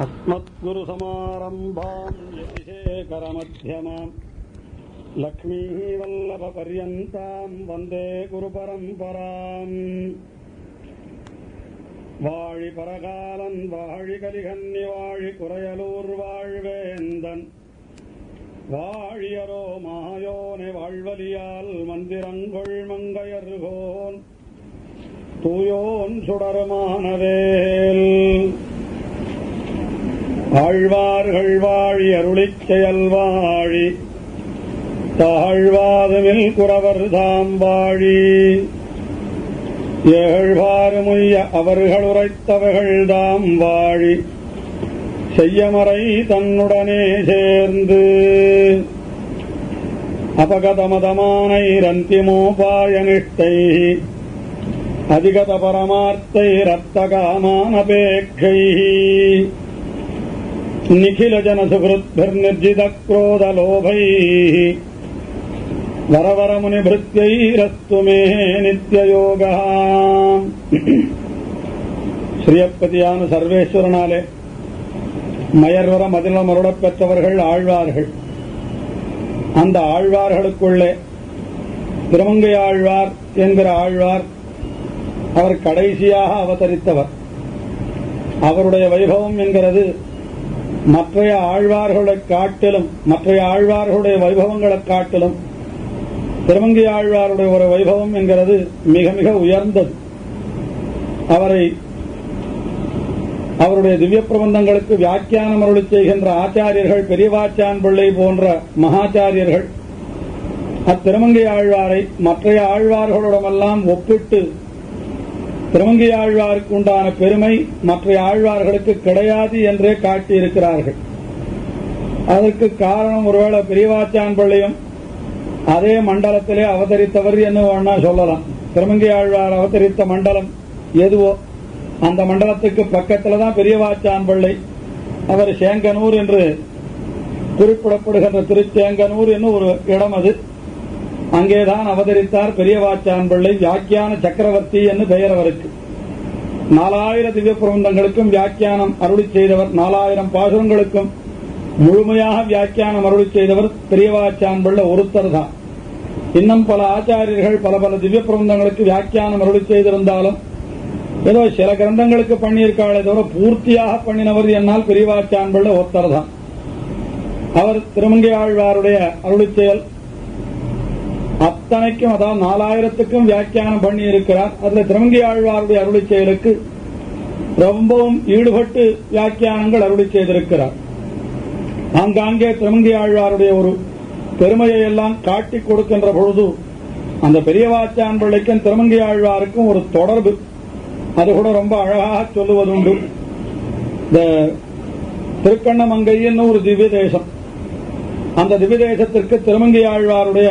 अस्मद्गुरुसमारम्भाम् यतिशेखरमध्यमाम् लक्ष्मीः वल्लभपर्यन्ताम् वन्दे गुरुपरम्पराम् வாழி பரகாலன் வாழி கலிகன்னி வாழி குறையலூர் வாழ்வேந்தன் வாழியரோ மாயோனை வாழ்வலியால் மந்திரங்கொள் மங்கையர்கோன் தூயோன் சுடருமானவேல் ஆழ்வார்கள் வாழி அருளிச் செயல் வாழி தாழ்வாதுமில் குறவர் தாம் வாழி ஏழ்வாறுமுய்ய அவர்கள் உரைத்தவர்கள் தாம் வாழி செய்யமறை தன்னுடனே சேர்ந்து அபகதமதமானை ரந்திமோபாய நிஷ்டை அதிகத பரமார்த்தை ரத்தகாமானபேட்சை நிகில ஜன சுகிருத்பிர்நிர்ஜித குரோதலோபை வரவரமுனிபிருத்யைரஸ்து மே நித்யயோக ஸ்ரீயப்பதியான சர்வேஸ்வரனாலே மயர்வர மதிலம் அருளப் பெற்றவர்கள் ஆழ்வார்கள் அந்த ஆழ்வார்களுக்குள்ளே திருமங்கை ஆழ்வார் என்கிற ஆழ்வார் அவர் கடைசியாக அவதரித்தவர் அவருடைய வைபவம் என்கிறது மற்றைய ஆழ்வார்களை காட்டிலும் மற்றைய ஆழ்வார்களுடைய வைபவங்களை காட்டிலும் திருமங்கை ஆழ்வாருடைய ஒரு வைபவம் என்கிறது மிக மிக உயர்ந்தது அவரை அவருடைய திவ்ய பிரபந்தங்களுக்கு வியாக்கியானம் அருளி செய்கின்ற ஆச்சாரியர்கள் பெரியவாச்சான் பிள்ளை போன்ற மகாச்சாரியர்கள் அத்திருமங்கை ஆழ்வாரை மற்றைய ஆழ்வார்களுடமெல்லாம் ஒப்பிட்டு திருமங்கை ஆழ்வாருக்கு உண்டான பெருமை மற்ற ஆழ்வார்களுக்கு கிடையாது என்றே காட்டியிருக்கிறார்கள் அதற்கு காரணம் ஒருவேளை பெரியவாச்சான் பிள்ளையும் அதே மண்டலத்திலே அவதரித்தவர் என்று வேணா சொல்லலாம் திருமங்கை ஆழ்வார் அவதரித்த மண்டலம் எதுவோ அந்த மண்டலத்துக்கு பக்கத்துல தான் பெரியவாச்சான் பிள்ளை அவர் சேங்கனூர் என்று குறிப்பிடப்படுகின்ற திருச்சேங்கனூர் என்று ஒரு இடம் அது அங்கேதான் அவதரித்தார் பெரியவாச்சான் பிள்ளை வியாக்கியான சக்கரவர்த்தி என்று பெயர் அவருக்கு நாலாயிர திவ்ய பிரபந்தங்களுக்கும் வியாக்கியானம் அருளி செய்தவர் நாலாயிரம் பாசுரங்களுக்கும் முழுமையாக வியாக்கியானம் அருளி செய்தவர் பெரியவாச்சான் பிள்ளை ஒருத்தர் தான் இன்னும் பல ஆச்சாரியர்கள் பல பல திவ்ய பிரபந்தங்களுக்கு வியாக்கியானம் அருளி செய்திருந்தாலும் ஏதோ சில கிரந்தங்களுக்கு பண்ணியிருக்காளே தவிர பூர்த்தியாக பண்ணினவர் என்னால் பெரியவாச்சான் பிள்ளை ஒருத்தர் தான் அவர் திருமங்கை ஆழ்வாருடைய அருளி செயல் அத்தனைக்கும் அதாவது நாலாயிரத்துக்கும் வியாக்கியானம் பண்ணி இருக்கிறார் அதுல திருமங்கை ஆழ்வாருடைய அருளி செயலுக்கு ரொம்பவும் ஈடுபட்டு வியாக்கியானங்கள் அருளி செய்திருக்கிறார் ஆங்காங்கே திருமங்கை ஆழ்வாருடைய ஒரு பெருமையை எல்லாம் காட்டி கொடுக்கின்ற பொழுது அந்த பெரியவாச்சான் பிள்ளைக்கும் திருமங்கை ஆழ்வாருக்கும் ஒரு தொடர்பு அது கூட ரொம்ப அழகாக சொல்லுவதுண்டு இந்த திருக்கண்ணமங்கைன்னு ஒரு திவ்ய தேசம் அந்த திவ்ய தேசத்திற்கு திருமங்கை ஆழ்வாருடைய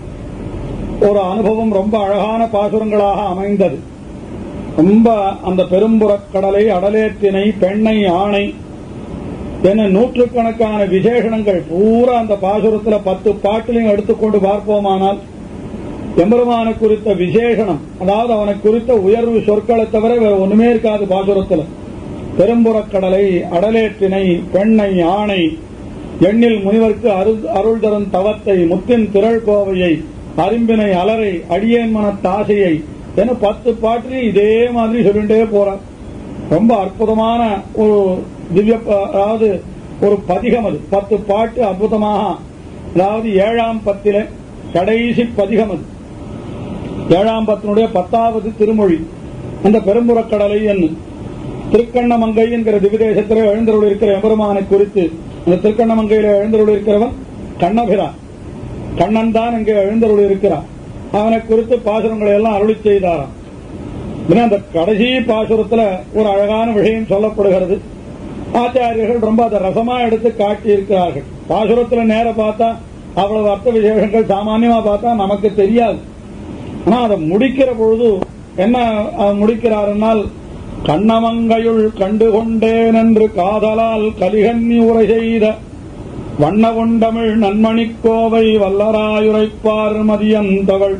ஒரு அனுபவம் ரொம்ப அழகான பாசுரங்களாக அமைந்தது ரொம்ப அந்த பெரும்புறக் கடலை அடலேத்தினை பெண்ணை ஆணை என நூற்றுக்கணக்கான விசேஷணங்கள் பூரா அந்த பாசுரத்துல பத்து பாட்டிலையும் எடுத்துக்கொண்டு பார்ப்போமானால் எம்பெருமான குறித்த விசேஷணம் அதாவது அவனை குறித்த உயர்வு சொற்களை தவிர வேற ஒண்ணுமே இருக்காது பாசுரத்துல பெரும்புறக்கடலை அடலேற்றினை பெண்ணை ஆணை எண்ணில் முனிவர்க்கு அருள் தரும் தவத்தை முத்தின் திரள் கோவையை அரும்பினை அலரை அடியேன் மன தாசையை என பத்து பாட்டு இதே மாதிரி சொல்லிட்டே போறார் ரொம்ப அற்புதமான ஒரு திவ்ய அதாவது ஒரு பதிகம் அது பத்து பாட்டு அற்புதமாக அதாவது ஏழாம் பத்தில கடைசி பதிகம் அது ஏழாம் பத்தினுடைய பத்தாவது திருமொழி அந்த பெரும்புறக்கடலை என்று திருக்கண்ணமங்கை என்கிற திவிதேசத்தில் எழுந்தருள் இருக்கிற எம்பெருமானை குறித்து அந்த திருக்கண்ணமங்கையில எழுந்தருள் இருக்கிறவன் கண்ணபிரான் கண்ணன் தான் இங்கே எழுந்தருள் இருக்கிறான் அவனை குறித்து பாசுரங்களை எல்லாம் அருளி செய்தாராம் அந்த கடைசி பாசுரத்துல ஒரு அழகான விஷயம் சொல்லப்படுகிறது ஆச்சாரியர்கள் ரொம்ப அதை ரசமா எடுத்து காட்டி இருக்கிறார்கள் பாசுரத்துல நேர பார்த்தா அவ்வளவு அர்த்த விசேஷங்கள் சாமானியமா பார்த்தா நமக்கு தெரியாது ஆனா அதை முடிக்கிற பொழுது என்ன முடிக்கிறாருன்னால் கண்ணமங்கையுள் கண்டுகொண்டேன் என்று காதலால் கலிகன்னி உரை செய்த வண்ண கொண்டமிழ் நன்மணிக்கோவை வல்லராயுரைப்பார் மதியந்தவள்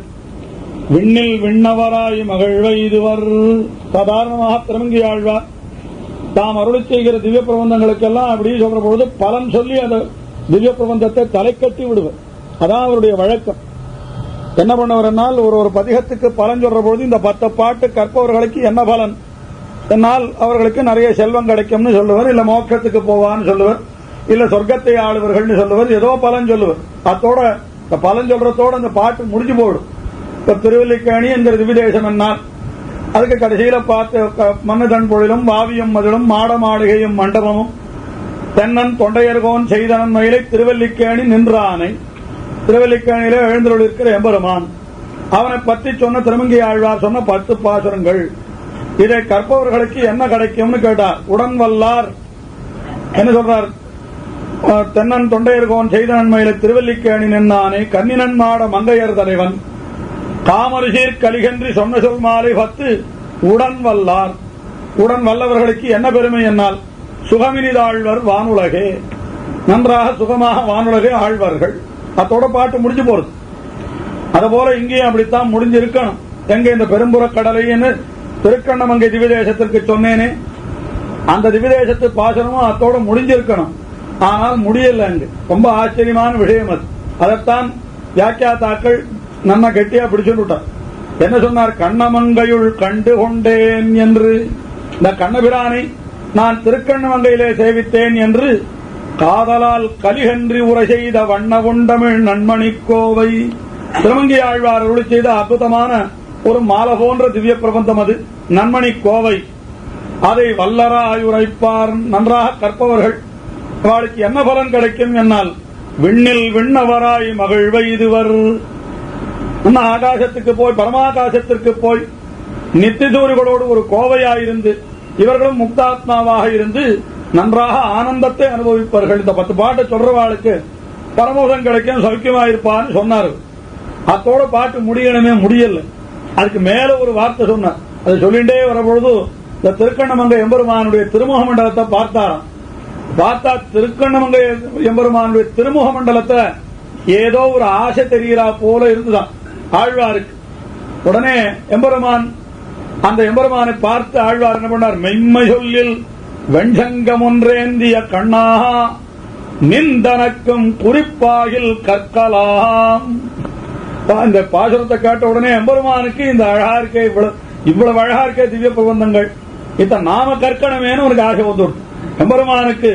விண்ணில் விண்ணவராய் மகிழ்வை இதுவர் சாதாரணமாக திருமங்கி ஆழ்வார் தாம் அருளி செய்கிற திவ்ய பிரபந்தங்களுக்கெல்லாம் அப்படி சொல்ற பொழுது பலன் சொல்லி அந்த திவ்ய பிரபந்தத்தை தலை கட்டி விடுவர் அதான் அவருடைய வழக்கம் என்ன பண்ணவர் என்னால் ஒரு ஒரு பதிகத்துக்கு பலன் சொல்ற பொழுது இந்த பத்து பாட்டு கற்பவர்களுக்கு என்ன பலன் என்னால் அவர்களுக்கு நிறைய செல்வம் கிடைக்கும்னு சொல்லுவர் இல்ல மோட்சத்துக்கு போவான்னு சொல்லுவர் இல்ல சொர்க்கத்தை ஆளுவர்கள்னு சொல்லுவர் ஏதோ பலன் சொல்லுவர் அத்தோட இந்த பலன் சொல்றதோட அந்த பாட்டு முடிஞ்சு போடும் இப்ப திருவல்லிக்கேணி என்கிற திவிதேசம் என்னால் அதுக்கு கடைசியில பார்த்து க- மண்ணு தன்பொழிலும் வாவியும் மதிலும் மாட மாளிகையும் மண்டபமும் தென்னன் தொண்டையர்கோன் செய்தனன் மயிலை திருவல்லிக்கேணி நின்றானை திருவல்லிக்கேணியில எழுந்தருள் இருக்கிற எம்பெருமான் அவனை பற்றி சொன்ன திருமங்கி ஆழ்வார் சொன்ன பத்து பாசுரங்கள் இதை கற்பவர்களுக்கு என்ன கிடைக்கும்னு கேட்டார் உடன் வல்லார் என்ன சொல்றார் அஹ், தென்னன் தொண்டையர்கோன் செய்த நன்மையில திருவல்லிக்கேணி நின்னானே கன்னினன் மாட மங்கையர் தலைவன் காமரிசீர் கலிகன்றி சொன்ன சொல் மாலை பத்து உடன் வல்லார் உடன் வல்லவர்களுக்கு என்ன பெருமை என்னால் சுகமினிதாழ்வர் வானுலகே நன்றாக சுகமாக வானுலகே ஆழ்வார்கள் அத்தோட பாட்டு முடிஞ்சு போறது அதுபோல இங்கேயும் அப்படித்தான் முடிஞ்சிருக்கணும் எங்க இந்த பெரும்புற கடலைன்னு திருக்கண்ணமங்கை திவிதேசத்திற்கு சொன்னேனே அந்த திவிதேசத்து பாசனமும் அத்தோட முடிஞ்சிருக்கணும் ஆனால் முடியல அங்கு ரொம்ப ஆச்சரியமான விஷயம் அது அதைத்தான் வியாக்கியாத்தாக்கள் நம்ம கெட்டியா பிடிச்சுட்டு விட்டார் என்ன சொன்னார் கண்ணமங்கையுள் கண்டு கொண்டேன் என்று இந்த கண்ணபிரானை நான் திருக்கண்ணமங்கையிலே சேவித்தேன் என்று காதலால் கலிகன்றி உரை செய்த வண்ண உண்டமிழ் நன்மணி கோவை திருமங்கி ஆழ்வார் அருளி செய்த அற்புதமான ஒரு மாலை போன்ற திவ்ய பிரபந்தம் அது நன்மணி கோவை அதை வல்லராய் உரைப்பார் நன்றாக கற்பவர்கள் அவளுக்கு என்ன பலன் கிடைக்கும் என்னால் விண்ணில் விண்ணவராய் மகிழ்வை இதுவர் இன்னும் ஆகாசத்துக்கு போய் பரமாகாசத்திற்கு போய் நித்திதூரிகளோடு ஒரு கோவையாயிருந்து இவர்களும் முக்தாத்மாவாக இருந்து நன்றாக ஆனந்தத்தை அனுபவிப்பார்கள் இந்த பத்து பாட்டை சொல்றவாளுக்கு பரமோதம் கிடைக்கும் சௌக்கியமாயிருப்பான்னு சொன்னார் அத்தோட பாட்டு முடியணுமே முடியல அதுக்கு மேல ஒரு வார்த்தை சொன்னார் அதை சொல்லிட்டே வரபொழுது இந்த திருக்கண்ணமங்கை எம்பெருமானுடைய திருமுக மண்டலத்தை பார்த்தாராம் பார்த்தா திருக்கண்ணமங்கை எம்பெருமானுடைய திருமுக மண்டலத்தை ஏதோ ஒரு ஆசை தெரிகிறா போல இருந்துதான் ஆழ்வாருக்கு உடனே எம்பெருமான் அந்த எம்பெருமானை பார்த்து ஆழ்வார் என்ன பண்ணார் மென்மை சொல்லில் வெண்சங்கம் ஒன்றேந்திய கண்ணாகா நிந்தனக்கும் குறிப்பாகில் கற்கலாம் இந்த பாசுரத்தை கேட்ட உடனே எம்பெருமானுக்கு இந்த அழகா இருக்கே இவ்வளவு இவ்வளவு அழகா இருக்கே திவ்ய பிரபந்தங்கள் இத்த நாம கற்கணுமேனு உனக்கு ஆசை வந்து கொடுத்தான் எம்பெருமானுக்கு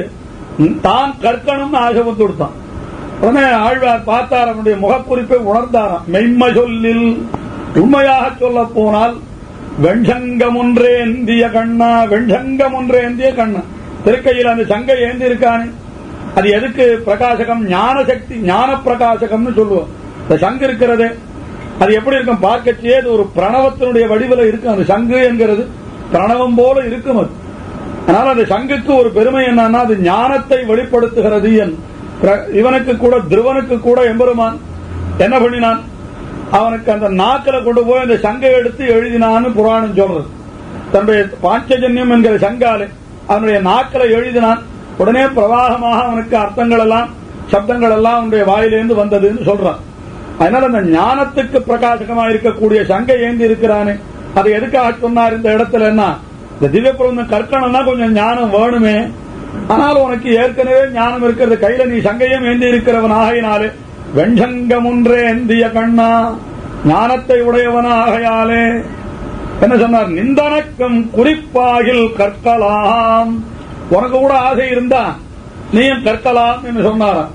தான் கற்கணும்னு ஆசை வந்து கொடுத்தான் உடனே ஆழ்வார் பார்த்தார் அவனுடைய முகக்குறிப்பை உணர்ந்தாராம் மெய்மை சொல்லில் உண்மையாக சொல்ல போனால் வெண்சங்கம் ஒன்றே ஏந்திய கண்ணா வெண்சங்கம் ஒன்றே ஏந்திய கண்ணா திருக்கையில் அந்த சங்கை ஏந்தி இருக்கானே அது எதுக்கு பிரகாசகம் ஞான சக்தி ஞான பிரகாசகம்னு சொல்லுவோம் இந்த சங்கு இருக்கிறது அது எப்படி இருக்கும் பார்க்கச்சே அது ஒரு பிரணவத்தினுடைய வடிவில இருக்கும் அந்த சங்கு என்கிறது பிரணவம் போல இருக்கும் அது அதனால அந்த சங்குக்கு ஒரு பெருமை என்னன்னா அது ஞானத்தை வெளிப்படுத்துகிறது என் பிர- இவனுக்கு கூட திருவனுக்கு கூட எம்பெருமான் என்ன பண்ணினான் அவனுக்கு அந்த நாக்கில கொண்டு போய் அந்த சங்கை எடுத்து எழுதினான்னு புராணம் சொல்றது தன்னுடைய பாஞ்சஜன்யம் என்கிற சங்காலே அவனுடைய நாக்கில எழுதினான் உடனே பிரவாகமாக அவனுக்கு அர்த்தங்கள் எல்லாம் சப்தங்கள் எல்லாம் அவனுடைய வாயிலிருந்து வந்ததுன்னு சொல்றான் அதனால அந்த ஞானத்துக்கு பிரகாசகமா இருக்கக்கூடிய சங்கை ஏந்தி இருக்கிறானே அதை எதுக்காக சொன்னார் இந்த இடத்துல என்ன இந்த திவ்ய பிரபந்தம் கற்கணும்னா கொஞ்சம் ஞானம் வேணுமே ஆனால் உனக்கு ஏற்கனவே ஞானம் இருக்கிறது கையில நீ சங்கையும் ஏந்தி இருக்கிறவன் ஆகையினாலே வெண்சங்கம் ஒன்றே ஏந்திய கண்ணா ஞானத்தை உடையவனாகையாலே என்ன சொன்னார் நிந்தனக்கம் குறிப்பாகில் கற்கலாம் உனக்கு கூட ஆசை இருந்தா நீயும் கற்கலாம் என்று சொன்னாராம்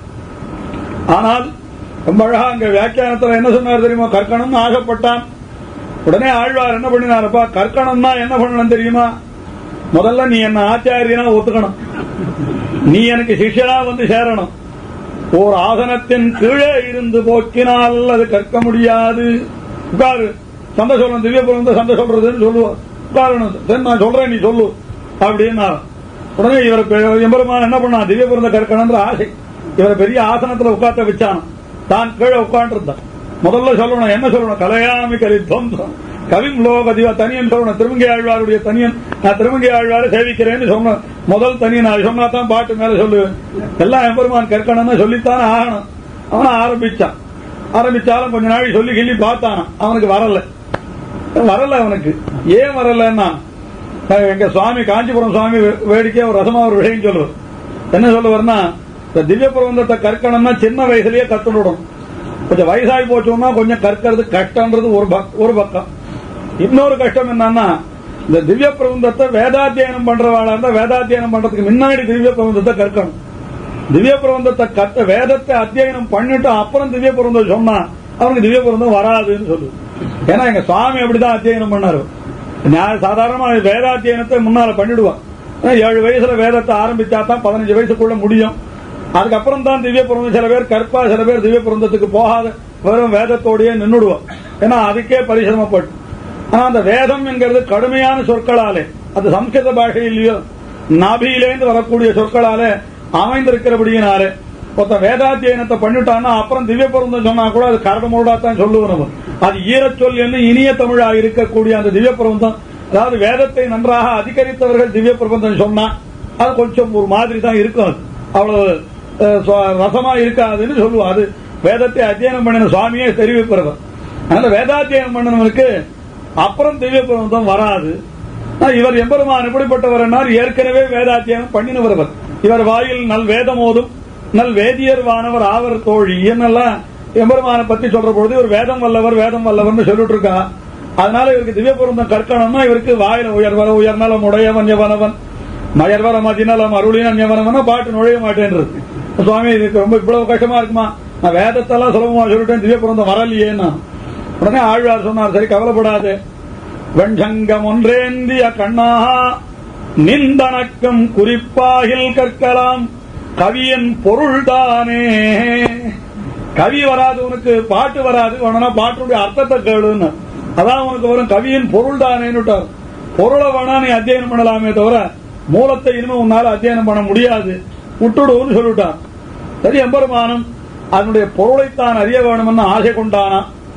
ஆனால் ரொம்ப அழகா அங்க வியாக்கியானத்துல என்ன சொன்னார் தெரியுமா கற்கணும்னு ஆசைப்பட்டான் உடனே ஆழ்வார் என்ன பண்ணினாருப்பா கற்கணும்னா என்ன பண்ணணும் தெரியுமா முதல்ல நீ என்ன ஆச்சாரியனா ஒத்துக்கணும் நீ எனக்கு சிஷ்யனா வந்து சேரணும் ஓர் ஆசனத்தின் கீழே இருந்து போக்கினால் அது கற்க முடியாது உட்காரு சண்டை சொல்லணும் திவ்ய பிறந்த சண்டை சொல்றதுன்னு சொல்லுவார் உட்காரணும் சரி நான் சொல்றேன் நீ சொல்லு அப்படின்னா உடனே இவர் பெ- எம்பெருமான் என்ன பண்ணா திவ்ய பிறந்த கற்கணும்ன்ற ஆசை இவரை பெரிய ஆசனத்துல உட்கார்த்த வச்சான் தான் கீழே உட்காந்துருந்தான் முதல்ல சொல்லணும் என்ன சொல்லணும் கலையாமி கலி துவம்சம் கவிம் லோக திவ தனியன் சொல்லணும் திருமங்கை ஆழ்வாருடைய தனியன் நான் திருமங்கை ஆழ்வாரை சேவிக்கிறேன்னு சொன்னேன் முதல் தனியன் நான் சொன்னா தான் பாட்டு மேல சொல்லுவேன் எல்லாம் எம்பெருமான் கற்கணும்னு சொல்லித்தானே ஆகணும் அவனை ஆரம்பிச்சான் ஆரம்பிச்சாலும் கொஞ்ச நாள் சொல்லி கிள்ளி பார்த்தானான் அவனுக்கு வரல வரல அவனுக்கு ஏன் வரலன்னா அஹ் எங்க சுவாமி காஞ்சிபுரம் சுவாமி வே- வேடிக்கையா ஒரு ரசமா ஒரு விஷயம் சொல்லுவார் என்ன சொல்லுவார்னா இந்த திவ்ய பிரபந்தத்தை கற்கணும்னா சின்ன வயசுலயே கத்துடணும் கொஞ்சம் வயசாகி போச்சோம்னா கொஞ்சம் கற்கிறது கஷ்டம்ன்றது ஒரு பக்- ஒரு பக்கம் இன்னொரு கஷ்டம் என்னன்னா இந்த திவ்ய பிரபந்தத்தை வேதாத்தியனம் பண்றவாளா இருந்தா வேதாத்தியனம் பண்றதுக்கு முன்னாடி திவ்ய பிரபந்தத்தை கற்கணும் திவ்ய பிரபந்தத்தை கத்த வேதத்தை அத்தியனம் பண்ணிட்டு அப்புறம் திவ்ய பிரபந்தம் சொன்னா அவனுக்கு திவ்ய பிரபந்தம் வராதுன்னு சொல்லு ஏன்னா எங்க சுவாமி அப்படிதான் அத்தியனம் பண்ணாரு நான் சாதாரணமா வேதாத்தியனத்தை முன்னால பண்ணிடுவான் ஏன்னா ஏழு வயசுல வேதத்தை ஆரம்பிச்சா தான் பதினஞ்சு வயசுக்குள்ள முடியும் அதுக்கப்புறம் தான் திவ்ய பிரபந்தம் சில பேர் கற்பா சில பேர் திவ்ய பிரபந்தத்துக்கு போகாத வெறும் வேதத்தோடயே நின்னுடுவோம் ஏன்னா அதுக்கே பரிசிரமப்பட்டு ஆனா அந்த வேதம் என்கிறது கடுமையான சொற்களாலே அது சம்ஸ்கிருத பாஷையிலேயோ நாபியிலேந்து வரக்கூடிய சொற்களாலே அமைந்திருக்கிறபடியினாலே ஒருத்த வேதாத்தியனத்தை பண்ணிட்டான்னா அப்புறம் திவ்ய பிரபந்தம் சொன்னா கூட அது கரடு முரடா தான் சொல்லுவோம் நம்ம. அது ஈரச்சொல் என்று இனிய தமிழா இருக்கக்கூடிய அந்த திவ்ய பிரபந்தம் அதாவது வேதத்தை நன்றாக அதிகரித்தவர்கள் திவ்ய பிரபந்தம் சொன்னா அது கொஞ்சம் ஒரு மாதிரி தான் இருக்கும் அது அவ்வளவு அஹ், சுவ- ரசமா இருக்காதுன்னு சொல்லுவோம் அது வேதத்தை அத்தியனம் பண்ணின சுவாமியே தெரிவிப்பவர் அதனால வேதாத்தியனம் பண்ணினவனுக்கு அப்புறம் திவ்ய பிரபந்தம் வராது ஆனா, இவர் எம்பெருமான் எப்படிப்பட்டவர் என்றால் ஏற்கனவே வேதாத்தியனம் பண்ணினவர் இவர். இவர் வாயில் நல் வேதமோதும் நல் வேதியர் வானவர் ஆவர் தோழி என்னெல்லாம் எம்பெருமானை பத்தி சொல்ற பொழுது இவர் வேதம் வல்லவர் வேதம் வல்லவர்னு சொல்லிட்டு இருக்கா அதனால இவருக்கு திவ்ய பிரபந்தம் கற்கணும்னா இவருக்கு வாயில உயர்வர உயர்நலம் உடையவன் எவனவன் மயர்வர மதிநலம் அருளினன் எவனவனா பாட்டு நுழைய மாட்டேன்றது சுவாமி இதுக்கு ரொம்ப இவ்வளவு கஷ்டமா இருக்குமா நான் வேதத்தெல்லாம் சுலபமா சொல்லிட்டேன் திவ்ய பிரபந்தம் வரலையேன்னா உடனே ஆழ்வார் சொன்னார் சரி கவலைப்படாது வெண்சங்கம் ஒன்றேந்திய கண்ணாகா நிந்தனக்கம் குறிப்பாகில் கற்கலாம் கவியன் பொருள்தானே கவி வராது உனக்கு பாட்டு வராது வேணும்னா பாட்டுடைய அர்த்தத்தை கேளுன்னு அதான் உனக்கு வரும் கவியின் பொருள் தானேன்னுட்டார் பொருளை வேணா நீ அத்தியனம் பண்ணலாமே தவிர மூலத்தை இனிமே உன்னால அத்தியனம் பண்ண முடியாது விட்டுடுன்னு சொல்லிட்டான் சரி எம்பெருமானும் அதனுடைய பொருளைத்தான் அறிய வேணும்னு ஆசை கொண்டானா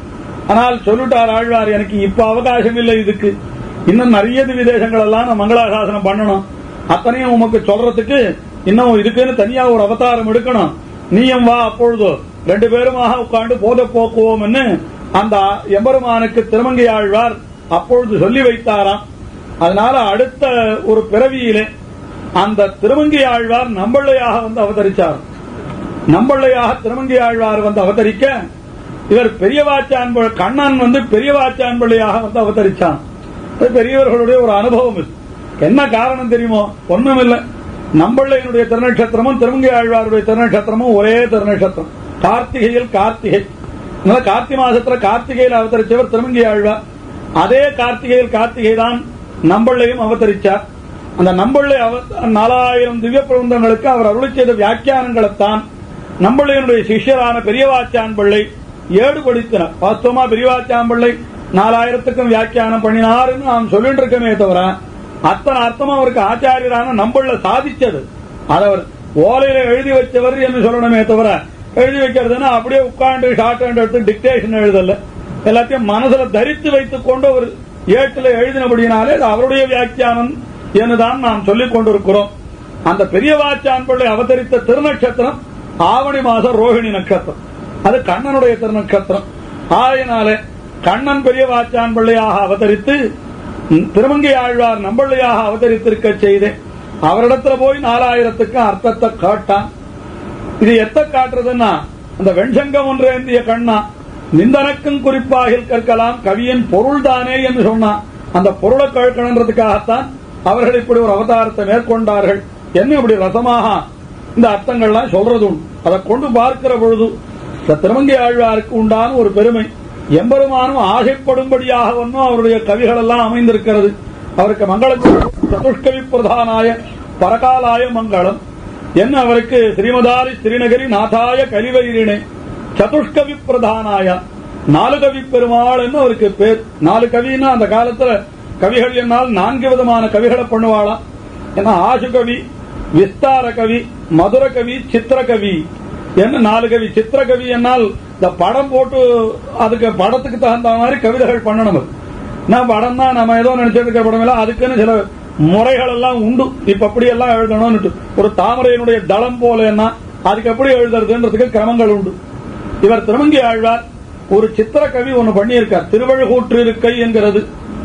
ஆனால் சொல்லிட்டார் ஆழ்வார் எனக்கு இப்ப அவகாசம் இல்லை இதுக்கு இன்னும் நிறைய விதேசங்கள் எல்லாம் நான் மங்களாசாசனம் பண்ணணும் அத்தனையும் உமக்கு சொல்றதுக்கு இன்னும் இதுக்குன்னு தனியா ஒரு அவதாரம் எடுக்கணும் நீயும் வா அப்பொழுது ரெண்டு பேருமாக உட்கார்ந்து போத போக்குவோம்னு அந்த எம்பெருமானுக்கு திருமங்கை ஆழ்வார் அப்பொழுது சொல்லி வைத்தாராம் அதனால அடுத்த ஒரு பிறவியிலே அந்த திருமங்கை ஆழ்வார் நம்பள்ளையாக வந்து அவதரிச்சார் நம்பள்ளையாக திருமங்கை ஆழ்வார் வந்து அவதரிக்க இவர் பெரியவாச்சான் கண்ணன் வந்து பெரியவாச்சான் பிள்ளையாக வந்து அவதரிச்சான் அது பெரியவர்களுடைய ஒரு அனுபவம் இது என்ன காரணம் தெரியுமோ ஒண்ணும் இல்ல நம்பள்ளையினுடைய திருநட்சத்திரமும் திருமங்கை ஆழ்வாருடைய திருநட்சத்திரமும் ஒரே திருநட்சத்திரம் கார்த்திகையில் கார்த்திகை அதனால கார்த்திகை மாசத்துல கார்த்திகையில் அவதரிச்சவர் திருமங்கை ஆழ்வார் அதே கார்த்திகையில் கார்த்திகை தான் நம்பள்ளையும் அவதரிச்சார் அந்த நம்பள்ளை அவ- நாலாயிரம் திவ்ய பிரபந்தங்களுக்கு அவர் அருளி செய்த வியாக்கியானங்களைத்தான் நம்பள்ளையனுடைய சிஷ்யரான பெரியவாச்சான் பிள்ளை ஏடுபடுத்தினார் வாஸ்தவமா பெரியவாச்சான் பிள்ளை நாலாயிரத்துக்கும் வியாக்கியானம் பண்ணினாருன்னு நாம் சொல்லிட்டு இருக்கமே தவிர அத்தனை அர்த்தமா அவருக்கு ஆச்சாரியரான நம்பள்ள சாதிச்சது அதை அவர் ஓலையில எழுதி வச்சவர் என்று சொல்லணுமே தவிர எழுதி வைக்கிறதுன்னா அப்படியே உட்கார்ந்து ஷார்ட் ஹேண்ட் எடுத்து டிக்டேஷன் எழுதல எல்லாத்தையும் மனசுல தரித்து வைத்துக் கொண்டு ஒரு ஏட்டுல எழுதினபடியினாலே அது அவருடைய வியாக்கியானம் என்றுதான் நாம் சொல்லிக் கொண்டிருக்கிறோம் அந்த பெரிய வாச்சான் பிள்ளை அவதரித்த திருநட்சத்திரம் ஆவணி மாசம் ரோஹிணி நட்சத்திரம் அது கண்ணனுடைய திருநட்சத்திரம் ஆகையினாலே கண்ணன் பெரிய வாச்சான் பிள்ளையாக அவதரித்து ம், திருமங்கை ஆழ்வார் நம்பள்ளையாக அவதரித்திருக்க செய்து அவரிடத்துல போய் நாலாயிரத்துக்கு அர்த்தத்தை காட்டான் இது எத்த காட்டுறதுன்னா அந்த வெண்சங்கம் ஒன்று ஏந்திய கண்ணா நிந்தனக்கும் குறிப்பாக கற்கலாம் கவியின் பொருள் தானே என்று சொன்னான் அந்த பொருளை கற்கணுன்றதுக்காகத்தான் அவர்கள் இப்படி ஒரு அவதாரத்தை மேற்கொண்டார்கள் என்ன இப்படி ரசமாக இந்த அர்த்தங்கள்லாம் சொல்றது உண்டு அதை கொண்டு பார்க்கிற பொழுது இந்த திருமங்கை ஆழ்வாருக்கு உண்டான ஒரு பெருமை எம்பெருமானும் ஆசைப்படும்படியாக ஒன்றும் அவருடைய கவிகள் எல்லாம் அமைந்திருக்கிறது அவருக்கு மங்களம் சதுஷ்கவி பிரதானாய பரகாலாய மங்களம் என்ன அவருக்கு ஸ்ரீமதாரி ஸ்ரீநகரி நாதாய கலிவயிரினே சதுஷ்கவி பிரதானாய நாலு கவி பெருமாள் என்று அவருக்கு பேர் நாலு கவின்னா அந்த காலத்துல கவிகள் என்னால் நான்கு விதமான கவிகளை பண்ணுவாளாம் ஏன்னா ஆசு கவி விஸ்தார கவி மதுர கவி சித்திர கவி என்ன நாலு கவி சித்திர கவி என்னால் இந்த படம் போட்டு அதுக்கு படத்துக்கு தகுந்த மாதிரி கவிதைகள் பண்ணணும் அது. நான் படம் தான் நம்ம ஏதோ நினைச்சிட்டு இருக்கிற படம் எல்லாம் அதுக்குன்னு சில முறைகள் எல்லாம் உண்டு இப்ப அப்படி எல்லாம் எழுதணும்னு ஒரு தாமரையினுடைய தளம் போலன்னா அதுக்கு எப்படி எழுதுறதுன்றதுக்கு கிரமங்கள் உண்டு இவர் திருமங்கி ஆழ்வார் ஒரு சித்திர கவி ஒன்னு பண்ணியிருக்கார் திருவழுகூற்று இருக்கை என்கிறது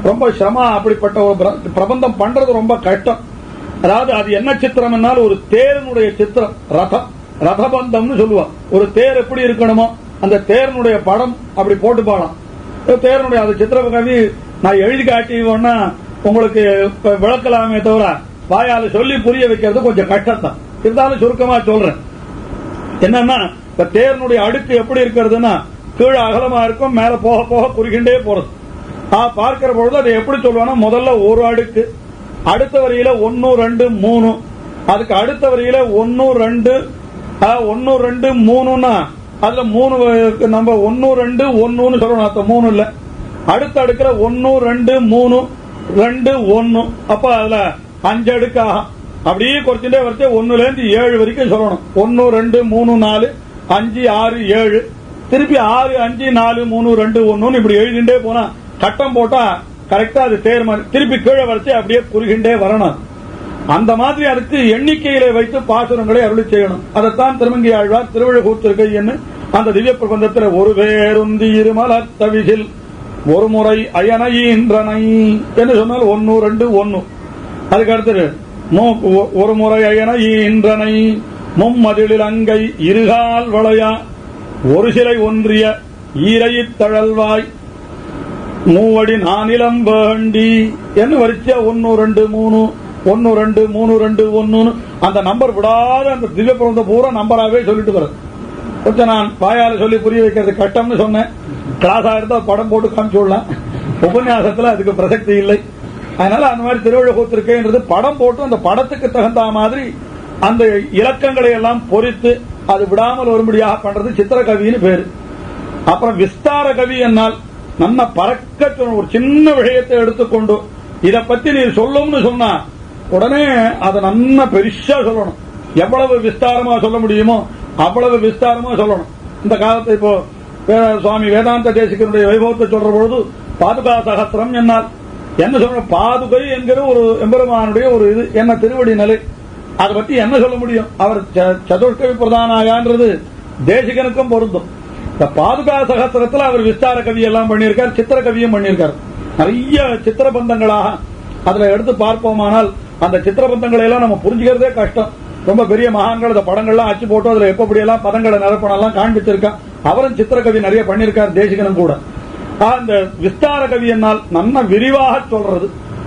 ரொம்ப சிரமம் அப்படிப்பட்ட ஒரு பிர- பிரபந்தம் பண்றது ரொம்ப கஷ்டம் அதாவது அது என்ன சித்திரம் என்னால் ஒரு தேரனுடைய சித்திரம் ரதம் ரதபந்தம்னு சொல்லுவான் ஒரு தேர் எப்படி இருக்கணுமோ அந்த தேரனுடைய படம் அப்படி போட்டு போகலாம் தேரனுடைய அது சித்திர கவி நான் எழுதி காட்டிவோன்னா உங்களுக்கு இப்ப விளக்கலாமே தவிர வாயால சொல்லி புரிய வைக்கிறது கொஞ்சம் கஷ்டம் தான் இருந்தாலும் சுருக்கமா சொல்றேன் என்னன்னா இப்ப தேர்னுடைய அடுக்கு எப்படி இருக்கிறதுன்னா கீழே அகலமா இருக்கும் மேல போக போக குறுகிண்டே போறது ஆ பார்க்கிற பொழுது அதை எப்படி சொல்லுவானா முதல்ல ஒரு அடுக்கு அடுத்த வரியில ஒன்னு ரெண்டு மூணு அதுக்கு அடுத்த வரியில ஒன்னு ரெண்டு ஆ, ஒன்னு ரெண்டு மூணுன்னா அதுல மூணு வ- நம்ம ஒன்னு ரெண்டு ஒன்னுன்னு சொல்லணும் அத்த மூணு இல்ல அடுத்த அடுக்குல ஒன்னு ரெண்டு மூணு ரெண்டு ஒன்னு அப்ப அதுல அஞ்சு அடுக்கு ஆகும் அப்படியே குறைச்சுட்டே வரைச்சு ஒண்ணுல இருந்து ஏழு வரைக்கும் சொல்லணும் ஒன்னு ரெண்டு மூணு நாலு அஞ்சு ஆறு ஏழு திருப்பி ஆறு அஞ்சு நாலு மூணு ரெண்டு ஒன்னு இப்படி எழுதிண்டே போனா கட்டம் போட்டா கரெக்டா அது தேர் மாதிரி திருப்பி கீழே வரைச்சு அப்படியே குறுகிண்டே வரணும் அந்த மாதிரி அதுக்கு எண்ணிக்கையில வைத்து பாசுரங்களை அருளி செய்யணும் அதைத்தான் திருமங்கி ஆழ்வார் திருவிழக்கூத்திருக்கை என்று அந்த திவ்ய பிரபந்தத்தில் ஒரு பேருந்தி இருமலர் தவிசில் ஒரு முறை அயனையின்றனை என்று சொன்னால் ஒன்னு ரெண்டு ஒன்னு அதுக்கு அடுத்தது மு- ஒ- ஒரு முறை அயனையின்றனை மும்மதிலில் அங்கை இருகால் வளையா ஒரு சிலை ஒன்றிய ஈரையித் தழல்வாய் மூவடி நானிலம் வேண்டி என்ன வரிசையா ஒன்னு ரெண்டு மூணு ஒன்னு ரெண்டு மூணு ரெண்டு ஒன்னு அந்த நம்பர் விடாத அந்த திவ்ய பிரபந்த பூரா நம்பராகவே சொல்லிட்டு வருது கொஞ்சம் நான் வாயால சொல்லி புரிய வைக்கிறது கஷ்டம்னு சொன்னேன் கிளாஸா இருந்தா படம் போட்டு காமிச்சு விடலாம் உபன்யாசத்துல அதுக்கு பிரசக்தி இல்லை அதனால அந்த மாதிரி திருவிழக்கூத்திருக்கேன்றது படம் போட்டு அந்த படத்துக்கு தகுந்த மாதிரி அந்த இலக்கங்களை எல்லாம் பொறித்து அது விடாமல் வரும்படியாக பண்றது சித்திரகவின்னு பேரு அப்புறம் விஸ்தார கவி என்னால் நம்ம பறக்க சொன்ன ஒரு சின்ன விஷயத்தை எடுத்துக்கொண்டு இத பத்தி நீ சொல்லும்னு சொன்னா உடனே அதை நன்ன பெருசா சொல்லணும் எவ்வளவு விஸ்தாரமா சொல்ல முடியுமோ அவ்வளவு விஸ்தாரமா சொல்லணும் இந்த காலத்தை இப்போ வே- சுவாமி வேதாந்த தேசிகனுடைய வைபவத்தை சொல்ற பொழுது பாதுகா சகத்திரம் என்னால் என்ன சொல்ற பாதுகை என்கிற ஒரு எம்பெருமானுடைய ஒரு இது என்ன திருவடி நிலை அதை பத்தி என்ன சொல்ல முடியும் அவர் ச- சதுர்கவி பிரதானாயான்றது தேசிகனுக்கும் பொருந்தும் இந்த பாதுகா சகஸ்திரத்துல அவர் விஸ்தார கவி எல்லாம் பண்ணியிருக்கார் சித்திர கவியும் பண்ணியிருக்கார் நிறைய சித்திர பந்தங்களாக அதுல எடுத்து பார்ப்போமானால் அந்த சித்திர பந்தங்களை எல்லாம் நம்ம புரிஞ்சுக்கிறதே கஷ்டம் ரொம்ப பெரிய மகான்கள் அந்த படங்கள்லாம் அச்சு போட்டு அதுல எப்படி எல்லாம் பதங்களை நிரப்பணம் காண்பிச்சிருக்கான் அவரும் சித்திர கவி நிறைய பண்ணியிருக்கார் தேசிகனும் கூட ஆக, இந்த விஸ்தார கவி என்னால் நன்ன விரிவாக சொல்றது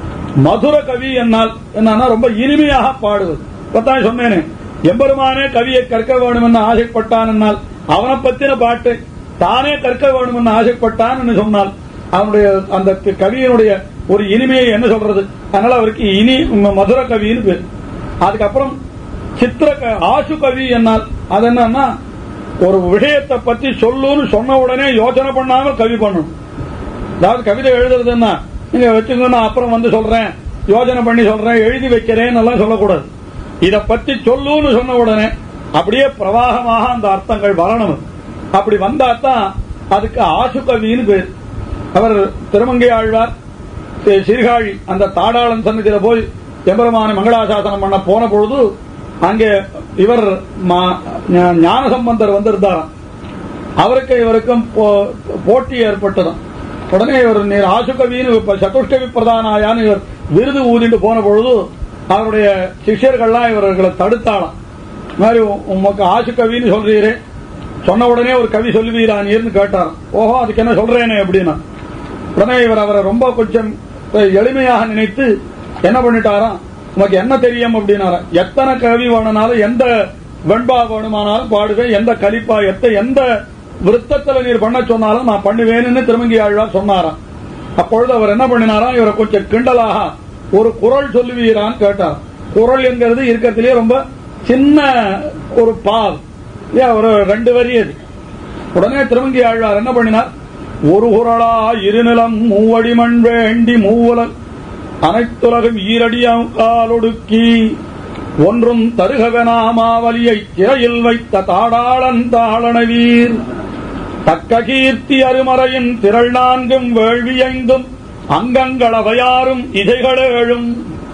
மதுர கவி என்னால் என்னன்னா ரொம்ப இனிமையாக பாடுவது இப்பதான் சொன்னேனே எம்பெருமானே கவியை கற்க வேணும்னு ஆசைப்பட்டான் என்னால் அவனை பத்தின பாட்டு தானே கற்க வேணும்னு ஆசைப்பட்டான் என்று சொன்னால் அவனுடைய அந்த கவியினுடைய ஒரு இனிமையை என்ன சொல்றது அதனால அவருக்கு இனி மதுர கவின்னு பேர் அதுக்கப்புறம் சித்திர க- ஆசு கவி என்னால் அது என்னன்னா ஒரு விஷயத்தை பத்தி சொல்லுன்னு சொன்ன உடனே யோசனை பண்ணாமல் கவி பண்ணணும் அதாவது கவிதை எழுதுறதுன்னா நீங்க வச்சுங்க நான் அப்புறம் வந்து சொல்றேன் யோசனை பண்ணி சொல்றேன் எழுதி வைக்கிறேன் எல்லாம் சொல்லக்கூடாது இத பத்தி சொல்லுன்னு சொன்ன உடனே அப்படியே பிரவாகமாக அந்த அர்த்தங்கள் வரணும் அப்படி வந்தாதான் அதுக்கு ஆசு கவின்னு பேர் அவர் திருமங்கை ஆழ்வார் சி- சீர்காழி அந்த தாடாளன் சன்னதியில போய் எம்பெருமான மங்களாசாசனம் பண்ண போன பொழுது அங்கே இவர் மா- ஞா- ஞான சம்பந்தர் வந்திருந்தாராம் அவருக்கு இவருக்கும் போ- போட்டி ஏற்பட்டதும் உடனே இவர் நீர் ஆசுகவின்னு இப்ப சதுஷ்கவி பிரதானாயான்னு இவர் விருது ஊதிட்டு போன பொழுது அவருடைய சிஷ்யர்கள்லாம் இவர்களை தடுத்தாளாம் இந்த மாதிரி உ- உமக்கு ஆசுகவின்னு சொல்றீரே சொன்ன உடனே ஒரு கவி சொல்லுவீரா நீர்னு கேட்டாராம் ஓஹோ அதுக்கு என்ன சொல்றேனே அப்படின்னா உடனே இவர் அவரை ரொம்ப கொஞ்சம் எளிமையாக நினைத்து என்ன பண்ணிட்டாராம் உனக்கு என்ன தெரியும் அப்படின்னாராம் எத்தனை கவி வேணும்னாலும் எந்த வெண்பா வேணுமானாலும் பாடுவேன் எந்த கலிப்பா எத்த எந்த விருத்தத்துல நீர் பண்ண சொன்னாலும் நான் பண்ணுவேன்னு திருமங்கி ஆழ்வார் சொன்னாராம் அப்பொழுது அவர் என்ன பண்ணினாராம் இவரை கொஞ்சம் கிண்டலாக ஒரு குரல் சொல்லுவீரான்னு கேட்டார் குரல் என்கிறது இருக்கிறதுலயே ரொம்ப சின்ன ஒரு பால் ஏன் ஒரு ரெண்டு வரி அது உடனே திருமங்கி ஆழ்வார் என்ன பண்ணினார் ஒரு குரலா இருநிலம் மூவடி மண் வேண்டி மூவலன் அனைத்துலகம் ஈரடியாம் காலொடுக்கி ஒன்றும் தருகவனாமாவலியை சிறையில் வைத்த தாடாளன் தாளனவீர் தக்க கீர்த்தி அருமறையின் திரள் நான்கும் வேள்வியைந்தும் அங்கங்களவையாரும் இசைகளேழும்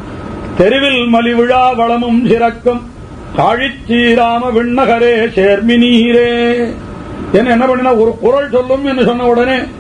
தெருவில் மலிவிழா வளமும் சிறக்கும் காழிச்சீராம விண்ணகரே சேர்மி நீரே என்ன என்ன பண்ணினா ஒரு குரல் சொல்லும் என்று சொன்ன உடனே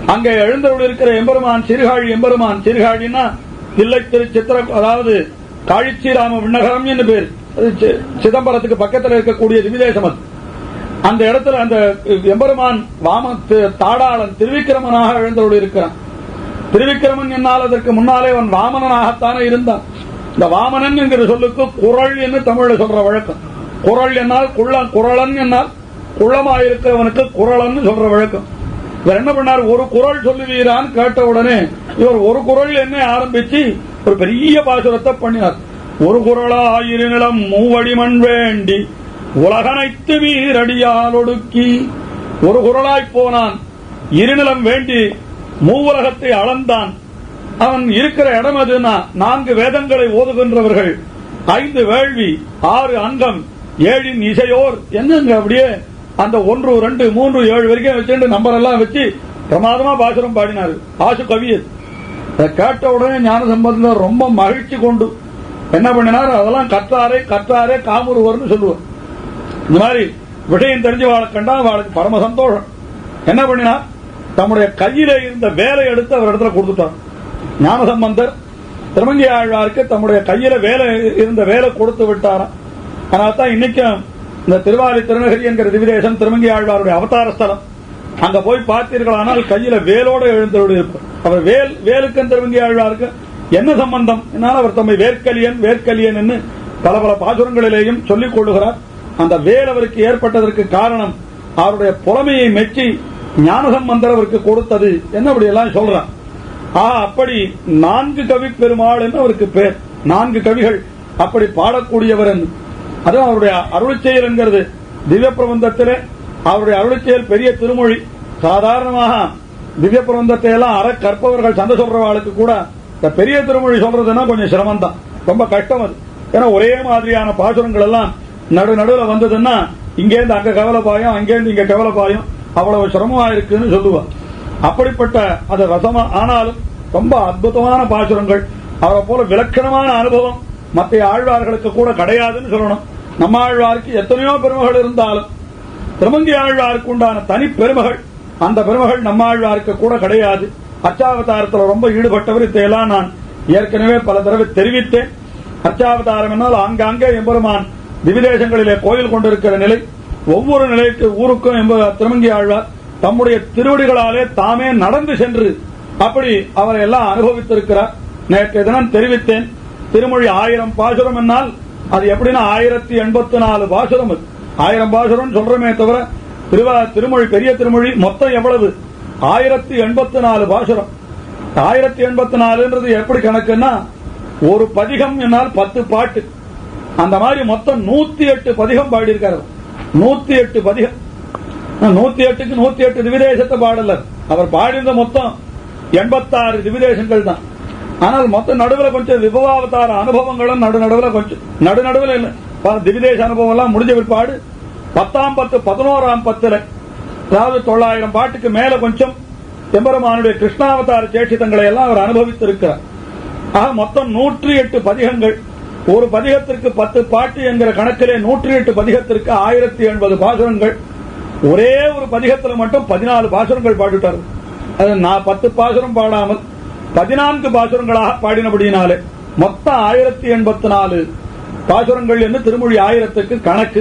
அங்கே எழுந்தருள் இருக்கிற எம்பெருமான் சிறுகாழி எம்பெருமான் சிறுகாழின்னா தில்லை திரு சித்திர அதாவது காழிச்சிராம விண்ணகரம் என்று பேர் அது சி- சிதம்பரத்துக்கு பக்கத்தில் இருக்கக்கூடிய திவிதேசம் அது அந்த இடத்துல அந்த எம்பெருமான் வாம தி- தாடாளன் திருவிக்கிரமனாக எழுந்தருள் இருக்கிறான் திருவிக்கிரமன் என்னால் அதற்கு முன்னாலே அவன் வாமனனாகத்தானே இருந்தான் இந்த வாமனன் என்கிற சொல்லுக்கு குரல் என்று தமிழ்ல சொல்ற வழக்கம் குரல் என்னால் குள்ள குரலன் என்னால் குள்ளமாயிருக்கிறவனுக்கு குரலன்னு சொல்ற வழக்கம் இவர் என்ன பண்ணார் ஒரு குரல் சொல்லுவீரான்னு கேட்ட உடனே இவர் ஒரு குரல் என்ன ஆரம்பிச்சு ஒரு பெரிய பாசுரத்தை பண்ணினார் ஒரு குரலா இருநிலம் மூவடி மண் வேண்டி உலகனைத்து மீறடியால் ஒடுக்கி ஒரு குரலாய் போனான் இருநிலம் வேண்டி மூவுலகத்தை அளந்தான் அவன் இருக்கிற இடம் அதுனா நான்கு வேதங்களை ஓதுகின்றவர்கள் ஐந்து வேள்வி ஆறு அங்கம் ஏழின் இசையோர் என்னங்க அப்படியே அந்த ஒன்று ரெண்டு மூன்று ஏழு வரைக்கும் வச்சுட்டு நம்பர் எல்லாம் வச்சு பிரமாதமா பாசுரம் பாடினாரு ஆசு கவி அது. அதை கேட்ட உடனே ஞான சம்பந்தர் ரொம்ப மகிழ்ச்சி கொண்டு என்ன பண்ணினார் அதெல்லாம் கற்றாரே கற்றாரே காமுருவர்னு சொல்லுவார் இந்த மாதிரி விஷயம் தெரிஞ்சு வாழ கண்டா அவளுக்கு பரம சந்தோஷம் என்ன பண்ணினார் தம்முடைய கையில இருந்த வேலை எடுத்து அவர் இடத்துல கொடுத்துட்டார் ஞானசம்பந்தர் திருமங்கை ஆழ்வாருக்கு தம்முடைய கையில வேலை இருந்த வேலை கொடுத்து விட்டாராம் அதனால தான் இன்னைக்கும் இந்த திருவாரி திருநகரி என்கிற திவிதேசம் திருமங்கை ஆழ்வாருடைய அவதார ஸ்தலம் அங்க போய் பார்த்தீர்களானால் கையில வேலோட எழுந்தருடைய இருப்பார் அவர் வேல் வேலுக்கும் திருமங்கை ஆழ்வாருக்கு என்ன சம்பந்தம் என்னால் அவர் தம்மை வேர்க்கலியன் வேர்க்கலியன் என்று பல பல பாசுரங்களிலேயும் சொல்லிக் கொள்ளுகிறார் அந்த வேல் அவருக்கு ஏற்பட்டதற்கு காரணம் அவருடைய புலமையை மெச்சி ஞானசம்பந்தர் அவருக்கு கொடுத்தது என்ன அப்படி எல்லாம் சொல்றார் ஆஹா அப்படி நான்கு கவி பெருமாள் என்று அவருக்கு பேர் நான்கு கவிகள் அப்படி பாடக்கூடியவர் என்று அதுவும் அவருடைய அருளிச்செயல் என்கிறது திவ்ய பிரபந்தத்திலே அவருடைய அருளிச்செயல் பெரிய திருமொழி சாதாரணமாக திவ்ய பிரபந்தத்தை எல்லாம் அற கற்பவர்கள் சண்டை சொல்றவாளுக்கு கூட இந்த பெரிய திருமொழி சொல்றதுன்னா கொஞ்சம் சிரமம் தான் ரொம்ப கஷ்டம் அது ஏன்னா ஒரே மாதிரியான பாசுரங்கள் எல்லாம் நடு நடுவில் வந்ததுன்னா இங்கேருந்து அங்க கவலை பாயும் அங்கேருந்து இங்க கவலை பாயும் அவ்வளவு சிரமமா இருக்குன்னு சொல்லுவார் அப்படிப்பட்ட அது ரசமா ஆனாலும் ரொம்ப அற்புதமான பாசுரங்கள் அவரை போல விலக்கணமான அனுபவம் மற்ற ஆழ்வார்களுக்கு கூட கிடையாதுன்னு சொல்லணும் நம்ம ஆழ்வாருக்கு எத்தனையோ பெருமகள் இருந்தாலும் திருமங்கி ஆழ்வாருக்கு உண்டான தனி பெருமகள் அந்த பெருமகள் நம்ம ஆழ்வாருக்கு கூட கிடையாது அச்சாவதாரத்தில் ரொம்ப ஈடுபட்டவர் இதையெல்லாம் நான் ஏற்கனவே பல தடவை தெரிவித்தேன் அர்ச்சாவதாரம் என்னால் ஆங்காங்கே எம்பெருமான் திவிதேசங்களிலே கோயில் கொண்டிருக்கிற நிலை ஒவ்வொரு நிலைக்கு ஊருக்கும் எம்ப திருமங்கி ஆழ்வார் தம்முடைய திருவடிகளாலே தாமே நடந்து சென்று அப்படி அவரை எல்லாம் அனுபவித்திருக்கிறார் நேற்றைய தினம் தெரிவித்தேன் திருமொழி ஆயிரம் பாசுரம் என்னால் அது எப்படின்னா ஆயிரத்தி எண்பத்தி நாலு பாசுரம் அது ஆயிரம் பாசுரம் சொல்றமே தவிர திருவா திருமொழி பெரிய திருமொழி மொத்தம் எவ்வளவு ஆயிரத்தி எண்பத்தி நாலு பாசுரம் ஆயிரத்தி எண்பத்தி நாலுன்றது எப்படி கணக்குன்னா ஒரு பதிகம் என்னால் பத்து பாட்டு அந்த மாதிரி மொத்தம் நூத்தி எட்டு பதிகம் பாடியிருக்காரு நூத்தி எட்டு பதிகம் நூத்தி எட்டுக்கு நூத்தி எட்டு திவிதேசத்தை பாடல அவர் பாடியிருந்த மொத்தம் எண்பத்தாறு திவிதேசங்கள் தான் ஆனால் மொத்த நடுவுல கொஞ்சம் விபவாவதார அனுபவங்களும் நடு நடுவுல கொஞ்சம் நடு நடுவுல இல்ல பல திவிதேச அனுபவம் எல்லாம் முடிஞ்ச பிற்பாடு பத்தாம் பத்து பதினோராம் பத்துல அதாவது தொள்ளாயிரம் பாட்டுக்கு மேல கொஞ்சம் எம்பெருமானுடைய கிருஷ்ணாவதார சேஷிதங்களை எல்லாம் அவர் அனுபவித்திருக்கிறார் ஆக மொத்தம் நூற்றி எட்டு பதிகங்கள் ஒரு பதிகத்திற்கு பத்து பாட்டு என்கிற கணக்கிலே நூற்றி எட்டு பதிகத்திற்கு ஆயிரத்தி எண்பது பாசுரங்கள் ஒரே ஒரு பதிகத்துல மட்டும் பதினாலு பாசுரங்கள் பாடிட்டார் அது நான் பத்து பாசுரம் பாடாமல் பதினான்கு பாசுரங்களாக பாடினபடியினாலே மொத்தம் ஆயிரத்தி எண்பத்தி நாலு பாசுரங்கள் என்று திருமொழி ஆயிரத்துக்கு கணக்கு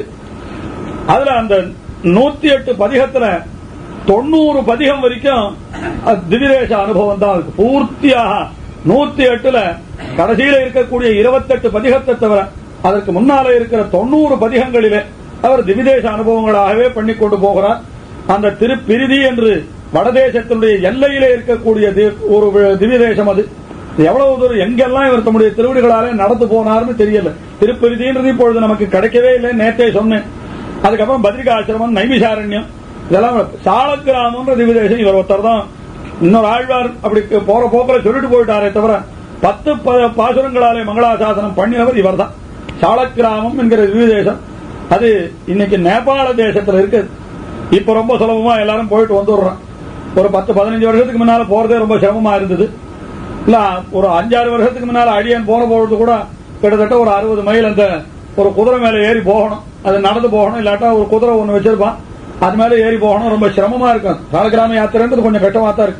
அதுல அந்த நூத்தி எட்டு பதிகத்துல தொண்ணூறு பதிகம் வரைக்கும் அது திவிதேச அனுபவம் தான் இருக்கு பூர்த்தியாக நூத்தி எட்டுல கடைசியில இருக்கக்கூடிய இருபத்தெட்டு பதிகத்தை தவிர அதற்கு முன்னால இருக்கிற தொண்ணூறு பதிகங்களிலே அவர் திவிதேச அனுபவங்களாகவே பண்ணி கொண்டு போகிறார் அந்த திருப்பிரிதி என்று வடதேசத்தினுடைய எல்லையிலே இருக்கக்கூடிய தி- ஒரு வி- திவ்யதேசம் அது இது எவ்வளவு தூரம் எங்கெல்லாம் இவர் தம்முடைய திருவடிகளாலே நடந்து போனார்னு தெரியல திருப்பதின்றது இப்பொழுது நமக்கு கிடைக்கவே இல்லை நேற்றே சொன்னேன் அதுக்கப்புறம் பத்ரிகாசிரமம் நைமிசாரண்யம் இதெல்லாம் சாலக்கிராமன்ற திவ்யதேசம் இவர் ஒருத்தர் தான் இன்னொரு ஆழ்வார் அப்படி போற போக்கில சொல்லிட்டு போயிட்டாரே தவிர பத்து ப- பாசுரங்களாலே மங்களாசாசனம் பண்ணினவர் இவர் தான் சாலக்கிராமம் என்கிற திவ்யதேசம் அது இன்னைக்கு நேபாள தேசத்துல இருக்கு இப்ப ரொம்ப சுலபமா எல்லாரும் போயிட்டு வந்துடுறோம் ஒரு பத்து பதினஞ்சு வருஷத்துக்கு முன்னால போறதே ரொம்ப சிரமமா இருந்தது இல்ல ஒரு அஞ்சாறு வருஷத்துக்கு முன்னால அடியன் போன பொழுது கூட கிட்டத்தட்ட ஒரு அறுபது மைல் அந்த ஒரு குதிரை மேல ஏறி போகணும் அது நடந்து போகணும் இல்லாட்டா ஒரு குதிரை ஒண்ணு வச்சிருப்பான் அது மேல ஏறி போகணும் ரொம்ப சிரமமா இருக்கும் சாலக்கிராம யாத்திரைன்றது கொஞ்சம் கஷ்டமா தான் இருக்கு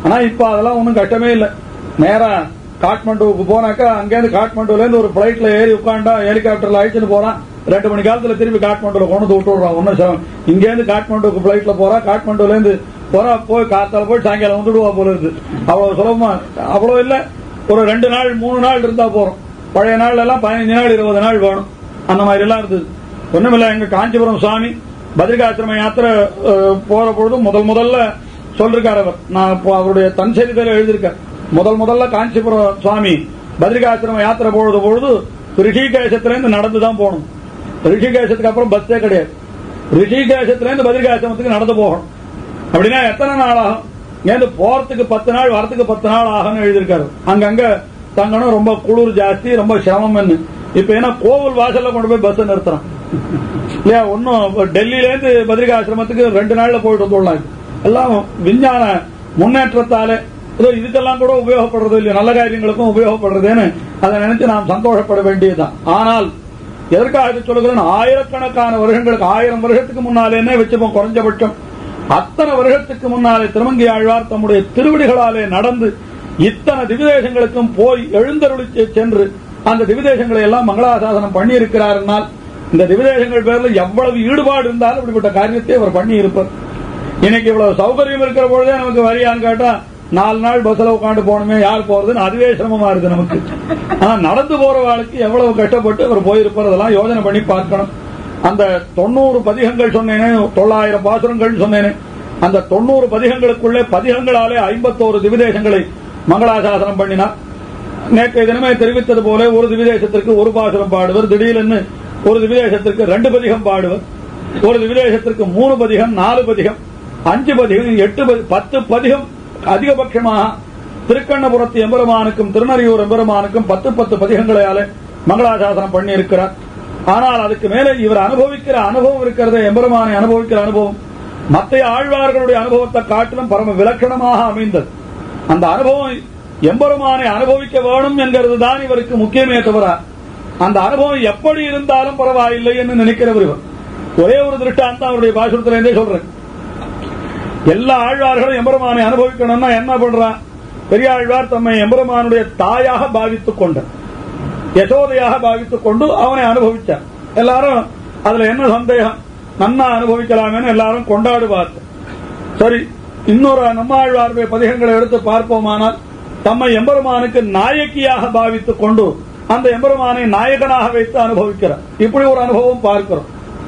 ஆனா இப்ப அதெல்லாம் ஒண்ணும் கஷ்டமே இல்ல நேரா காட்மண்டுவுக்கு போனாக்கா அங்கேருந்து காட்மண்டுல இருந்து ஒரு பிளைட்ல ஏறி உட்காண்டா ஹெலிகாப்டர்ல அழைச்சுட்டு போறான் ரெண்டு மணி காலத்துல திருப்பி காட்மண்டுல கொண்டு வந்து விட்டு விடுறான் ஒன்னும் சிரமம் இங்க இருந்து காட்மண்டுக்கு பிளைட்ல போறா காட்மண்டுல இருந்து போறா போய் காத்தால போய் சாயங்காலம் வந்துடுவா போல இருக்கு அவ்வளவு சுலபமா அவ்வளவு இல்ல ஒரு ரெண்டு நாள் மூணு நாள் இருந்தா போறோம் பழைய நாள்ல எல்லாம் பதினஞ்சு நாள் இருபது நாள் வேணும் அந்த மாதிரி எல்லாம் இருந்தது ஒண்ணுமில்ல எங்க காஞ்சிபுரம் சுவாமி பத்ரிகாசிரம யாத்திரை அஹ், போற பொழுது முதல் முதல்ல சொல்லிருக்கார் அவர் நான் இப்போ அவருடைய தன் சரிதையில எழுதியிருக்கேன் முதல் முதல்ல காஞ்சிபுரம் சுவாமி பத்ரிகாசிரம யாத்திரை போறது பொழுது ரிஷிகேசத்துல இருந்து நடந்து தான் போகணும் ரிஷிகேசத்துக்கு அப்புறம் பஸ்ஸே கிடையாது ரிஷிகேசத்துல இருந்து பத்ரிகாசிரமத்துக்கு நடந்து போகணும் அப்படின்னா எத்தனை நாள் ஆகும் இங்கேருந்து போறதுக்கு பத்து நாள் வரத்துக்கு பத்து நாள் ஆகும்னு எழுதியிருக்காரு அங்கங்க தங்கணும் ரொம்ப குளிர் ஜாஸ்தி ரொம்ப சிரமம்னு இப்ப என்ன கோவில் வாசல்ல கொண்டு போய் பஸ் நிறுத்துறான் இல்லையா ஒன்னும் டெல்லியில இருந்து பத்ரிகா ஆசிரமத்துக்கு ரெண்டு நாள்ல போயிட்டு வந்துடலாம் எல்லாம் விஞ்ஞான முன்னேற்றத்தாலே ஏதோ இதுக்கெல்லாம் கூட உபயோகப்படுறது இல்லையா நல்ல காரியங்களுக்கும் உபயோகப்படுறதுன்னு அதை நினைச்சு நாம் சந்தோஷப்பட வேண்டியதுதான் ஆனால் எதற்காக இதை சொல்லுகிறேன் ஆயிரக்கணக்கான வருஷங்களுக்கு ஆயிரம் வருஷத்துக்கு முன்னாலேனே வச்சுப்போம் குறைஞ்சபட்சம் அத்தனை வருஷத்துக்கு முன்னாலே திருமங்கி ஆழ்வார் தம்முடைய திருவிடிகளாலே நடந்து இத்தனை திவிதேசங்களுக்கும் போய் எழுந்தருளி செ- சென்று அந்த திவிதேசங்களை எல்லாம் மங்களாசாசனம் பண்ணி இருக்கிறார்னால் இந்த திவிதேசங்கள் பேர்ல எவ்வளவு ஈடுபாடு இருந்தாலும் இப்படிப்பட்ட காரியத்தை அவர் பண்ணி இருப்பார் இன்னைக்கு இவ்வளவு சௌகரியம் இருக்கிற பொழுதே நமக்கு வரியான்னு கேட்டா நாலு நாள் பஸ்ல உட்காந்து போகணுமே யார் போறதுன்னு அதுவே சிரமமா இருக்கு நமக்கு ஆனா நடந்து போற வாழ்க்கை எவ்வளவு கஷ்டப்பட்டு அவர் போயிருப்பார் அதெல்லாம் யோசனை பண்ணி பார்க்கணும் அந்த தொண்ணூறு பதிகங்கள் சொன்னேனே தொள்ளாயிரம் பாசுரங்கள் சொன்னேனே அந்த தொண்ணூறு பதிகங்களுக்குள்ளே பதிகங்களாலே ஐம்பத்தோரு திவிதேசங்களை மங்களாசாசனம் பண்ணினார் நேற்றைய தினமே தெரிவித்தது போல ஒரு திவிதேசத்திற்கு ஒரு பாசுரம் பாடுவர் திடீரென்னு ஒரு திவிதேசத்திற்கு ரெண்டு பதிகம் பாடுவர் ஒரு திவிதேசத்திற்கு மூணு பதிகம் நாலு பதிகம் அஞ்சு பதிகம் எட்டு பதி- பத்து பதிகம் அதிகபட்சமாக திருக்கண்ணபுரத்து எம்பெருமானுக்கும் திருநறியூர் எம்பெருமானுக்கும் பத்து பத்து பதிகங்களாலே மங்களாசாசனம் பண்ணி இருக்கிறார் ஆனால் அதுக்கு மேலே இவர் அனுபவிக்கிற அனுபவம் இருக்கிறது எம்பெருமானை அனுபவிக்கிற அனுபவம் மற்ற ஆழ்வார்களுடைய அனுபவத்தை காட்டிலும் பரம விலட்சணமாக அமைந்தது அந்த அனுபவம் எம்பெருமானை அனுபவிக்க வேணும் என்கிறது தான் இவருக்கு முக்கியமே தவிர அந்த அனுபவம் எப்படி இருந்தாலும் பரவாயில்லை என்று நினைக்கிறவர் இவர் ஒரே ஒரு திருஷ்டாந்தம் அவருடைய பாசுரத்திலிருந்தே சொல்றேன் எல்லா ஆழ்வார்களும் எம்பெருமானை அனுபவிக்கணும்னா என்ன பண்றான் பெரிய ஆழ்வார் தம்மை எம்பெருமானுடைய தாயாக பாவித்துக் கொண்டார் யசோதையாக பாவித்துக் கொண்டு அவனை அனுபவிச்சார் எல்லாரும் அதுல என்ன சந்தேகம் நன்னா அனுபவிக்கலாமேன்னு எல்லாரும் கொண்டாடுவார்கள் சரி இன்னொரு நம்மாழ்வாருடைய பதிகங்களை எடுத்து பார்ப்போமானால் தம்மை எம்பெருமானுக்கு நாயக்கியாக பாவித்துக் கொண்டு அந்த எம்பெருமானை நாயகனாக வைத்து அனுபவிக்கிறார் இப்படி ஒரு அனுபவம் பார்க்கிறோம்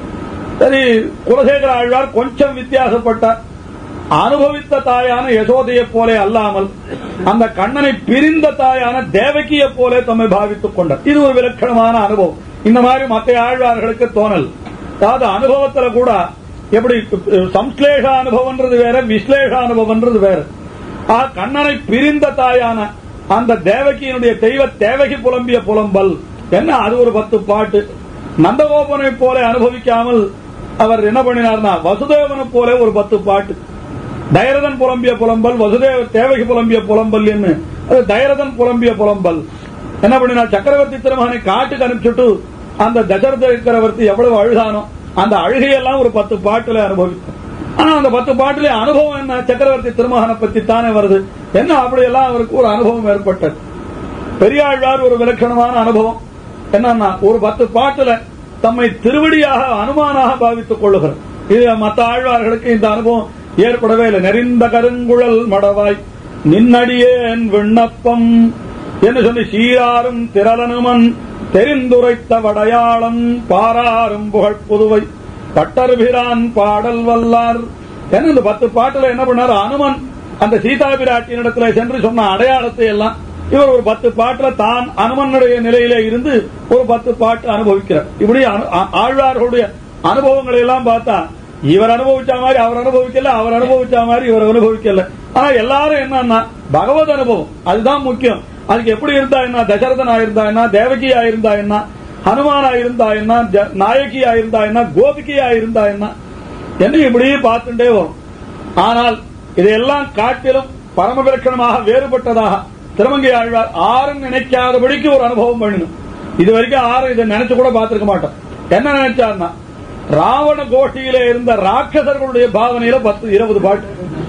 சரி குலசேகர ஆழ்வார் கொஞ்சம் வித்தியாசப்பட்டார் அனுபவித்த தாயான யசோதையைப் போலே அல்லாமல் அந்த கண்ணனை பிரிந்த தாயான தேவகியைப் போலே தம்மை பாவித்துக் கொண்டார் இது ஒரு விலட்சணமான அனுபவம் இந்த மாதிரி மற்ற ஆழ்வார்களுக்கு தோணல் அதாவது அனுபவத்துல கூட எப்படி அஹ், சம்ஸ்லேஷ அனுபவம்ன்றது வேற விஸ்லேஷ அனுபவம்ன்றது வேற ஆ, கண்ணனை பிரிந்த தாயான அந்த தேவகியினுடைய தெய்வ தேவகி புலம்பிய புலம்பல் என்ன அது ஒரு பத்து பாட்டு நந்தகோபனை போல அனுபவிக்காமல் அவர் என்ன பண்ணினார்னா வசுதேவனை போல ஒரு பத்து பாட்டு தைரதன் புலம்பிய புலம்பல் வசுதேவ தேவகி புலம்பிய புலம்பல் என்ன அது தைரதன் புலம்பிய புலம்பல் என்ன பண்ணினார் சக்கரவர்த்தி திருமகனை காட்டுக்கு அனுப்பிச்சுட்டு அந்த தசரத சக்கரவர்த்தி எவ்வளவு அழுதானோ அந்த அழுகையெல்லாம் ஒரு பத்து பாட்டுல அனுபவித்தார் ஆனா அந்த பத்து பாட்டுல அனுபவம் என்ன சக்கரவர்த்தி திருமகனை பத்தி தானே வருது என்ன அப்படியெல்லாம் அவருக்கு ஒரு அனுபவம் ஏற்பட்டது பெரியாழ்வார் ஒரு விலட்சணமான அனுபவம் என்னன்னா ஒரு பத்து பாட்டுல தம்மை திருவடியாக அனுமானாக பாவித்துக் கொள்ளுகிறார் இது மற்ற ஆழ்வார்களுக்கு இந்த அனுபவம் ஏற்படவே இல்லை நெறிந்த கருங்குழல் மடவாய் நின்னடியேன் விண்ணப்பம் என்று சொல்லி சீராரும் திரளனுமன் தெரிந்துரைத்த வடையாளம் பாராரும் புகழ் புதுவை பட்டர்பிரான் பாடல் வல்லார் என்ன இந்த பத்து பாட்டுல என்ன பண்ணாரு அனுமன் அந்த சீதா பிராட்டியினிடத்துல சென்று சொன்ன அடையாளத்தை எல்லாம் இவர் ஒரு பத்து பாட்டுல தான் அனுமனுடைய நிலையிலே இருந்து ஒரு பத்து பாட்டு அனுபவிக்கிறார் இப்படி அனு- ஆ- ஆழ்வார்களுடைய அனுபவங்களை எல்லாம் பார்த்தா இவர் அனுபவிச்ச மாதிரி அவர் அனுபவிக்கல அவர் அனுபவிச்ச மாதிரி இவர் அனுபவிக்கல ஆனா எல்லாரும் என்னன்னா பகவத் அனுபவம் அதுதான் முக்கியம் அதுக்கு எப்படி இருந்தா என்ன தசரதனா இருந்தா என்ன தேவகியா இருந்தா என்ன ஹனுமானா இருந்தா என்ன ஜ- நாயகியா இருந்தா என்ன கோபிகையா இருந்தா என்ன என்ன இப்படி பார்த்துட்டே வரும் ஆனால் இதையெல்லாம் காட்டிலும் பரமவிலட்சணமாக வேறுபட்டதாக திருமங்கை ஆழ்வார் ஆரும் நினைக்காதபடிக்கு ஒரு அனுபவம் பண்ணணும் இது வரைக்கும் ஆரும் இதை நினைச்சு கூட பார்த்திருக்க மாட்டோம் என்ன நினைச்சார்னா ராவண கோஷ்டியில இருந்த ராட்சசர்களுடைய பாவனையில பத்து இருபது பாட்டு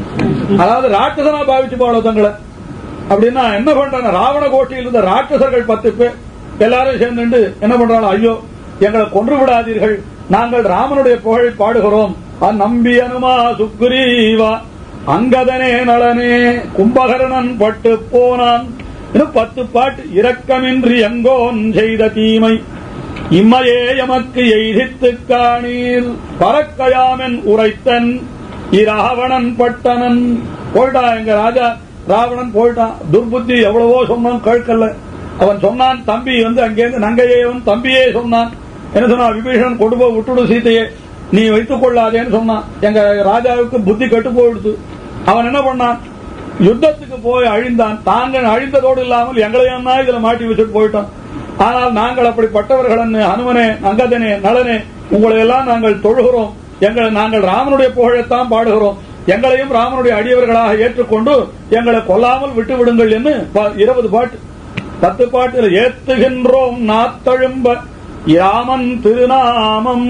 அதாவது ராட்சசனா பாவிச்சு போல தங்களை அப்படின்னா என்ன பண்றாங்க ராவண கோஷ்டியில் இருந்த ராட்சசர்கள் பத்து பேர் எல்லாரும் சேர்ந்து என்ன பண்றாங்க ஐயோ எங்களை கொன்று விடாதீர்கள் நாங்கள் ராமனுடைய புகழை பாடுகிறோம் அந்நம்பி அனுமா சுக்ரீவா அங்கதனே நளனே கும்பகர்ணன் பட்டு போனான் இன்னும் பத்து பாட்டு இரக்கமின்றி எங்கோன் செய்த தீமை இம்மையே எமக்கு எய்தித்து காணீர் பறக்கயாமென் உரைத்தன் இராவணன் பட்டனன் போயிட்டான் எங்க ராஜா ராவணன் போயிட்டான் துர்புத்தி எவ்வளவோ சொன்னான் கேட்கல அவன் சொன்னான் தம்பி வந்து அங்கேருந்து நங்கையேவன் தம்பியே சொன்னான் என்ன சொன்னா விபீஷணன் கொண்டு போய் விட்டுடு சீதையே நீ வைத்துக் கொள்ளாதேன்னு சொன்னான் எங்க ராஜாவுக்கு புத்தி கெட்டு போயிடுச்சு அவன் என்ன பண்ணான் யுத்தத்துக்கு போய் அழிந்தான் தாங்கள் அழிந்ததோடு இல்லாமல் எங்களையன்னா இதுல மாட்டி வச்சுட்டு போயிட்டோம் ஆனால் நாங்கள் அப்படிப்பட்டவர்கள் அனுமனே அங்கதனே நலனே உங்களை எல்லாம் நாங்கள் தொழுகிறோம் எங்களை நாங்கள் ராமனுடைய புகழைத்தான் பாடுகிறோம் எங்களையும் ராமனுடைய அடியவர்களாக ஏற்றுக்கொண்டு எங்களை கொல்லாமல் விட்டு விடுங்கள் என்று ப- இருபது பாட்டு பத்து பாட்டில் ஏத்துகின்றோம் நாத்தழும்ப ராமன் திருநாமம்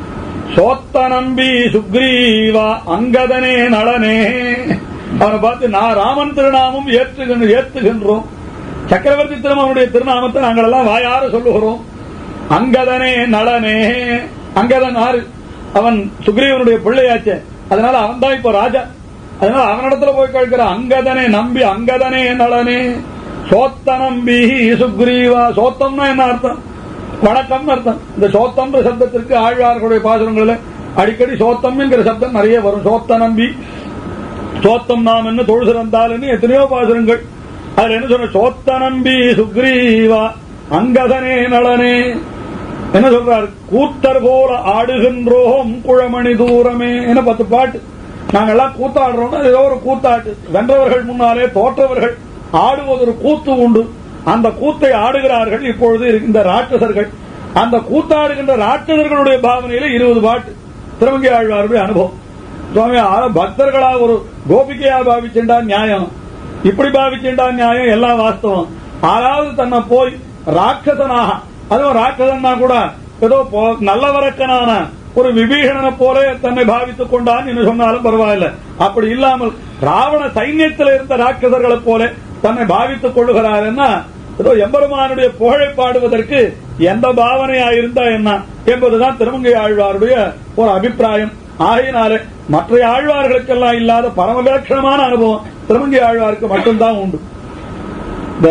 சோத்த நம்பி சுக்ரீவா அங்கதனே நளனே அவனை பார்த்து நான் ராமன் திருநாமம் ஏற்றுகின்ற ஏத்துகின்றோம் சக்கரவர்த்தி திருமகனுடைய திருநாமத்தை நாங்கள் எல்லாம் வாயார சொல்லுகிறோம் அங்கதனே நளனே அங்கதன் ஆறு அவன் சுக்ரீவனுடைய பிள்ளையாச்சே அதனால அவன் தான் இப்போ ராஜா அதனால அவனிடத்துல போய் கேட்கிற அங்கதனே நம்பி அங்கதனே நளனே சோத்த நம்பி சுக்ரீவா சோத்தம்னா என்ன அர்த்தம் வணக்கம்னு அர்த்தம் இந்த சோத்தம்ன்ற சப்தத்திற்கு ஆழ்வார்களுடைய பாசுரங்களில் அடிக்கடி சோத்தம் என்கிற சப்தம் நிறைய வரும் சோத்த நம்பி சோத்தம் நாம் என்ன தொழு சிறந்தால்னு எத்தனையோ பாசுரங்கள் அதுல என்ன சொன்ன சோத்த நம்பி சுக்ரீவா அங்கதனே நளனே என்ன சொல்றார் கூத்தர் போல ஆடுகின்றோம் குழமணி தூரமே என்ன பத்து பாட்டு நாங்கெல்லாம் கூத்தாடுறோம் ஏதோ ஒரு கூத்தாட்டு வென்றவர்கள் முன்னாலே தோற்றவர்கள் ஆடுவது ஒரு கூத்து உண்டு அந்த கூத்தை ஆடுகிறார்கள் இப்பொழுது இந்த ராட்சசர்கள் அந்த கூத்தாடுகின்ற ராட்சசர்களுடைய பாவனையில இருபது பாட்டு திருமங்கை ஆழ்வாருடைய அனுபவம் சுவாமி ஆ, பக்தர்களா ஒரு கோபிகையா பாவிச்சுண்டா நியாயம் இப்படி பாவிச்சுண்டா நியாயம் எல்லாம் வாஸ்தவம் ஆறாவது தன்னை போய் ராட்சசனாக அதுவும் ராட்சசன்னா கூட ஏதோ போ- நல்லவரக்கனான ஒரு விபீஷணனை போல தன்னை பாவித்துக் கொண்டான் என்று சொன்னாலும் பரவாயில்ல அப்படி இல்லாமல் ராவண சைன்யத்தில் இருந்த ராட்சசர்களைப் போல தன்னை பாவித்துக் கொள்ளுகிறார்னா ஏதோ எம்பெருமானுடைய புகழை பாடுவதற்கு எந்த பாவனையா இருந்தா என்ன என்பதுதான் திருமங்கை ஆழ்வாருடைய ஒரு அபிப்பிராயம் ஆகையினாலே மற்ற ஆழ்வார்களுக்கெல்லாம் இல்லாத பரமலட்சணமான அனுபவம் திருமங்கை ஆழ்வாருக்கு மட்டும்தான் உண்டு இந்த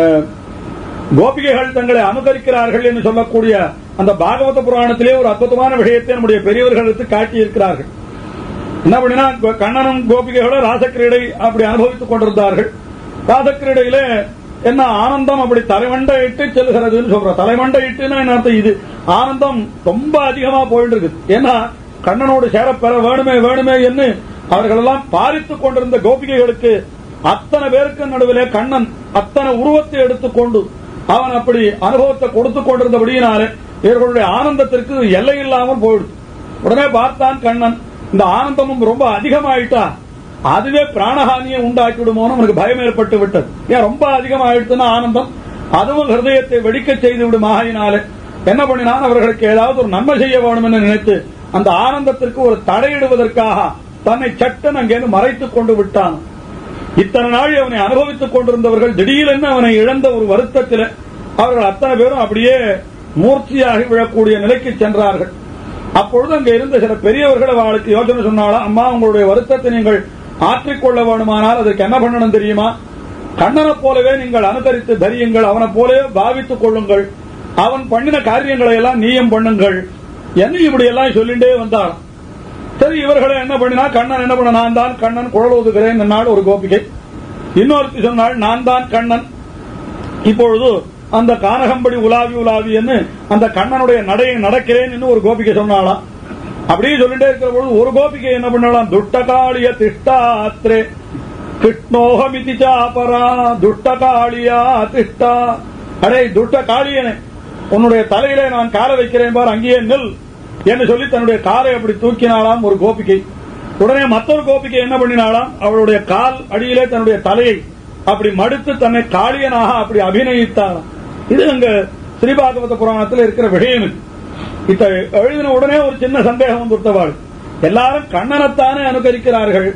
கோபிகைகள் தங்களை அனுகரிக்கிறார்கள் என்று சொல்லக்கூடிய அந்த பாகவத புராணத்திலே ஒரு அற்புதமான விஷயத்தை நம்முடைய பெரியவர்களுக்கு காட்டியிருக்கிறார்கள் என்ன பண்ணினா கண்ணனும் கோபிகைகளும் ராசக்கிரீடை அப்படி அனுபவித்துக் கொண்டிருந்தார்கள் ராசக்கிரீடையிலே என்ன ஆனந்தம் அப்படி தலைமண்டை இட்டு செல்கிறதுன்னு சொல்றோம் தலைமண்டை இட்டுன்னா என்ன அர்த்தம் இது ஆனந்தம் ரொம்ப அதிகமா போயிட்டு இருக்குது ஏன்னா கண்ணனோடு சேரப்பெற வேணுமே வேணுமே என்று அவர்கள் எல்லாம் பாரித்துக் கொண்டிருந்த கோபிகைகளுக்கு அத்தனை பேருக்கு நடுவிலே கண்ணன் அத்தனை உருவத்தை எடுத்துக்கொண்டு அவன் அப்படி அனுபவத்தை கொடுத்துக் கொண்டிருந்தபடியினாலே இவர்களுடைய ஆனந்தத்திற்கு எல்லை இல்லாமல் போயிடுது உடனே பார்த்தான் கண்ணன் இந்த ஆனந்தமும் ரொம்ப அதிகமாயிட்டா அதுவே பிராணஹானியை உண்டாக்கி விடுமோன்னு அவனுக்கு பயம் ஏற்பட்டு விட்டது ஏன் ரொம்ப அதிகமாயிடுச்சுன்னா ஆனந்தம் அதுவும் ஹிருதயத்தை வெடிக்க செய்து விடும் ஆகையினாலே என்ன பண்ணினான் அவர்களுக்கு ஏதாவது ஒரு நன்மை செய்ய வேணும் என்று நினைத்து அந்த ஆனந்தத்திற்கு ஒரு தடையிடுவதற்காக தன்னை சட்டன் அங்கேருந்து மறைத்துக் கொண்டு விட்டான் இத்தனை நாள் அவனை அனுபவித்துக் கொண்டிருந்தவர்கள் திடீரென அவனை இழந்த ஒரு வருத்தத்தில் அவர்கள் அத்தனை பேரும் அப்படியே மூர்த்தியாகி விழக்கூடிய நிலைக்கு சென்றார்கள் அப்பொழுது அங்க இருந்த சில பெரியவர்கள் அவளுக்கு யோசனை சொன்னாலும் அம்மா உங்களுடைய வருத்தத்தை நீங்கள் ஆற்றிக்கொள்ள வேணுமானால் அதற்கு என்ன பண்ணணும் தெரியுமா கண்ணனைப் போலவே நீங்கள் அனுசரித்து தரியுங்கள் அவனைப் போலவே பாவித்துக் கொள்ளுங்கள் அவன் பண்ணின காரியங்களை எல்லாம் நீயும் பண்ணுங்கள் என்ன இப்படி எல்லாம் சொல்லிண்டே வந்தாள் சரி இவர்களை என்ன பண்ணினா கண்ணன் என்ன பண்ண நான் தான் கண்ணன் குழல் ஊதுகிறேன் என்னால் ஒரு கோபிகை இன்னொருத்தி சொன்னாள் நான் தான் கண்ணன் இப்பொழுது அந்த கானகம்படி உலாவி உலாவி என்று அந்த கண்ணனுடைய நடையை நடக்கிறேன் என்று ஒரு கோபிகை சொன்னாளாம் அப்படியே சொல்லிட்டே இருக்கிற பொழுது ஒரு கோபிகை என்ன பண்ணலாம் துட்டகாளிய திஷ்டாத்ரே கிருஷ்ணோகமிதி சாபரா துட்டகாளியா திஷ்டா அடே துட்ட காளியனே உன்னுடைய தலையிலே நான் காலை வைக்கிறேன் பார் அங்கேயே நில் என்று சொல்லி தன்னுடைய காலை அப்படி தூக்கினாளாம் ஒரு கோபிகை உடனே மற்றொரு கோபிகை என்ன பண்ணினாளாம் அவளுடைய கால் அடியிலே தன்னுடைய தலையை அப்படி மடுத்து தன்னை காளியனாக அப்படி அபிநயித்தாளாம் இது அங்க ஸ்ரீபாகவத புராணத்தில் இருக்கிற விஷயம் இது. இத எழுதின உடனே ஒரு சின்ன சந்தேகம் வந்துட்டவாள் எல்லாரும் கண்ணனைத்தானே அனுகரிக்கிறார்கள்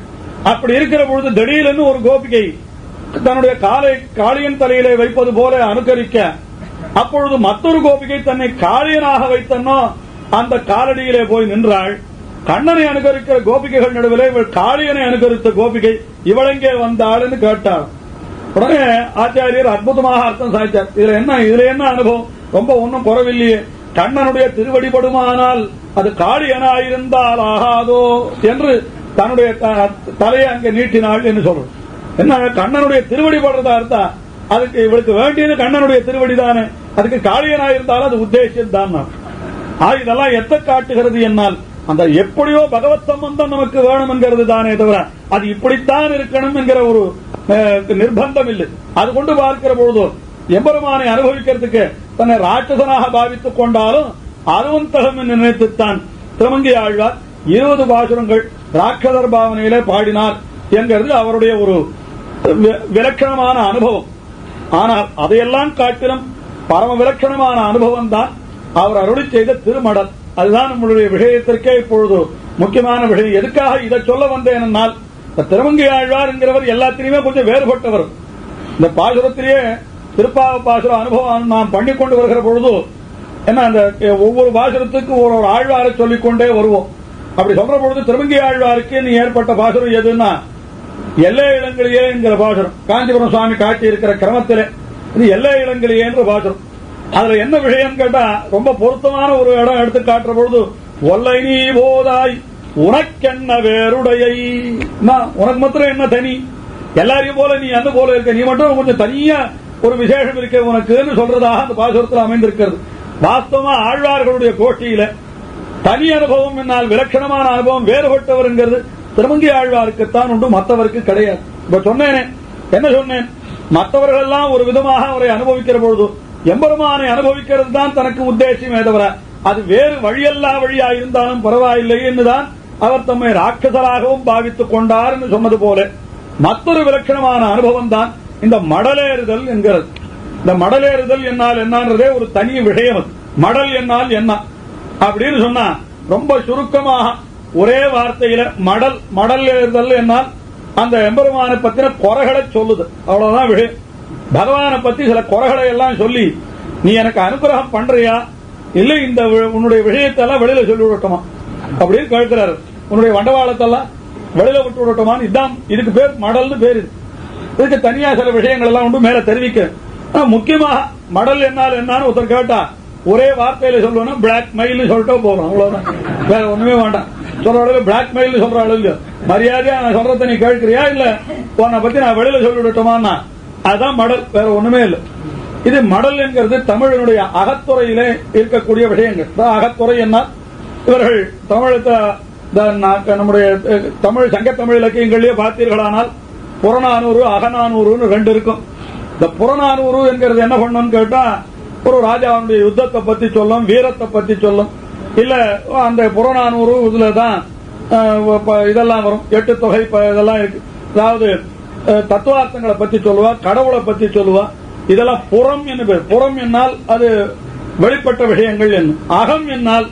அப்படி இருக்கிற பொழுது திடீரென்று ஒரு கோபிகை தன்னுடைய காலை காளியன் தலையிலே வைப்பது போல அனுகரிக்க அப்பொழுது மற்றொரு கோபிகை தன்னை காளியனாக வைத்தனோ அந்த காலடியிலே போய் நின்றாள் கண்ணனை அனுகரிக்கிற கோபிகைகள் நடுவிலே இவள் காளியனை அனுகரித்த கோபிகை இவளெங்கே வந்தாள்னு கேட்டாள் உடனே ஆச்சாரியர் அற்புதமாக அர்த்தம் சாய்ச்சார் இதுல என்ன இதுல என்ன அனுபவம் ரொம்ப ஒன்றும் குறவில்லையே கண்ணனுடைய திருவடிபடுமானால் அது காளியனாயிருந்தால் ஆகாதோ என்று தன்னுடைய த- தலையை அங்கே நீட்டினாள் என்று சொல்றோம் என்ன கண்ணனுடைய திருவடி படுறதா இருந்தா அதுக்கு இவளுக்கு வேண்டியது கண்ணனுடைய திருவடி தானே அதுக்கு காளியனாயிருந்தாலும் அது உத்தேசியம் தான் ஆ, இதெல்லாம் எத்த காட்டுகிறது என்னால் அந்த எப்படியோ பகவத் சம்பந்தம் நமக்கு வேணும் என்கிறது தானே தவிர அது இப்படித்தான் இருக்கணும் என்கிற ஒரு அஹ், நிர்பந்தம் இல்லை அது கொண்டு பார்க்கிற பொழுது எம்பெருமானை அனுபவிக்கிறதுக்கு தன்னை ராட்சசனாக பாவித்துக் கொண்டாலும் அதுவும் தகம் என்று நினைத்துத்தான் திருமங்கி ஆழ்வார் இருபது பாசுரங்கள் ராட்சதர் பாவனையிலே பாடினார் என்கிறது அவருடைய ஒரு வி- விலட்சணமான அனுபவம் ஆனால் அதையெல்லாம் காட்டிலும் பரம விலட்சணமான அனுபவம் தான் அவர் அருளி செய்த திருமடல் அதுதான் நம்மளுடைய விஷயத்திற்கே இப்பொழுது முக்கியமான விஷயம் எதுக்காக இதை சொல்ல வந்தேன் என்னால் இந்த திருமங்கை ஆழ்வார் என்கிறவர் எல்லாத்திலையுமே கொஞ்சம் வேறுபட்டவர் இந்த பாசுரத்திலேயே திருப்பாவ பாசுர அனுபவம் நாம் பண்ணி கொண்டு வருகிற பொழுது என்ன அந்த ஒவ்வொரு பாசுரத்துக்கு ஒரு ஒரு ஆழ்வாரை சொல்லிக் கொண்டே வருவோம் அப்படி சொல்ற பொழுது திருமங்கை ஆழ்வாருக்கு நீ ஏற்பட்ட பாசுரம் எதுன்னா எல்லை இளங்களியே என்கிற பாசுரம் காஞ்சிபுரம் சுவாமி காட்டி இருக்கிற கிரமத்திலே இது எல்லை இளங்களியே என்ற பாசுரம் அதுல என்ன விஷயம் கேட்டா ரொம்ப பொருத்தமான ஒரு இடம் எடுத்து காட்டுற பொழுது ஒல்லை நீ போதாய் உனக்கென்ன வேறுடையை நான், உனக்கு மாத்திரம் என்ன தனி எல்லாரையும் போல நீ அந்த போல இருக்க நீ மட்டும் கொஞ்சம் தனியா ஒரு விசேஷம் இருக்க உனக்குன்னு சொல்றதாக அந்த பாசுரத்தில் அமைந்திருக்கிறது வாஸ்தவமா ஆழ்வார்களுடைய கோஷ்டியில தனி அனுபவம் என்னால் விலட்சணமான அனுபவம் வேறுபட்டவர்ங்கிறது திருமங்கி ஆழ்வாருக்குத்தான் உண்டு மற்றவருக்கு கிடையாது இப்ப சொன்னேனே என்ன சொன்னேன் மற்றவர்கள் எல்லாம் ஒரு விதமாக அவரை அனுபவிக்கிற பொழுது எம்பெருமானை அனுபவிக்கிறது தான் தனக்கு உத்தேசமே தவிர அது வேறு வழியல்லா வழியா இருந்தாலும் பரவாயில்லை என்றுதான் அவர் தம்மை ராட்சசராகவும் பாவித்துக் கொண்டார் என்று சொன்னது போல மற்றொரு விலட்சணமான அனுபவம் தான் இந்த மடலேறுதல் என்கிறது இந்த மடலேறுதல் என்னால் என்னன்றதே ஒரு தனி விஷயம் அது மடல் என்னால் என்ன அப்படின்னு சொன்னா ரொம்ப சுருக்கமாக ஒரே வார்த்தையில மடல் மடல் ஏறுதல் என்னால் அந்த எம்பெருமானை பத்தின குறைகளை சொல்லுது அவ்வளவுதான் விஷயம் பகவானை பத்தி சில குறைகளை எல்லாம் சொல்லி நீ எனக்கு அனுகிரகம் பண்றியா இல்ல இந்த வி- உன்னுடைய விஷயத்தை எல்லாம் வெளியில சொல்லி விடட்டுமா அப்படின்னு கேட்கிறாரு உன்னுடைய வண்டவாளத்தெல்லாம் வெளியில விட்டு விடட்டுமான்னு இதான் இதுக்கு பேர் மடல்னு பேர் இது இதுக்கு தனியா சில விஷயங்கள் எல்லாம் உண்டு மேல தெரிவிக்க ஆனா முக்கியமாக மடல் என்னால் என்னன்னு ஒருத்தர் கேட்டா ஒரே வார்த்தையில சொல்லணும்னா பிளாக் மெயில் சொல்லிட்டே போறோம் அவ்வளவுதான் வேற ஒண்ணுமே வேண்டாம் சொல்ற அளவு பிளாக் மெயில் சொல்ற அளவு இல்ல மரியாதையா நான் சொல்றத நீ கேட்கிறியா இல்ல உன்னை பத்தி நான் வெளியில சொல்லி விடட்டுமான்னா அதுதான் மடல் வேற ஒண்ணுமே இல்ல இது மடல் என்கிறது தமிழனுடைய அகத்துறையிலே இருக்கக்கூடிய விஷயங்கள் அதான் அகத்துறை என்ன இவர்கள் தமிழத்தை இந்த நா- நம்முடைய அஹ், தமிழ் சங்கத்தமிழ் இலக்கியங்களிலே பார்த்தீர்களானால் புறநானூறு அகநானூறுன்னு ரெண்டு இருக்கும் இந்த புறநானூறு என்கிறது என்ன பண்ணணும்னு கேட்டா ஒரு ராஜாவுடைய யுத்தத்தை பத்தி சொல்லும் வீரத்தை பத்தி சொல்லும் இல்ல அந்த புறநானூறு இதுல தான் அஹ், ப- இதெல்லாம் வரும் எட்டு தொகை ப- இதெல்லாம் இருக்கு அதாவது அஹ், தத்துவார்த்தங்களை பத்தி சொல்லுவா கடவுளை பத்தி சொல்லுவா இதெல்லாம் புறம் என்று பேர் புறம் என்னால் அது வெளிப்பட்ட விஷயங்கள் என்ன அகம் என்னால்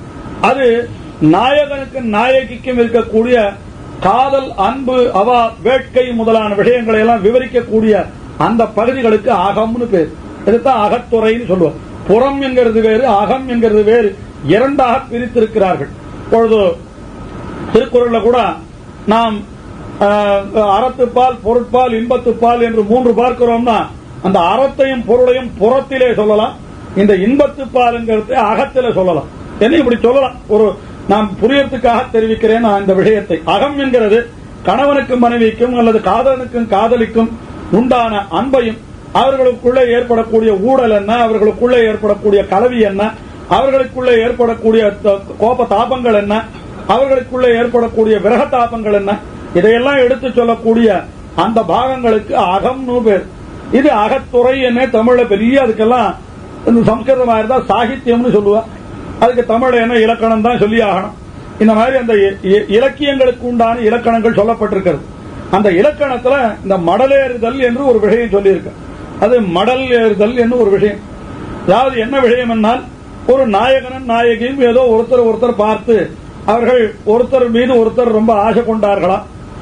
அது நாயகனுக்கும் நாயகிக்கும் இருக்கக்கூடிய காதல் அன்பு அவா வேட்கை முதலான விஷயங்களை எல்லாம் விவரிக்கக்கூடிய அந்த பகுதிகளுக்கு அகம்னு பேர் இதுதான் அகத்துறைன்னு சொல்லுவோம் புறம் என்கிறது வேறு அகம் என்கிறது வேறு இரண்டாக பிரித்திருக்கிறார்கள் இப்பொழுது திருக்குறள்ல கூட நாம் ஆஹ், அறத்துப்பால் பொருட்பால் இன்பத்துப்பால் என்று மூன்று பார்க்கிறோம்னா அந்த அறத்தையும் பொருளையும் புறத்திலே சொல்லலாம் இந்த இன்பத்துப்பால் என்கிறது அகத்திலே சொல்லலாம் என்ன இப்படி சொல்லலாம் ஒரு நான் புரியறதுக்காக தெரிவிக்கிறேன் நான் இந்த விஷயத்தை அகம் என்கிறது கணவனுக்கும் மனைவிக்கும் அல்லது காதலனுக்கும் காதலிக்கும் உண்டான அன்பையும் அவர்களுக்குள்ளே ஏற்படக்கூடிய ஊழல் என்ன அவர்களுக்குள்ளே ஏற்படக்கூடிய கலவி என்ன அவர்களுக்குள்ளே ஏற்படக்கூடிய த- கோப தாபங்கள் என்ன அவர்களுக்குள்ளே ஏற்படக்கூடிய விரக தாபங்கள் என்ன இதையெல்லாம் எடுத்து சொல்லக்கூடிய அந்த பாகங்களுக்கு அகம்னு பேர் இது அகத்துறை என்ன தமிழ்ல பெரிய அதுக்கெல்லாம் இந்த சம்ஸ்கிருதமா இருந்தா சாகித்யம்னு சொல்லுவா அதுக்கு தமிழ்ல என்ன இலக்கணம் தான் சொல்லி ஆகணும் இந்த மாதிரி அந்த இ- இ- இலக்கியங்களுக்கு உண்டான இலக்கணங்கள் சொல்லப்பட்டிருக்கிறது அந்த இலக்கணத்துல இந்த மடலேறுதல் என்று ஒரு விஷயம் சொல்லியிருக்கு அது மடல் ஏறுதல் என்று ஒரு விஷயம் அதாவது என்ன விஷயம் என்னால் ஒரு நாயகனும் நாயகியும் ஏதோ ஒருத்தர் ஒருத்தர் பார்த்து அவர்கள் ஒருத்தர் மீது ஒருத்தர் ரொம்ப ஆசை கொண்டார்களா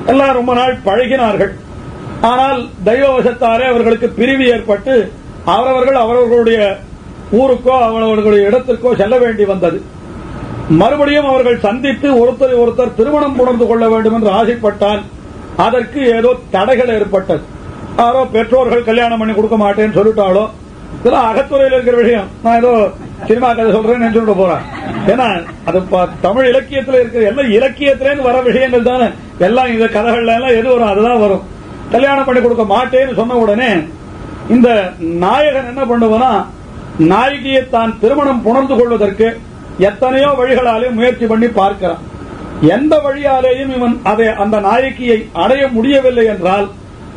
எல்லாம் ரொம்ப நாள் பழகினார்கள் ஆனால் தெய்வவசத்தாரே அவர்களுக்கு பிரிவு ஏற்பட்டு அவரவர்கள் அவரவர்களுடைய ஊருக்கோ அவரவர்களுடைய இடத்திற்கோ செல்ல வேண்டி வந்தது மறுபடியும் அவர்கள் சந்தித்து ஒருத்தரை ஒருத்தர் திருமணம் புணர்ந்து கொள்ள வேண்டும் என்று ஆசைப்பட்டால் அதற்கு ஏதோ தடைகள் ஏற்பட்டது யாரோ பெற்றோர்கள் கல்யாணம் பண்ணி கொடுக்க மாட்டேன்னு சொல்லிட்டாலோ இதெல்லாம் அகத்துறையில் இருக்கிற விஷயம் நான் ஏதோ சினிமா கதை சொல்றேன்னு சொல்லிட்டு போறேன் ஏன்னா அது ப- தமிழ் இலக்கியத்துல இருக்கிற எல்லாம் இலக்கியத்திலேருந்து வர விஷயங்கள் தானே எல்லாம் இந்த கதைகள்ல எல்லாம் எது வரும் அதுதான் வரும் கல்யாணம் பண்ணி கொடுக்க மாட்டேன்னு சொன்ன உடனே இந்த நாயகன் என்ன பண்ணுவானா நாயகியை தான் திருமணம் புணர்ந்து கொள்வதற்கு எத்தனையோ வழிகளாலே முயற்சி பண்ணி பார்க்கிறான் எந்த வழியாலேயும் இவன் அதை அந்த நாயகியை அடைய முடியவில்லை என்றால்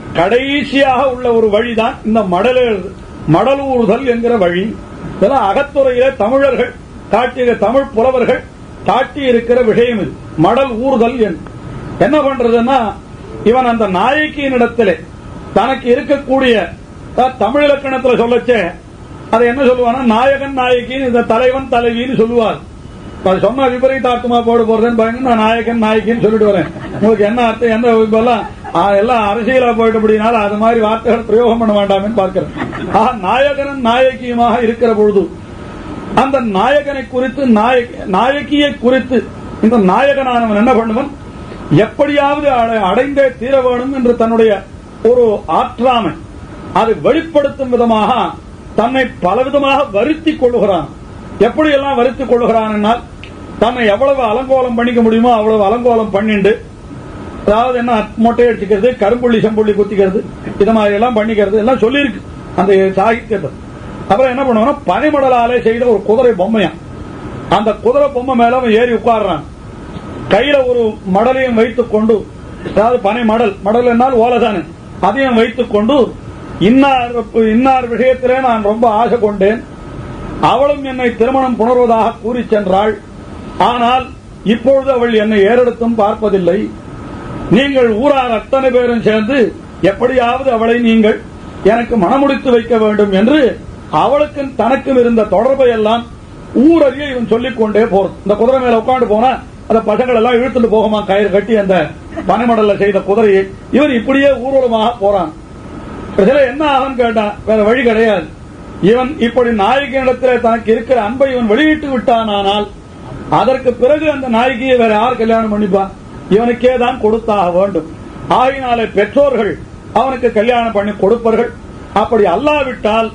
கடைசியாக உள்ள ஒரு வழிதான் இந்த மடல் மடலூறுதல் என்கிற வழி இதெல்லாம் அகத்துறையிலே தமிழர்கள் காட்டிய தமிழ் புலவர்கள் காட்டி இருக்கிற விஷயம் இது மடல் ஊறுதல் என்று என்ன பண்றதுன்னா இவன் அந்த நாயகியினிடத்திலே தனக்கு இருக்கக்கூடிய அஹ், தமிழ் இலக்கணத்துல சொல்லச்சே அதை என்ன சொல்லுவானா நாயகன் நாயகின்னு இந்த தலைவன் தலைவின்னு சொல்லுவார் அது சொன்னா விபரீதார்த்தமா போட போறதுன்னு பயந்து நான் நாயகன் நாயகின்னு சொல்லிட்டு வரேன் உங்களுக்கு என்ன அர்த்தம் எந்த இப்பெல்லாம் ஆ, எல்லாம் அரசியலா போயிட்டு அப்படினால அது மாதிரி வார்த்தைகள் பிரயோகம் பண்ண வேண்டாம்னு பார்க்கிறேன் ஆக நாயகனும் நாயகியுமாக இருக்கிற பொழுது அந்த நாயகனை குறித்து நாயக- நாயகியை குறித்து இந்த நாயகனானவன் என்ன பண்ணுவன் எப்படியாவது அடை- அடைந்தே தீர வேணும் என்று தன்னுடைய ஒரு ஆற்றாமை அதை வெளிப்படுத்தும் விதமாக தன்னை பலவிதமாக வருத்திக் கொள்ளுகிறான் எப்படி எல்லாம் வருத்திக் கொள்ளுகிறான் என்னால் தன்னை எவ்வளவு அலங்கோலம் பண்ணிக்க முடியுமோ அவ்வளவு அலங்கோலம் பண்ணிண்டு அதாவது என்ன மொட்டை அடிச்சுக்கிறது கரும்புள்ளி செம்புள்ளி குத்திக்கிறது இது மாதிரி எல்லாம் பண்ணிக்கிறது எல்லாம் சொல்லியிருக்கு அந்த சாகித்யத்தை அப்புறம் என்ன பண்ணுவானா பனிமடலாலே செய்த ஒரு குதிரை பொம்மையா அந்த குதிரை பொம்மை மேல அவன் ஏறி உட்கார்றான் கையில ஒரு மடலையும் வைத்துக் கொண்டு அதாவது பனை மடல் மடல் என்னால் ஓலைதானே அதையும் வைத்துக் கொண்டு இன்னார் இன்னார் விஷயத்திலே நான் ரொம்ப ஆசை கொண்டேன் அவளும் என்னை திருமணம் புணர்வதாக கூறி சென்றாள் ஆனால் இப்பொழுது அவள் என்னை ஏறெடுத்தும் பார்ப்பதில்லை நீங்கள் ஊரார் அத்தனை பேரும் சேர்ந்து எப்படியாவது அவளை நீங்கள் எனக்கு மனமுடித்து வைக்க வேண்டும் என்று அவளுக்கும் தனக்கும் இருந்த தொடர்பை எல்லாம் ஊரறிய இவன் சொல்லிக் கொண்டே போறது இந்த குதிரை மேல உட்காந்து போனா அந்த பசங்கள் எல்லாம் இழுத்துட்டு போகுமா கயிறு கட்டி அந்த பனைமடல்ல செய்த குதிரையை இவன் இப்படியே ஊர்வலமாக போறான் கடைசியில என்ன ஆகும் கேட்டான் வேற வழி கிடையாது இவன் இப்படி நாயகியிடத்திலே தனக்கு இருக்கிற அன்பை இவன் வெளியிட்டு விட்டானானால் அதற்கு பிறகு அந்த நாயகியை வேற யார் கல்யாணம் பண்ணிப்பான் இவனுக்கே தான் கொடுத்தாக வேண்டும் ஆகினாலே பெற்றோர்கள் அவனுக்கு கல்யாணம் பண்ணி கொடுப்பார்கள் அப்படி அல்லாவிட்டால்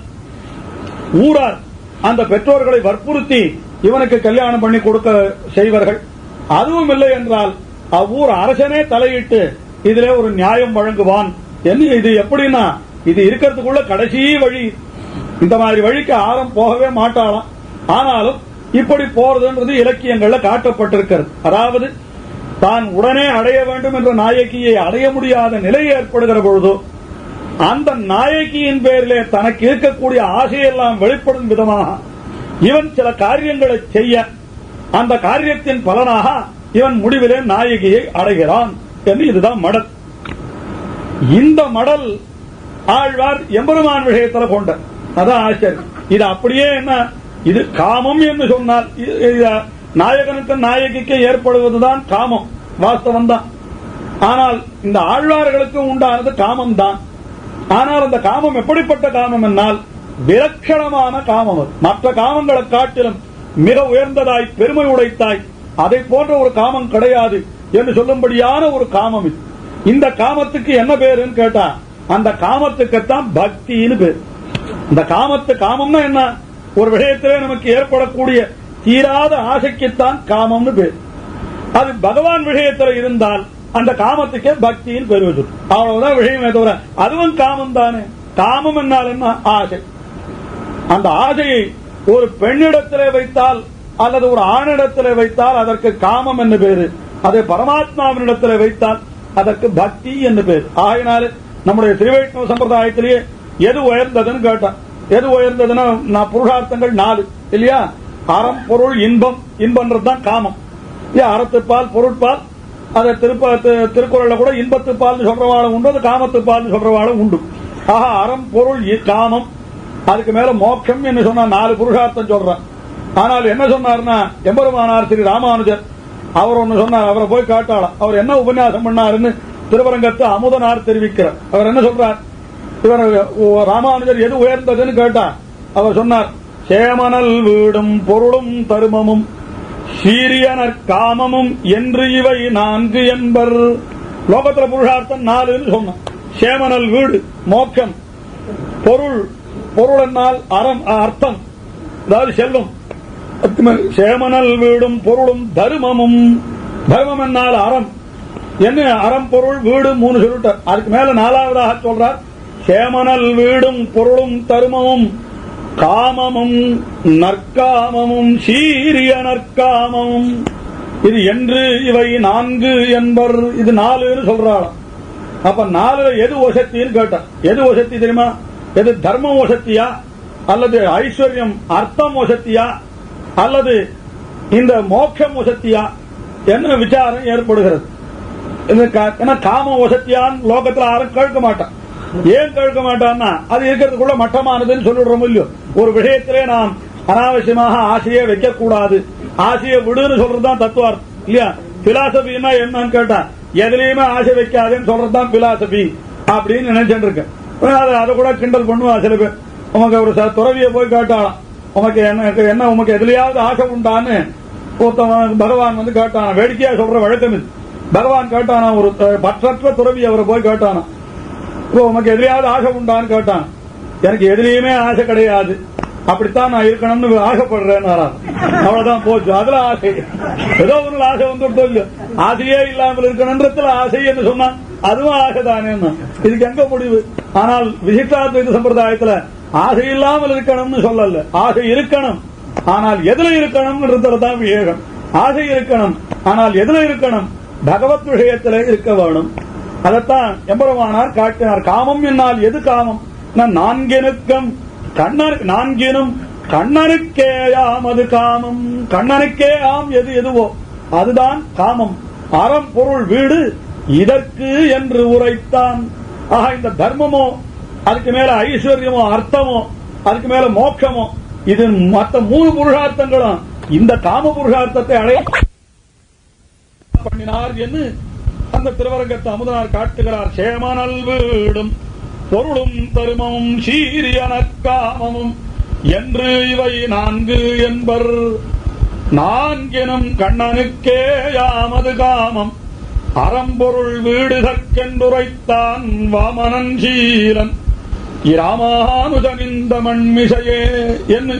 ஊரார் அந்த பெற்றோர்களை வற்புறுத்தி இவனுக்கு கல்யாணம் பண்ணி கொடுக்க செய்வார்கள் அதுவும் இல்லை என்றால் அவ்வூர் அரசனே தலையிட்டு இதிலே ஒரு நியாயம் வழங்குவான் என்ன இது எப்படின்னா இது இருக்கிறதுக்குள்ள கடைசி வழி இந்த மாதிரி வழிக்கு ஆரம் போகவே மாட்டாளாம் ஆனாலும் இப்படி போறதுன்றது இலக்கியங்கள்ல காட்டப்பட்டிருக்கிறது அதாவது தான் உடனே அடைய வேண்டும் என்ற நாயகியை அடைய முடியாத நிலை ஏற்படுகிற பொழுது அந்த நாயகியின் பேரிலே தனக்கு இருக்கக்கூடிய ஆசையெல்லாம் வெளிப்படும் விதமாக இவன் சில காரியங்களை செய்ய அந்த காரியத்தின் பலனாக இவன் முடிவிலே நாயகியை அடைகிறான் என்று இதுதான் மடல் இந்த மடல் ஆழ்வார் எம்பெருமான் விஷயத்துல கொண்ட அதான் ஆச்சரியம் இது அப்படியே என்ன இது காமம் என்று சொன்னால் இது- இது நாயகனுக்கு நாயகிக்கு ஏற்படுவதுதான் காமம் வாஸ்தவம் தான் ஆனால் இந்த ஆழ்வார்களுக்கு உண்டானது காமம் தான் ஆனால் அந்த காமம் எப்படிப்பட்ட காமம் என்னால் விலட்சணமான காமம் அது. மற்ற காமங்களை காட்டிலும் மிக உயர்ந்ததாய் பெருமை உடைத்தாய் அதை போன்ற ஒரு காமம் கிடையாது என்று சொல்லும்படியான ஒரு காமம் இது இந்த காமத்துக்கு என்ன பேருன்னு கேட்டா அந்த காமத்துக்குத்தான் பக்தின்னு பேர் இந்த காமத்து காமம்னா என்ன ஒரு விஷயத்திலே நமக்கு ஏற்படக்கூடிய தீராத ஆசைக்குத்தான் காமம்னு பேர் அது பகவான் விஷயத்துல இருந்தால் அந்த காமத்துக்கே பக்தின்னு பேர் வச்சு அவ்வளவுதான் விஷயமே தவிர அதுவும் காமம் தானே காமம் என்னால் என்ன ஆசை அந்த ஆசையை ஒரு பெண்ணிடத்திலே வைத்தால் அல்லது ஒரு ஆணிடத்திலே வைத்தால் அதற்கு காமம் என்று பேரு அதை பரமாத்மாவினிடத்திலே வைத்தால் அதற்கு பக்தி என்று பேர் ஆகையினால நம்முடைய ஸ்ரீவைஷ்ணவ சம்பிரதாயத்திலேயே எது உயர்ந்ததுன்னு கேட்டான் எது உயர்ந்ததுன்னா நான் புருஷார்த்தங்கள் நாலு இல்லையா அறம் பொருள் இன்பம் இன்பம்ன்றது தான் காமம் இல்லையா அறத்துப்பால் பொருட்பால் அதை திருப்ப தி- திருக்குறள்ல கூட இன்பத்துப்பால்னு சொல்றவாளும் உண்டு அது காமத்துப்பால்னு சொல்றவாளும் உண்டு ஆஹா அறம் பொருள் இ- காமம் அதுக்கு மேல மோட்சம் என்று சொன்னா நாலு புருஷார்த்தம் சொல்றான் ஆனால் என்ன சொன்னார்னா எம்பெருமானார் ஸ்ரீ ராமானுஜர் அவர் ஒன்னு சொன்னார் அவரை போய் காட்டாளாம் அவர் என்ன உபன்யாசம் பண்ணாருன்னு திருவரங்கத்து அமுதனார் தெரிவிக்கிறார் அவர் என்ன சொல்றார் இவர் ஓ- ராமானுஜர் எது உயர்ந்ததுன்னு கேட்டார் அவர் சொன்னார் சேமனல் வீடும் பொருளும் தருமமும் சீரியனர் காமமும் என்று இவை நான்கு என்பர் லோகத்துல புருஷார்த்தம் நாலுன்னு சொன்னான் சேமனல் வீடு மோட்சம் பொருள் பொருள் என்னால் அறம் அர்த்தம் அதாவது செல்வம் சேமனல் வீடும் பொருளும் தர்மமும் தர்மம் என்னால் அறம் என்ன அறம் பொருள் வீடு மூணு சொல்லிட்டார் அதுக்கு மேல நாலாவதாக சொல்றார் சேமனல் வீடும் பொருளும் தருமமும் காமமும் நற்காமமும் சீரிய நற்காமமும் இது என்று இவை நான்கு என்பர் இது நாலுன்னு சொல்றாளாம் அப்ப நாலுல எது வசத்தின்னு கேட்டார் எது வசத்தி தெரியுமா எது தர்மம் வசத்தியா அல்லது ஐஸ்வர்யம் அர்த்தம் வசத்தியா அல்லது இந்த மோட்சம் வசத்தியா என்ன விசாரம் ஏற்படுகிறது இது கா- ஏன்னா காம வசத்தியான்னு லோகத்துல யாரும் கேட்க மாட்டான் ஏன் கேட்க மாட்டான்னா அது இருக்கிறதுக்குள்ள மட்டமானதுன்னு சொல்லிடுறோம் இல்லையோ ஒரு விஷயத்திலே நாம் அனாவசியமாக ஆசையை வைக்க கூடாது ஆசையை விடுன்னு சொல்றதுதான் தத்துவார்த்தம் இல்லையா பிலாசபின்னா என்னன்னு கேட்டா எதுலயுமே ஆசை வைக்காதேன்னு சொல்றதுதான் பிலாசபி அப்படின்னு நினைச்சிட்டு இருக்கேன் அதை அதை கூட கிண்டல் பண்ணுவா சில பேர் உமக்கு ஒரு ச- துறவியை போய் கேட்டாலாம் உமக்கு என்ன என்ன உமக்கு எதுலயாவது ஆசை உண்டான்னு ஒருத்தவன் பகவான் வந்து கேட்டானா வேடிக்கையா சொல்ற வழக்கம் இது பகவான் கேட்டானா ஒரு அஹ், பற்றற்ற துறவி அவரை போய் கேட்டானா இப்போ உனக்கு எதிலையாவது ஆசை உண்டான்னு கேட்டான் எனக்கு எதுலயுமே ஆசை கிடையாது அப்படித்தான் நான் இருக்கணும்னு ஆசைப்படுறேன் அவ்வளவுதான் போச்சு அதுல ஆசை ஏதோ ஒரு ஆசை வந்துட்டோம் இல்லையோ ஆசையே இல்லாமல் இருக்கணுன்றதுல ஆசை என்று சொன்னா அதுவும் ஆசைதானே இதுக்கு எங்க முடிவு ஆனால் விசிஷ்டாத்வைத சம்பிரதாயத்துல ஆசை இல்லாமல் இருக்கணும்னு சொல்லல ஆசை இருக்கணும் ஆனால் எதுல இருக்கணும்ன்றதுல தான் விவேகம் ஆசை இருக்கணும் ஆனால் எதுல இருக்கணும் பகவத் விஷயத்துல இருக்க வேணும் அதைத்தான் எம்பெருமானார் காட்டினார் காமம் என்னால் எது காமம் நான் நான்கினுக்கும் கண்ணனு நான்கினும் கண்ணனுக்கேயாம் அது காமம் கண்ணனுக்கே ஆம் எது எதுவோ அதுதான் காமம் அறம் பொருள் வீடு இதற்கு என்று உரைத்தான் ஆக இந்த தர்மமோ அதுக்கு மேல ஐஸ்வர்யமோ அர்த்தமோ அதுக்கு மேல மோட்சமோ இது மற்ற மூணு புருஷார்த்தங்களும் இந்த காம புருஷார்த்தத்தை அடைய பண்ணினார் என்று அந்த திருவரங்கத்து அமுதனார் காட்டுகிறார் சேமனல் வீடும் பொருளும் தருமமும் சீரிய நற்காமமும் என்று இவை நான்கு என்பர் நான்கினும் கண்ணனுக்கே யாமது காமம் அறம்பொருள் வீடு கற்கென்றுரைத்தான் வாமனன் சீலன் இராமானுஜனிந்த மண்மிசையே என்று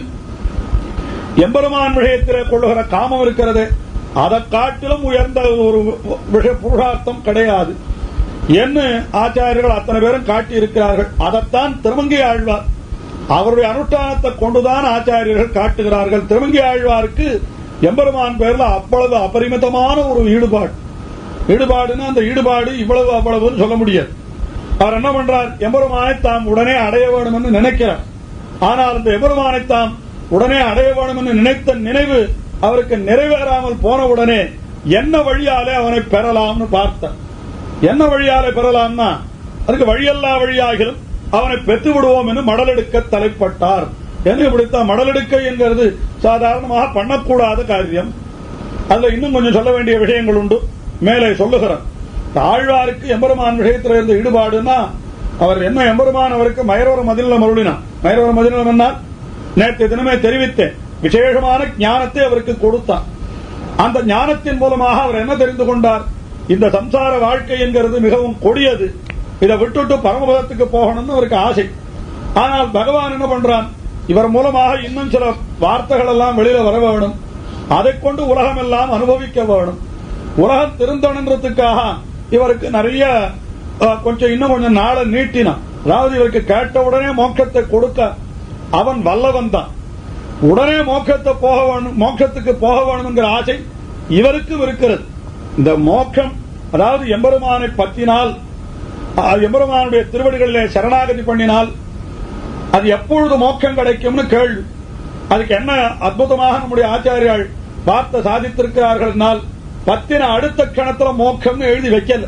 எம்பெருமான் விஷயத்திலே கொள்ளுகிற காமம் இருக்கிறது அதை காட்டிலும் உயர்ந்த ஒரு விஷய புருஷார்த்தம் கிடையாது என்று ஆச்சாரியர்கள் அத்தனை பேரும் காட்டி இருக்கிறார்கள் அதைத்தான் திருமங்கை ஆழ்வார் அவருடைய அனுஷ்டானத்தை கொண்டுதான் ஆச்சாரியர்கள் காட்டுகிறார்கள் திருமங்கை ஆழ்வாருக்கு எம்பெருமான் பேர்ல அவ்வளவு அபரிமிதமான ஒரு ஈடுபாடு ஈடுபாடுன்னா அந்த ஈடுபாடு இவ்வளவு அவ்வளவுன்னு சொல்ல முடியாது அவர் என்ன பண்றார் எம்பெருமானை தாம் உடனே அடைய வேண்டும் என்று நினைக்கிறார் ஆனால் அந்த எம்பெருமானை தாம் உடனே அடைய வேண்டும் என்று நினைத்த நினைவு அவருக்கு நிறைவேறாமல் போன உடனே என்ன வழியாலே அவனை பெறலாம்னு பார்த்தார் என்ன வழியாலே பெறலாம்னா அதுக்கு வழியல்லா வழியாகிலும் அவனை பெற்று விடுவோம் என்று மடலெடுக்க தலைப்பட்டார் என்ன இப்படித்தான் மடலெடுக்க என்கிறது சாதாரணமாக பண்ணக்கூடாத காரியம் அதுல இன்னும் கொஞ்சம் சொல்ல வேண்டிய விஷயங்கள் உண்டு மேலே சொல்லுகிறேன் ஆழ்வாருக்கு எம்பெருமான் விஷயத்தில் இருந்த ஈடுபாடுன்னா அவர் என்ன எம்பெருமான் அவருக்கு மயரோர மதில மருளினார் மயரோர மதிலம் என்னால் நேற்று தினமே தெரிவித்தேன் விசேஷமான ஞானத்தை அவருக்கு கொடுத்தான் அந்த ஞானத்தின் மூலமாக அவர் என்ன தெரிந்து கொண்டார் இந்த சம்சார வாழ்க்கை என்கிறது மிகவும் கொடியது இதை விட்டுட்டு பரமபதத்துக்கு போகணும்னு அவருக்கு ஆசை ஆனால் பகவான் என்ன பண்றான் இவர் மூலமாக இன்னும் சில வார்த்தைகள் எல்லாம் வெளியில வர வேணும் அதைக் கொண்டு உலகம் எல்லாம் அனுபவிக்க வேணும் உலகம் திருந்தணுன்றதுக்காக இவருக்கு நிறைய அஹ், கொஞ்சம் இன்னும் கொஞ்சம் நாளை நீட்டினான் அதாவது இவருக்கு கேட்ட உடனே மோட்சத்தை கொடுக்க அவன் வல்லவன் தான் உடனே மோட்சத்தை போக வேணும் மோட்சத்துக்கு போக வேணுங்கிற ஆசை இவருக்கும் இருக்கிறது இந்த மோட்சம் அதாவது எம்பெருமானை பற்றினால் அஹ், எம்பெருமானுடைய திருவடிகளிலே சரணாகதி பண்ணினால் அது எப்பொழுது மோட்சம் கிடைக்கும்னு கேள்வி அதுக்கு என்ன அற்புதமாக நம்முடைய ஆச்சாரியால் பார்த்த சாதித்திருக்கிறார்கள் என்னால் பத்தின அடுத்த கணத்துல மோட்சம்னு எழுதி வைக்கல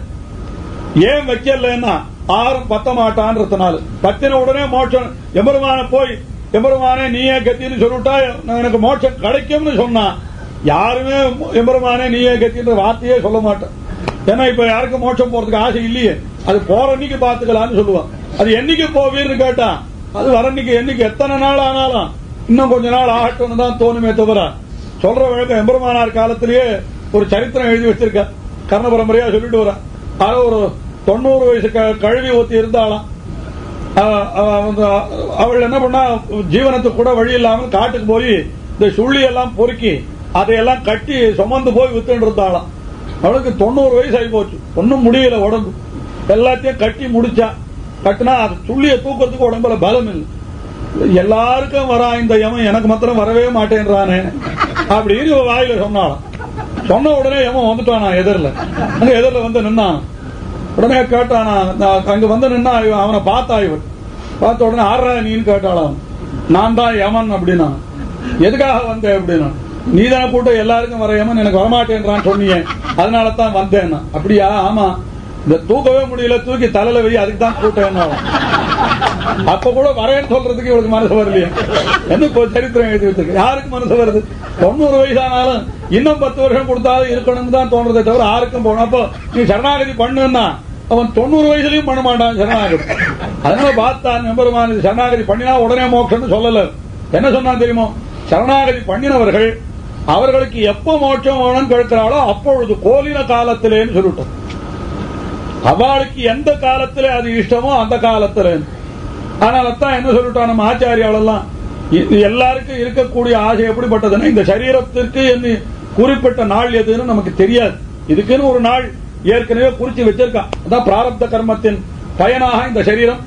ஏன் வைக்கலன்னா ஆறும் பத்த மாட்டான்றதுனால பத்தின உடனே மோட்சம் எம்பெருமான போய் எம்பெருமானே நீயே கத்தின்னு சொல்லிட்டா எனக்கு மோட்சம் கிடைக்கும்னு சொன்னா யாருமே எம்பெருமானே நீயே கத்தின்ற வார்த்தையே சொல்ல மாட்டேன் ஏன்னா இப்ப யாருக்கும் மோட்சம் போறதுக்கு ஆசை இல்லையே அது போற அன்னைக்கு பாத்துக்கலாம்னு சொல்லுவான் அது என்னைக்கு போவீர்னு கேட்டா அது வர அன்னைக்கு என்னைக்கு எத்தனை நாள் ஆனாலும் இன்னும் கொஞ்ச நாள் ஆகட்டும்னு தான் தோணுமே தவிர சொல்ற வழக்கம் எம்பெருமானார் காலத்திலேயே ஒரு சரித்திரம் எழுதி வச்சிருக்க கர்ண பரம்பரையா சொல்லிட்டு வர அது ஒரு தொண்ணூறு வயசு க- கழுவி ஒத்தி இருந்தாலாம் அவ- அவ வந்து அவள் என்ன பண்ணா ஜீவனத்துக்கு கூட வழி இல்லாமல் காட்டுக்கு போய் இந்த சுள்ளி எல்லாம் பொறுக்கி அதையெல்லாம் கட்டி சுமந்து போய் வித்துட்டு இருந்தாளாம் அவளுக்கு தொண்ணூறு வயசு ஆகி போச்சு ஒன்னும் முடியல உடம்பு எல்லாத்தையும் கட்டி முடிச்சா கட்டினா அது சுள்ளிய தூக்கிறதுக்கு உடம்புல பலம் இல்லை எல்லாருக்கும் வரா இந்த யமன் எனக்கு மாத்திரம் வரவே மாட்டேன்றானே அப்படின்னு இவ வாயில சொன்னாலாம் சொன்ன உடனே யமன் வந்துட்டானா எதிரில் அங்க எதிரில் வந்து நின்னான் உடனே கேட்டானா நான் அங்க வந்து நின்னா இவன் அவனை பார்த்தா இவன் பார்த்த உடனே ஆறா நீன்னு கேட்டாளாம் நான் தான் யமன் அப்படின்னா எதுக்காக வந்த அப்படின்னா நீ தானே கூட்ட எல்லாருக்கும் வர யமன் எனக்கு வரமாட்டேன்றான்னு சொன்னீங்க அதனால தான் வந்தேன் அப்படியா ஆமா இந்த தூக்கவே முடியல தூக்கி தலையில வை அதுக்கு தான் கூட்டம் அப்ப கூட வரேன்னு சொல்றதுக்கு இவளுக்கு மனசு வரலையா என்ன இப்போ சரித்திரம் எழுதி வச்சிருக்கு யாருக்கு மனசு வருது தொண்ணூறு வயசானாலும் இன்னும் பத்து வருஷம் கொடுத்தாலும் இருக்கணும்னு தான் தோன்றதே தவிர யாருக்கும் போகணும் அப்போ நீ சரணாகதி பண்ணுன்னா அவன் தொண்ணூறு வயசுலயும் பண்ண மாட்டான் சரணாகதி அதனால பார்த்தான் நம்பருமான சரணாகதி பண்ணினா உடனே மோட்சம்னு சொல்லல என்ன சொன்னான் தெரியுமோ சரணாகதி பண்ணினவர்கள் அவர்களுக்கு எப்ப மோட்சம் வேணும்னு கேட்கிறாளோ அப்பொழுது கோலின காலத்திலேன்னு சொல்லிட்டோம் அவளுக்கு எந்த காலத்துல அது இஷ்டமோ அந்த காலத்துல அதனால தான் என்ன சொல்லிட்டோம் நம்ம ஆச்சாரியாவெல்லாம் இது எல்லாருக்கும் இருக்கக்கூடிய ஆசை எப்படிப்பட்டதுன்னா இந்த சரீரத்திற்கு என்ன குறிப்பிட்ட நாள் எதுன்னு நமக்கு தெரியாது இதுக்குன்னு ஒரு நாள் ஏற்கனவே குறிச்சு வச்சிருக்கான் அதான் பிராரப்த கர்மத்தின் பயனாக இந்த சரீரம்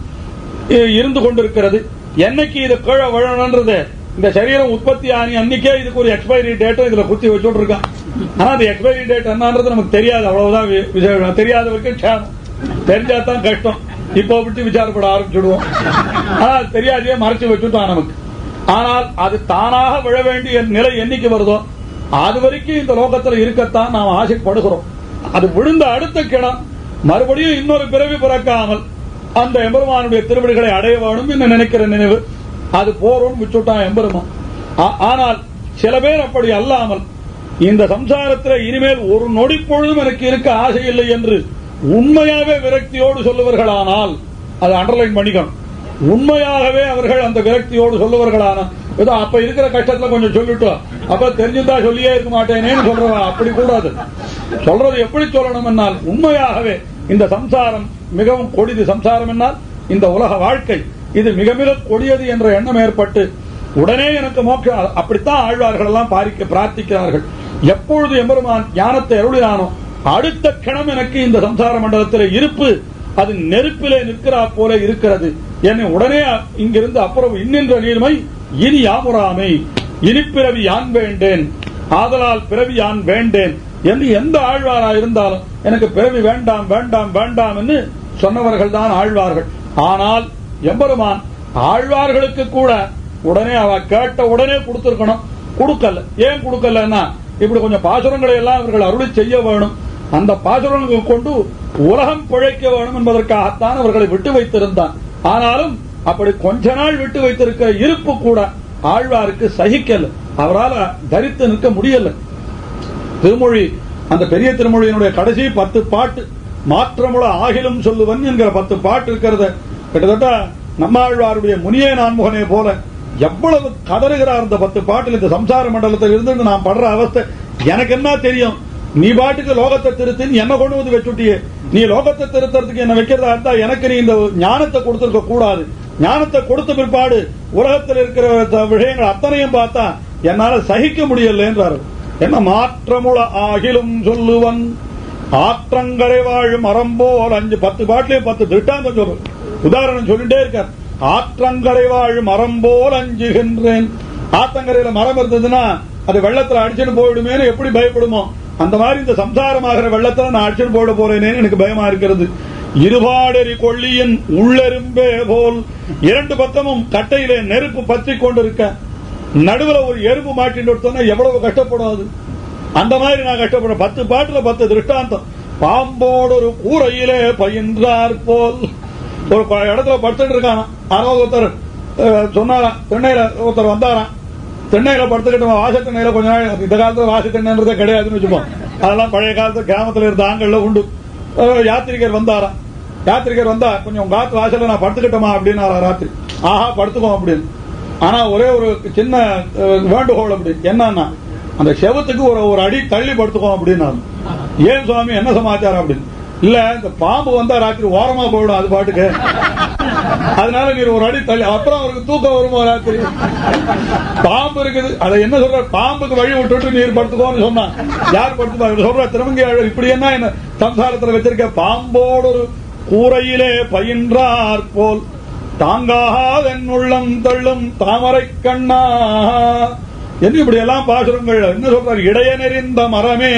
இ- இருந்து கொண்டிருக்கிறது என்னைக்கு இது கீழே விழணுன்றது இந்த சரீரம் உற்பத்தி ஆனி அன்னைக்கே இதுக்கு ஒரு எக்ஸ்பைரி டேட்டும் இதுல குத்தி வச்சுட்டு இருக்கான் ஆனா அந்த எக்ஸ்பைரி டேட் என்னன்றது நமக்கு தெரியாது அவ்வளவுதான் வி- விசேஷம் தெரியாதவருக்கு க்ஷேமம் தெரிஞ்சா தான் கஷ்டம் இப்போ விட்டு விசாரப்பட ஆரம்பிச்சுடுவோம் ஆனா அது தெரியாதையே மறைச்சு வச்சுட்டான் நமக்கு ஆனால் அது தானாக விழ வேண்டிய நிலை என்னைக்கு வருதோ அது வரைக்கும் இந்த லோகத்துல இருக்கத்தான் நாம் ஆசைப்படுகிறோம் அது விழுந்த அடுத்த கிணம் மறுபடியும் இன்னொரு பிறவி பிறக்காமல் அந்த எம்பெருமானுடைய திருவடிகளை அடைய வேணும் என்று நினைக்கிற நினைவு அது போறோம் விச்சுட்டான் எம்பெருமான் ஆ- ஆனால் சில பேர் அப்படி அல்லாமல் இந்த சம்சாரத்தில் இனிமேல் ஒரு நொடி பொழுதும் எனக்கு இருக்க ஆசை இல்லை என்று உண்மையாவே விரக்தியோடு சொல்லுவர்களானால் அதை அண்டர்லைன் பண்ணிக்கணும் உண்மையாகவே அவர்கள் அந்த விரக்தியோடு சொல்லுவர்களான ஏதோ அப்ப இருக்கிற கஷ்டத்துல கொஞ்சம் சொல்லிட்டோம் அப்ப தெரிஞ்சிருந்தா சொல்லியே இருக்க மாட்டேனேன்னு சொல்றவன் அப்படி கூடாது சொல்றது எப்படி சொல்லணும் என்னால் உண்மையாகவே இந்த சம்சாரம் மிகவும் கொடிது சம்சாரம் என்னால் இந்த உலக வாழ்க்கை இது மிக மிக கொடியது என்ற எண்ணம் ஏற்பட்டு உடனே எனக்கு மோட்சம் அப்படித்தான் ஆழ்வார்கள் எல்லாம் பாரிக்க பிரார்த்திக்கிறார்கள் எப்பொழுது எம்பெருமான் ஞானத்தை அருளினானோ அடுத்த கணம் எனக்கு இந்த சம்சார மண்டலத்தில் இருப்பு அது நெருப்பிலே நிற்கிறா போல இருக்கிறது என்னை உடனே இங்கிருந்து அப்புறம் இன்னின்ற நீர்மை இனி யாமுறாமை இனி பிறவி யான் வேண்டேன் ஆதலால் பிறவி யான் வேண்டேன் என்று எந்த ஆழ்வாரா இருந்தாலும் எனக்கு பிறவி வேண்டாம் வேண்டாம் வேண்டாம் என்று சொன்னவர்கள் தான் ஆழ்வார்கள் ஆனால் எம்பெருமான் ஆழ்வார்களுக்கு கூட உடனே அவ கேட்ட உடனே கொடுத்திருக்கணும் கொடுக்கல ஏன் கொடுக்கலன்னா இப்படி கொஞ்சம் பாசுரங்களை எல்லாம் அவர்கள் அருளி செய்ய வேணும் அந்த பாசுரங்கள் கொண்டு உலகம் பிழைக்க வேணும் என்பதற்காகத்தான் அவர்களை விட்டு வைத்திருந்தான் ஆனாலும் அப்படி கொஞ்ச நாள் விட்டு வைத்திருக்கிற இருப்பு கூட ஆழ்வாருக்கு சகிக்கல அவரால் தரித்து நிற்க முடியல திருமொழி அந்த பெரிய திருமொழியினுடைய கடைசி பத்து பாட்டு மாற்றமுள ஆகிலும் சொல்லுவன் என்கிற பத்து பாட்டு இருக்கிறத கிட்டத்தட்ட நம்மாழ்வாருடைய முனியே நான்முகனே போல எவ்வளவு கதறுகிறார் இந்த பத்து பாட்டில் இந்த சம்சார மண்டலத்தில் இருந்து நான் படுற அவஸ்தை எனக்கு என்ன தெரியும் நீ பாட்டுக்கு லோகத்தை திருத்தின்னு என்ன கொண்டு வந்து வச்சுட்டியே நீ லோகத்தை திருத்தறதுக்கு என்ன வைக்கிறதா இருந்தா எனக்கு நீ இந்த ஞானத்தை கொடுத்திருக்க கூடாது ஞானத்தை கொடுத்த பிற்பாடு உலகத்தில் இருக்கிற த- விஷயங்கள் அத்தனையும் பார்த்தா என்னால சகிக்க முடியல என்றார் என்ன மாற்றமுள ஆகிலும் சொல்லுவன் ஆற்றங்கரை வாழும் மரம்போல் அஞ்சு பத்து பாட்டிலே பத்து திட்டாந்தம் சொல்றோம் உதாரணம் சொல்லிட்டே இருக்கார் ஆற்றங்கரை வாழும் மரம் போல் அஞ்சுகின்றேன் ஆத்தங்கரையில மரம் இருந்ததுன்னா அது வெள்ளத்துல அடிச்சுட்டு போயிடுமேனு எப்படி பயப்படுமோ அந்த மாதிரி இந்த சம்சாரமாகிற வெள்ளத்துல நான் அடிச்சுட்டு போயிட போறேனேன்னு எனக்கு பயமா இருக்கிறது இருபாடெறி கொள்ளியின் உள்ளெரும்பே போல் இரண்டு பக்கமும் கட்டையிலே நெருப்பு பற்றி கொண்டிருக்க நடுவுல ஒரு எறும்பு மாட்டின்னு எடுத்தோம்னா எவ்வளவு கஷ்டப்படும் அது அந்த மாதிரி நான் கஷ்டப்படுறேன் பத்து பாட்டுல பத்து திருஷ்டாந்தம் பாம்போடு ஒரு கூரையிலே பயின்றார் போல் ஒரு ப- இடத்துல படுத்துட்டு இருக்கானா யாரோ ஒருத்தர் அஹ், சொன்னாராம் திண்ணையில ஒருத்தர் வந்தாராம் திண்ணையில படுத்துக்கிட்டு வாச திண்ணையில கொஞ்ச நாள் இந்த காலத்துல வாச திண்ணைன்றதே கிடையாதுன்னு வச்சுப்போம் அதெல்லாம் பழைய காலத்து கிராமத்துல இருந்த ஆண்கள்ல உண்டு அஹ் யாத்திரிகர் வந்தாராம் யாத்திரிகர் வந்தா கொஞ்சம் உங்க காத்து வாசல்ல நான் படுத்துக்கிட்டோமா அப்படின்னு ராத்திரி ஆஹா படுத்துக்கோ அப்படின்னு ஆனா ஒரே ஒரு சின்ன அஹ், வேண்டுகோள் அப்படி என்னன்னா அந்த செவத்துக்கு ஒரு ஒரு அடி தள்ளி படுத்துக்கோ அப்படின்னு ஏன் சுவாமி என்ன சமாச்சாரம் அப்படின்னு இல்ல இந்த பாம்பு வந்தா ராத்திரி ஓரமா போயிடும் அது பாட்டுக்கு அதனால நீர் ஒரு அடி தள்ளி அப்புறம் அவருக்கு தூக்கம் வருமா ராத்திரி பாம்பு இருக்குது அதை என்ன சொல்ற பாம்புக்கு வழி விட்டுட்டு நீர் படுத்துக்கோன்னு சொன்னா யார் படுத்துப்பா இவர் சொல்ற திருமங்கை ஆழ்வார் இப்படி என்ன என்ன சம்சாரத்துல வச்சிருக்க பாம்போடு ஒரு கூரையிலே பயின்றார் போல் தாங்காதென் உள்ளம் தள்ளும் தாமரை கண்ணா என்ன இப்படி எல்லாம் பாசுரங்கள் என்ன சொல்றார் இடைய நெறிந்த மரமே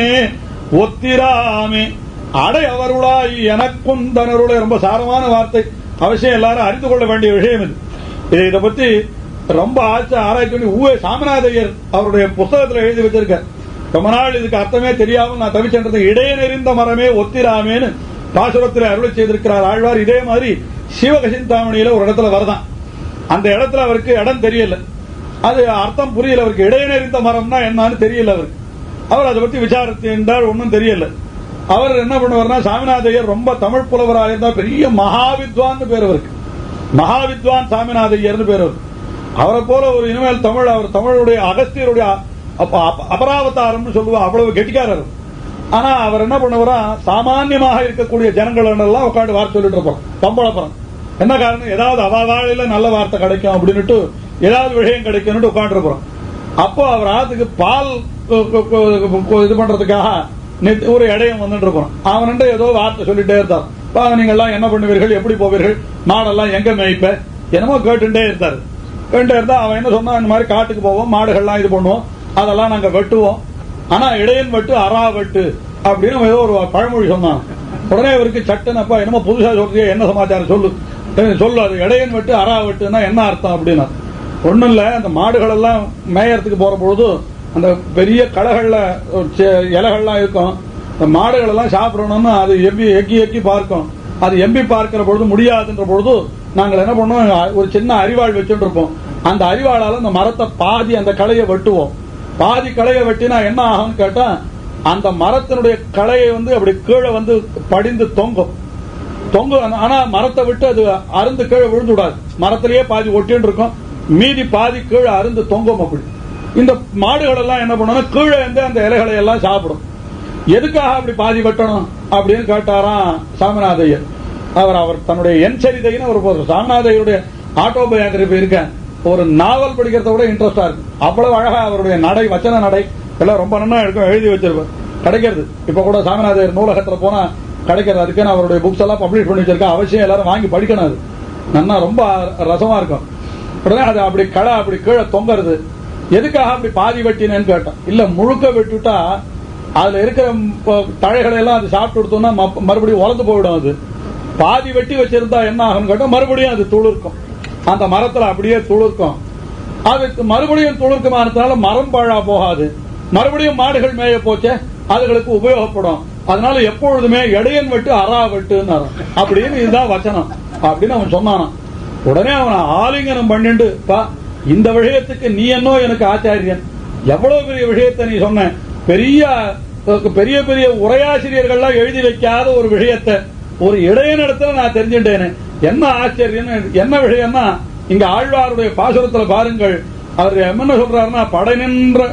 ஒத்திராமே அடை அவருளாய் எனக்கும் தனருளை ரொம்ப சாரமான வார்த்தை அவசியம் எல்லாரும் அறிந்து கொள்ள வேண்டிய விஷயம் இது இது இதை பத்தி ரொம்ப ஆச்ச ஆராய்ச்சி பண்ணி ஊவே சாமிநாதையர் அவருடைய புஸ்தகத்துல எழுதி வச்சிருக்கார் ரொம்ப நாள் இதுக்கு அர்த்தமே தெரியாமல் நான் தவிச்சென்றது இடைய நெறிந்த மரமே ஒத்திராமேன்னு பாசுரத்தில் அருளை செய்திருக்கிறார் ஆழ்வார் இதே மாதிரி சிவகசிந்தாமணியில ஒரு இடத்துல வருதான் அந்த இடத்துல அவருக்கு இடம் தெரியல அது அர்த்தம் புரியல அவருக்கு இடையனறிந்த மரம்னா என்னன்னு தெரியல அவருக்கு அவர் அதை பத்தி விசாரித்தார் ஒன்றும் தெரியல அவர் என்ன பண்ணுவார்னா சாமிநாதையர் ரொம்ப தமிழ் புலவராக இருந்தா பெரிய மகாவித்வான் பேர் அவருக்கு மகாவித்வான் சாமிநாதையர்னு பேர் அவருக்கு அவரை போல ஒரு இனிமேல் தமிழ் அவர் தமிழுடைய அகஸ்தியருடைய அப்ப- அப்ப- அபராவதாரம்னு சொல்லுவா அவ்வளவு கெட்டிக்காரர் ஆனா அவர் என்ன பண்ணுவாரா சாமான்யமாக இருக்கக்கூடிய ஜனங்கள் எல்லாம் உட்காந்து வார்த்தை சொல்லிட்டு இருப்போம் பம்பளப்புறம் என்ன காரணம் ஏதாவது அவ வாழையில நல்ல வார்த்தை கிடைக்கும் அப்படின்னுட்டு ஏதாவது விஷயம் கிடைக்கும்னு உட்காந்துருப்போம் அப்போ அவர் ஆத்துக்கு பால் கு- கு- கு- கு- இது பண்றதுக்காக நெத்- ஒரு இடையம் வந்துட்டு இருப்போம் அவன்கிட்ட ஏதோ வார்த்தை சொல்லிட்டே இருந்தார் "பா, நீங்க எல்லாம் என்ன பண்ணுவீர்கள் எப்படி போவீர்கள் மாடெல்லாம் எங்க மேய்ப்ப என்னமோ கேட்டுட்டே இருந்தார் கேட்டுட்டே இருந்தா அவன் என்ன சொன்னா இந்த மாதிரி காட்டுக்கு போவோம் மாடுகள்லாம் இது பண்ணுவோம் அதெல்லாம் நாங்க வெட்டுவோம் ஆனா இடையன் வெட்டு அரா வெட்டு அப்படின்னு ஏதோ ஒரு பழமொழி சொன்னான் உடனே இவருக்கு சட்டுன்னு அப்பா என்னமோ புதுசா சொல்றியே என்ன சமாச்சாரம் சொல்லு "ஏய், சொல்லு அது இடையன் வெட்டு அரா வெட்டுன்னா என்ன அர்த்தம் அப்படின்னா ஒண்ணும் இல்ல அந்த மாடுகள் எல்லாம் மேயறதுக்கு போற பொழுது அந்த பெரிய களைகள்ல ஒரு செ- இலைகள்லாம் இருக்கும் அந்த மாடுகள் எல்லாம் சாப்பிடணும்னு அது எம்பி எக்கி எக்கி பார்க்கும் அது எம்பி பார்க்கிற பொழுது முடியாதுன்ற பொழுது நாங்கள் என்ன பண்ணுவோம் ஒரு சின்ன அரிவாள் வச்சுட்டு இருப்போம் அந்த அரிவாளால அந்த மரத்தை பாதி அந்த களையை வெட்டுவோம் பாதி களையை வெட்டினா என்ன ஆகும்னு கேட்டா அந்த மரத்தினுடைய களையை வந்து அப்படி கீழே வந்து படிந்து தொங்கும் தொங்கு ஆனா மரத்தை விட்டு அது அருந்து கீழே விழுந்து விடாது மரத்திலேயே பாதி ஒட்டின்னு இருக்கும் மீதி பாதி கீழே அருந்து தொங்கும் அப்படி இந்த மாடுகள் எல்லாம் என்ன பண்ணணும் கீழே இருந்து அந்த இலைகளை எல்லாம் சாப்பிடும் எதுக்காக அப்படி பாதி வெட்டணும் அப்படின்னு கேட்டாராம் சாமிநாதையர் அவர் அவர் தன்னுடைய என் சரிதைன்னு ஒரு ஒரு சாமிநாதையருடைய ஆட்டோபயோகிராபி இருக்க ஒரு நாவல் படிக்கிறத விட இன்ட்ரெஸ்டா இருக்கு அவ்வளவு அழகா அவருடைய நடை வச்சன நடை எல்லாம் ரொம்ப நன்னா இருக்கும் எழுதி வச்சிருப்பார் கிடைக்கிறது இப்ப கூட சாமிநாதையர் நூலகத்துல போனா கிடைக்கிறது அதுக்குன்னு அவருடைய புக்ஸ் எல்லாம் பப்ளிஷ் பண்ணி வச்சிருக்கா அவசியம் எல்லாரும் வாங்கி படிக்கணும் அது நன்னா ரொம்ப ரசமா இருக்கும் உடனே அது அப்படி களை அப்படி கீழே தொங்குறது எதுக்காக அப்படி பாதி வெட்டினேன்னு கேட்டேன் இல்ல முழுக்க வெட்டுட்டா அதுல இருக்கிற ப- தழைகளை எல்லாம் அது சாப்பிட்டு கொடுத்தோம்னா ம- மறுபடியும் உலர்ந்து போயிடும் அது பாதி வெட்டி வச்சிருந்தா என்ன ஆகும்னு கேட்டா மறுபடியும் அது துளிர்க்கும் அந்த மரத்துல அப்படியே துளிர்க்கும் அதுக்கு மறுபடியும் துளிர்க்குமானதுனால மரம் பாழா போகாது மறுபடியும் மாடுகள் மேய போச்சே அதுகளுக்கு உபயோகப்படும் அதனால எப்பொழுதுமே இடையன் வெட்டு அரா வெட்டுன்னு அப்படின்னு இதுதான் வச்சனம் அப்படின்னு அவன் சொன்னானாம் உடனே அவனை ஆலிங்கனம் பண்ணிட்டு பா இந்த விஷயத்துக்கு நீ என்னோ எனக்கு ஆச்சாரியன் எவ்வளவு பெரிய விஷயத்தை நீ சொன்ன பெரிய பெரிய பெரிய உரையாசிரியர்கள்லாம் எழுதி வைக்காத ஒரு விஷயத்தை ஒரு இடையனிடத்துல நான் தெரிஞ்சுட்டேனே என்ன ஆச்சரியம் என்ன விஷயம்னா இங்க ஆழ்வாருடைய பாசுரத்துல பாருங்கள் அவர் என்ன சொல்றாருன்னா படை நின்ற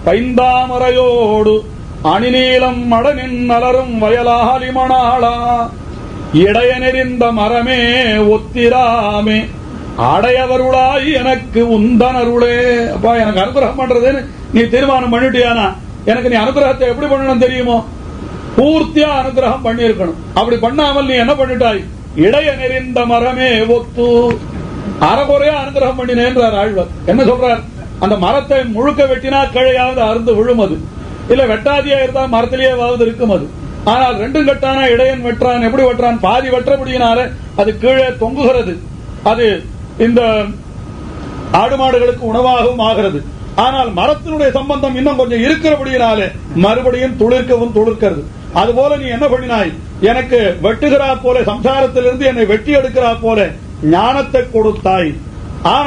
பைந்தாமரையோடு அணிநீலம் மடனின் அலரும் வயலாலி மணாளா இடையனெறிந்த மரமே ஒத்திராமே அடையவருளாய் எனக்கு உந்தனருளே அப்பா எனக்கு அனுகிரகம் பண்றதுன்னு நீ தீர்மானம் பண்ணிட்டியானா எனக்கு நீ அனுகிரகத்தை எப்படி பண்ணணும் தெரியுமோ பூர்த்தியா அனுகிரகம் பண்ணியிருக்கணும் அப்படி பண்ணாமல் நீ என்ன பண்ணிட்டாய் இடைய நெறிந்த மரமே ஒத்து அறகுறையா அனுகிரகம் பண்ணினேன்றார் ஆழ்வார் என்ன சொல்றார் அந்த மரத்தை முழுக்க வெட்டினா கிழையாவது அருந்து விழும் அது இல்ல வெட்டாதியா இருந்தா மரத்திலேயாவது இருக்கும் அது ஆனால் ரெண்டும் கட்டானா இடையன் வெட்டுறான் எப்படி வெட்டுறான் பாதி வெட்டுறபடியினால அது கீழே தொங்குகிறது அது இந்த ஆடு மாடுகளுக்கு உணவாகவும் ஆகிறது ஆனால் மரத்தினுடைய சம்பந்தம் இன்னும் கொஞ்சம் இருக்கிறபடியினாலே மறுபடியும் துளிர்க்கவும் துளிர்க்கிறது அதுபோல நீ என்ன பண்ணினாய் எனக்கு வெட்டுகிறா போல சம்சாரத்திலிருந்து என்னை வெட்டி எடுக்கிறா போல ஞானத்தை கொடுத்தாய் ஆனால்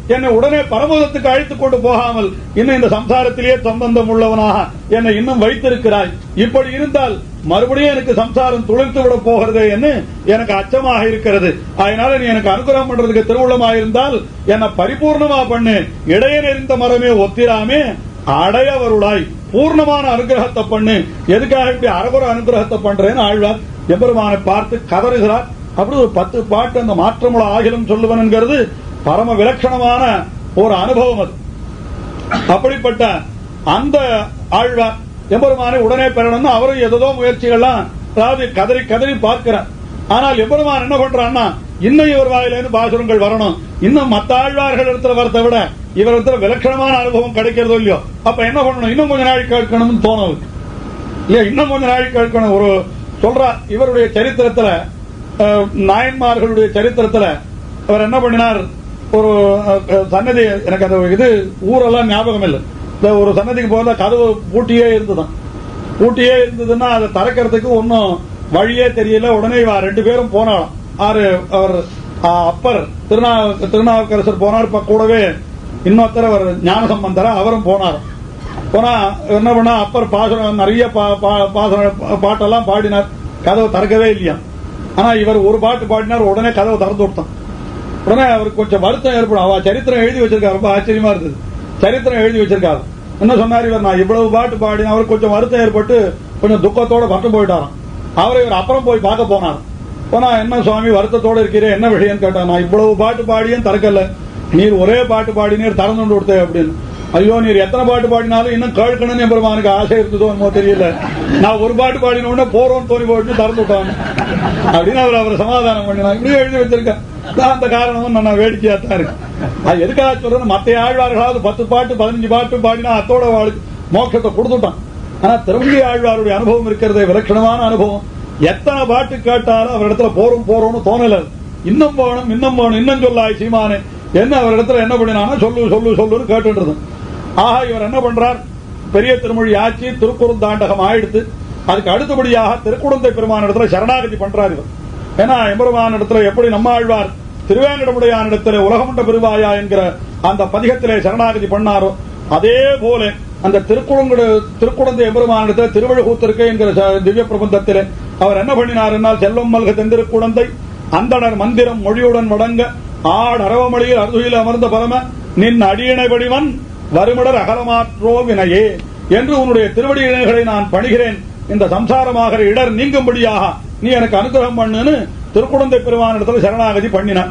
என்னை உடனே பரமதத்துக்கு அழைத்துக் கொண்டு போகாமல் இன்னும் இந்த சம்சாரத்திலேயே சம்பந்தம் உள்ளவனாக என்னை இன்னும் வைத்திருக்கிறாய் இப்படி இருந்தால் மறுபடியும் எனக்கு சம்சாரம் துளிர்த்து விட போகிறதே என்று எனக்கு அச்சமாக இருக்கிறது அதனால நீ எனக்கு அனுகிரகம் பண்றதுக்கு திருவுள்ளமாக இருந்தால் என்னை பரிபூர்ணமா பண்ணு இடைய நெறிந்த மரமே ஒத்திராமே அடையவருளாய் பூர்ணமான அனுகிரகத்தை பண்ணு எதுக்காக இப்படி அரகுர அனுகிரகத்தை பண்றேன்னு ஆழ்வார் எம்பெருமானை பார்த்து கதறுகிறார் அப்படி ஒரு பத்து பாட்டு அந்த மாற்றமுள்ள ஆகிலும் சொல்லுவன் என்கிறது பரம விலட்சணமான ஒரு அனுபவம் அது அப்படிப்பட்ட அந்த ஆழ்வார் எம்பெருமானை உடனே பெறணும்னு அவரும் ஏதோ முயற்சிகள்லாம் அதாவது கதறி கதறி பார்க்கிறார் ஆனால் எம்பெருமான் என்ன பண்றான்னா இன்னும் இவர் வாயிலிருந்து பாசுரங்கள் வரணும் இன்னும் மத்த ஆழ்வார்கள் இடத்துல வரதை விட இவர் இடத்துல விலட்சணமான அனுபவம் கிடைக்கிறதோ இல்லையோ அப்ப என்ன பண்ணணும் இன்னும் கொஞ்ச நாள் கேட்கணும்னு தோணும் இல்ல இன்னும் கொஞ்ச நாள் கேட்கணும் ஒரு சொல்றா இவருடைய சரித்திரத்துல அஹ், நாயன்மார்களுடைய சரித்திரத்துல அவர் என்ன பண்ணினார் ஒரு அஹ், சன்னதி எனக்கு அந்த இது ஊரெல்லாம் ஞாபகம் இல்லை இந்த ஒரு சன்னதிக்கு போகிறதா கதவு பூட்டியே இருந்துதான் பூட்டியே இருந்ததுன்னா அதை திறக்கிறதுக்கு ஒன்னும் வழியே தெரியல உடனே இவா ரெண்டு பேரும் போனாலும் ஆறு அவர் ஆ, அப்பர் திருநா திருநாவுக்கரசர் போனார் இப்ப கூடவே இன்னொருத்தர் அவர் ஞானசம்பந்தரா அவரும் போனார் போனா என்ன பண்ணா அப்பர் பாசுரம் நிறைய பா- பா- பாசுரம் பாட்டெல்லாம் பாடினார் கதவை திறக்கவே இல்லையா ஆனா இவர் ஒரு பாட்டு பாடினார் உடனே கதவை திறந்து விட்டான் உடனே அவருக்கு கொஞ்சம் வருத்தம் ஏற்படும் அவ சரித்திரம் எழுதி வச்சிருக்காரு ரொம்ப ஆச்சரியமா இருந்தது சரித்திரம் எழுதி வச்சிருக்காரு என்ன சொன்னார் இவர் நான் இவ்வளவு பாட்டு பாடி அவருக்கு கொஞ்சம் வருத்தம் ஏற்பட்டு கொஞ்சம் துக்கத்தோட பட்டு போயிட்டாராம் அவரை இவர் அப்புறம் போய் பார்க்க போனார் போனா என்ன சுவாமி வருத்தத்தோட இருக்கிறே என்ன விஷயம் கேட்டா நான் இவ்வளவு பாட்டு பாடியும் திறக்கல நீர் ஒரே பாட்டு பாடினீர் திறந்து கொடுத்தே அப்படின்னு ஐயோ நீர் எத்தனை பாட்டு பாடினாலும் இன்னும் கேட்கணும்னு பெருமானுக்கு ஆசை இருந்ததோ என்னமோ தெரியல நான் ஒரு பாட்டு பாடின உடனே போறோம்னு தோணி போட்டு திறந்து விட்டான் அப்படின்னு அவர் அவர் சமாதானம் பண்ணினார் இப்படியே எழுதி வச்சிருக்கேன் நான் அந்த காரணமும் நான் வேடிக்கையா தான் இருக்கு அது எதுக்காக சொல்றேன் மத்த ஆழ்வார்களாவது பத்து பாட்டு பதினஞ்சு பாட்டு பாடினா அத்தோட வாழ்க்கை மோட்சத்தை கொடுத்துட்டான் ஆனா திருமங்கி ஆழ்வாருடைய அனுபவம் இருக்கிறதே விலட்சணமான அனுபவம் எத்தனை பாட்டு கேட்டாலும் அவர் இடத்துல போறோம் போறோம்னு தோணல இன்னும் போகணும் இன்னும் போகணும் இன்னும் சொல்லாய் சீமானே என்ன அவர் இடத்துல என்ன பண்ணினானா சொல்லு சொல்லு சொல்லுன்னு கேட்டுன்றது ஆஹா இவர் என்ன பண்றார் பெரிய திருமொழி ஆட்சி திருக்குறுந்தாண்டகம் ஆயிடுத்து அதுக்கு அடுத்தபடியாக திருக்குடந்தை பெருமான இடத்துல சரணாகதி பண்றார் இவர் ஏன்னா எம்பெருமான இடத்துல எப்படி நம்ம ஆழ்வார் திருவேங்கடமுடையான இடத்துல உலகமண்ட பெருவாயா என்கிற அந்த பதிகத்திலே சரணாகதி பண்ணாரோ அதே போல அந்த திருக்குழங்குடு திருக்குடந்தை எம்பெருமான இடத்துல திருவழுகூத்திருக்கை என்கிற ச- திவ்ய பிரபந்தத்திலே அவர் என்ன பண்ணினார் என்னால் செல்வம் மல்க தெந்திருக்குடந்தை அந்தணர் மந்திரம் மொழியுடன் வழங்க ஆடு அரவமொழியில் அருதுயில் அமர்ந்த பரம நின் அடியினை வடிவன் வருமிடர் அகலமாற்றோ வினையே என்று உன்னுடைய திருவடி இணைகளை நான் பணிகிறேன் இந்த சம்சாரமாகிற இடர் நீங்கும்படியாக நீ எனக்கு அனுகிரகம் பண்ணுன்னு திருக்குடந்தை பெருமானிடத்துல சரணாகதி பண்ணினான்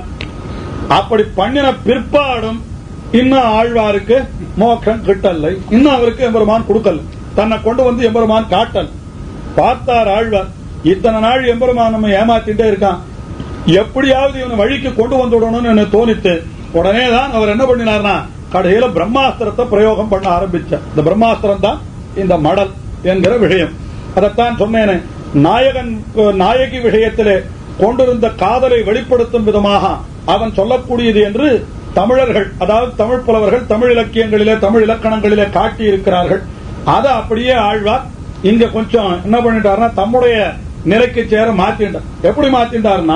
அப்படி பண்ணின பிற்பாடும் இன்னும் ஆழ்வாருக்கு மோட்சம் கிட்டலை இன்னும் அவருக்கு எம்பெருமான் கொடுக்கல தன்னை கொண்டு வந்து எம்பெருமான் காட்டல் பார்த்தார் ஆழ்வார் இத்தனை நாள் எம்பெருமான் நம்ம ஏமாத்திட்டே இருக்கான் எப்படியாவது இவனை வழிக்கு கொண்டு வந்து விடணும்னு எனக்கு தோணித்து உடனே தான் அவர் என்ன பண்ணினார்னா கடைசியில பிரம்மாஸ்திரத்தை பிரயோகம் பண்ண ஆரம்பிச்சார் இந்த பிரம்மாஸ்திரம் தான் இந்த மடல் என்கிற விஷயம் அதைத்தான் சொன்னேனே நாயகன் நாயகி விஷயத்திலே கொண்டிருந்த காதலை வெளிப்படுத்தும் விதமாக அவன் சொல்லக்கூடியது என்று தமிழர்கள் அதாவது தமிழ் புலவர்கள் தமிழ் இலக்கியங்களிலே தமிழ் இலக்கணங்களிலே காட்டி இருக்கிறார்கள் அதை அப்படியே ஆழ்வார் இங்க கொஞ்சம் என்ன பண்ணிட்டாருன்னா தம்முடைய நிலைக்கு சேர மாத்திட்டார் எப்படி மாத்திட்டார்னா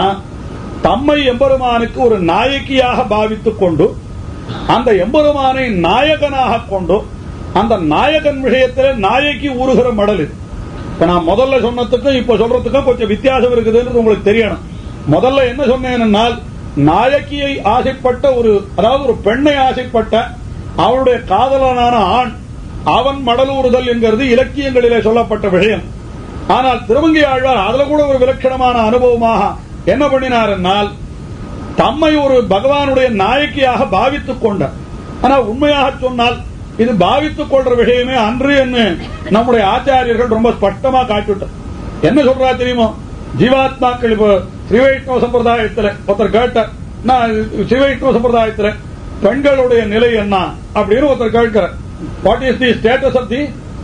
தம்மை எம்பெருமானுக்கு ஒரு நாயகியாக பாவித்துக் கொண்டு அந்த எம்பெருமானை நாயகனாக கொண்டு அந்த நாயகன் விஷயத்துல நாயகி ஊறுகிற மடல் இது இப்ப நான் முதல்ல சொன்னதுக்கும் இப்ப சொல்றதுக்கும் கொஞ்சம் வித்தியாசம் இருக்குதுன்னு உங்களுக்கு தெரியணும் முதல்ல என்ன சொன்னேன்னால் நாயகியை ஆசைப்பட்ட ஒரு அதாவது ஒரு பெண்ணை ஆசைப்பட்ட அவளுடைய காதலனான ஆண் அவன் மடலூறுதல் என்கிறது இலக்கியங்களிலே சொல்லப்பட்ட விஷயம் ஆனால் திருமங்கை ஆழ்வார் அதுல கூட ஒரு விலட்சணமான அனுபவமாக என்ன பண்ணினார் தம்மை ஒரு பகவானுடைய நாயக்கியாக பாவித்துக் கொண்டார் ஆனா உண்மையாக சொன்னால் இது பாவித்துக் கொள்ற விஷயமே அன்று என்று நம்முடைய ஆச்சாரியர்கள் ரொம்ப ஸ்பஷ்டமா காட்டிவிட்டார் என்ன சொல்றா தெரியுமோ ஜீவாத்மாக்கள் இப்போ ஸ்ரீ வைஷ்ணவ சம்பிரதாயத்துல ஒருத்தர் கேட்டார் நான் ஸ்ரீ வைஷ்ணவ சம்பிரதாயத்துல பெண்களுடைய நிலை என்ன அப்படின்னு ஒருத்தர் கேட்கிறார் what is the status of the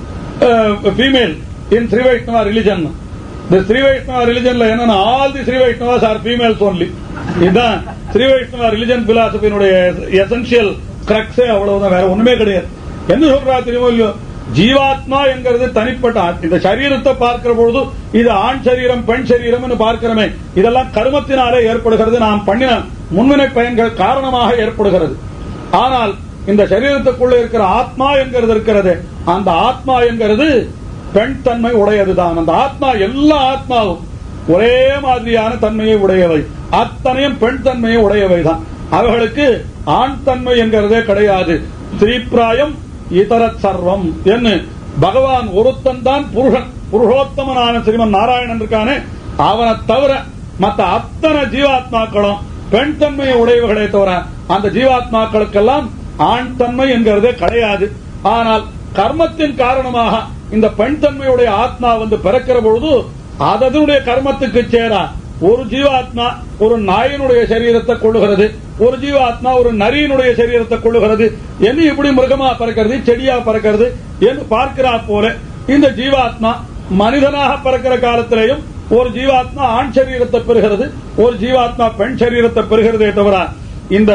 female in Sri Vaishnava religion இந்த ஸ்ரீ வைஷ்ணவ ரிலிஜன்ல என்னன்னா all the Sri Vaishnavas are females only இதுதான் ஸ்ரீ வைஷ்ணவ ரிலிஜன் பிலாசபியினுடைய எசென்சியல் கிரக்ஸே அவ்வளவுதான் வேற ஒண்ணுமே கிடையாது என்ன சொல்றா தெரியுமோ இல்லையோ ஜீவாத்மா என்கிறது தனிப்பட்ட ஆத்- இந்த சரீரத்தை பார்க்கிற பொழுது இது ஆண் சரீரம் பெண் சரீரம் என்று பார்க்கிறோமே இதெல்லாம் கருமத்தினாலே ஏற்படுகிறது நாம் பண்ணின முன்வினை பயன்கள் காரணமாக ஏற்படுகிறது ஆனால் இந்த சரீரத்துக்குள்ள இருக்கிற ஆத்மா என்கிறது இருக்கிறது அந்த ஆத்மா என்கிறது பெண் தன்மை உடையதுதான் அந்த ஆத்மா எல்லா ஆத்மாவும் ஒரே மாதிரியான தன்மையை உடையவை அத்தனையும் பெண் தன்மையை உடையவை தான் அவர்களுக்கு ஆண் தன்மை என்கிறதே கிடையாது ஸ்ரீபிராயம் இதர சர்வம் என்று பகவான் ஒருத்தன் தான் புருஷன் புருஷோத்தமனான ஸ்ரீமன் நாராயணன் இருக்கானே அவனை தவிர மற்ற அத்தனை ஜீவாத்மாக்களும் பெண் தன்மையை உடையவர்களே தவிர அந்த ஜீவாத்மாக்களுக்கெல்லாம் ஆண் தன்மை என்கிறதே கிடையாது ஆனால் கர்மத்தின் காரணமாக இந்த பெண் தன்மையுடைய ஆத்மா வந்து பிறக்கிற பொழுது அதனுடைய கர்மத்துக்கு சேரா ஒரு ஜீவாத்மா ஒரு நாயினுடைய சரீரத்தை கொள்ளுகிறது ஒரு ஜீவாத்மா ஒரு நரியினுடைய சரீரத்தை கொள்ளுகிறது என்று இப்படி மிருகமா பறக்கிறது செடியா பறக்கிறது என்று பார்க்கிறா போல இந்த ஜீவாத்மா மனிதனாக பிறக்கிற காலத்திலேயும் ஒரு ஜீவாத்மா ஆண் சரீரத்தை பெறுகிறது ஒரு ஜீவாத்மா பெண் சரீரத்தை பெறுகிறதே தவிர இந்த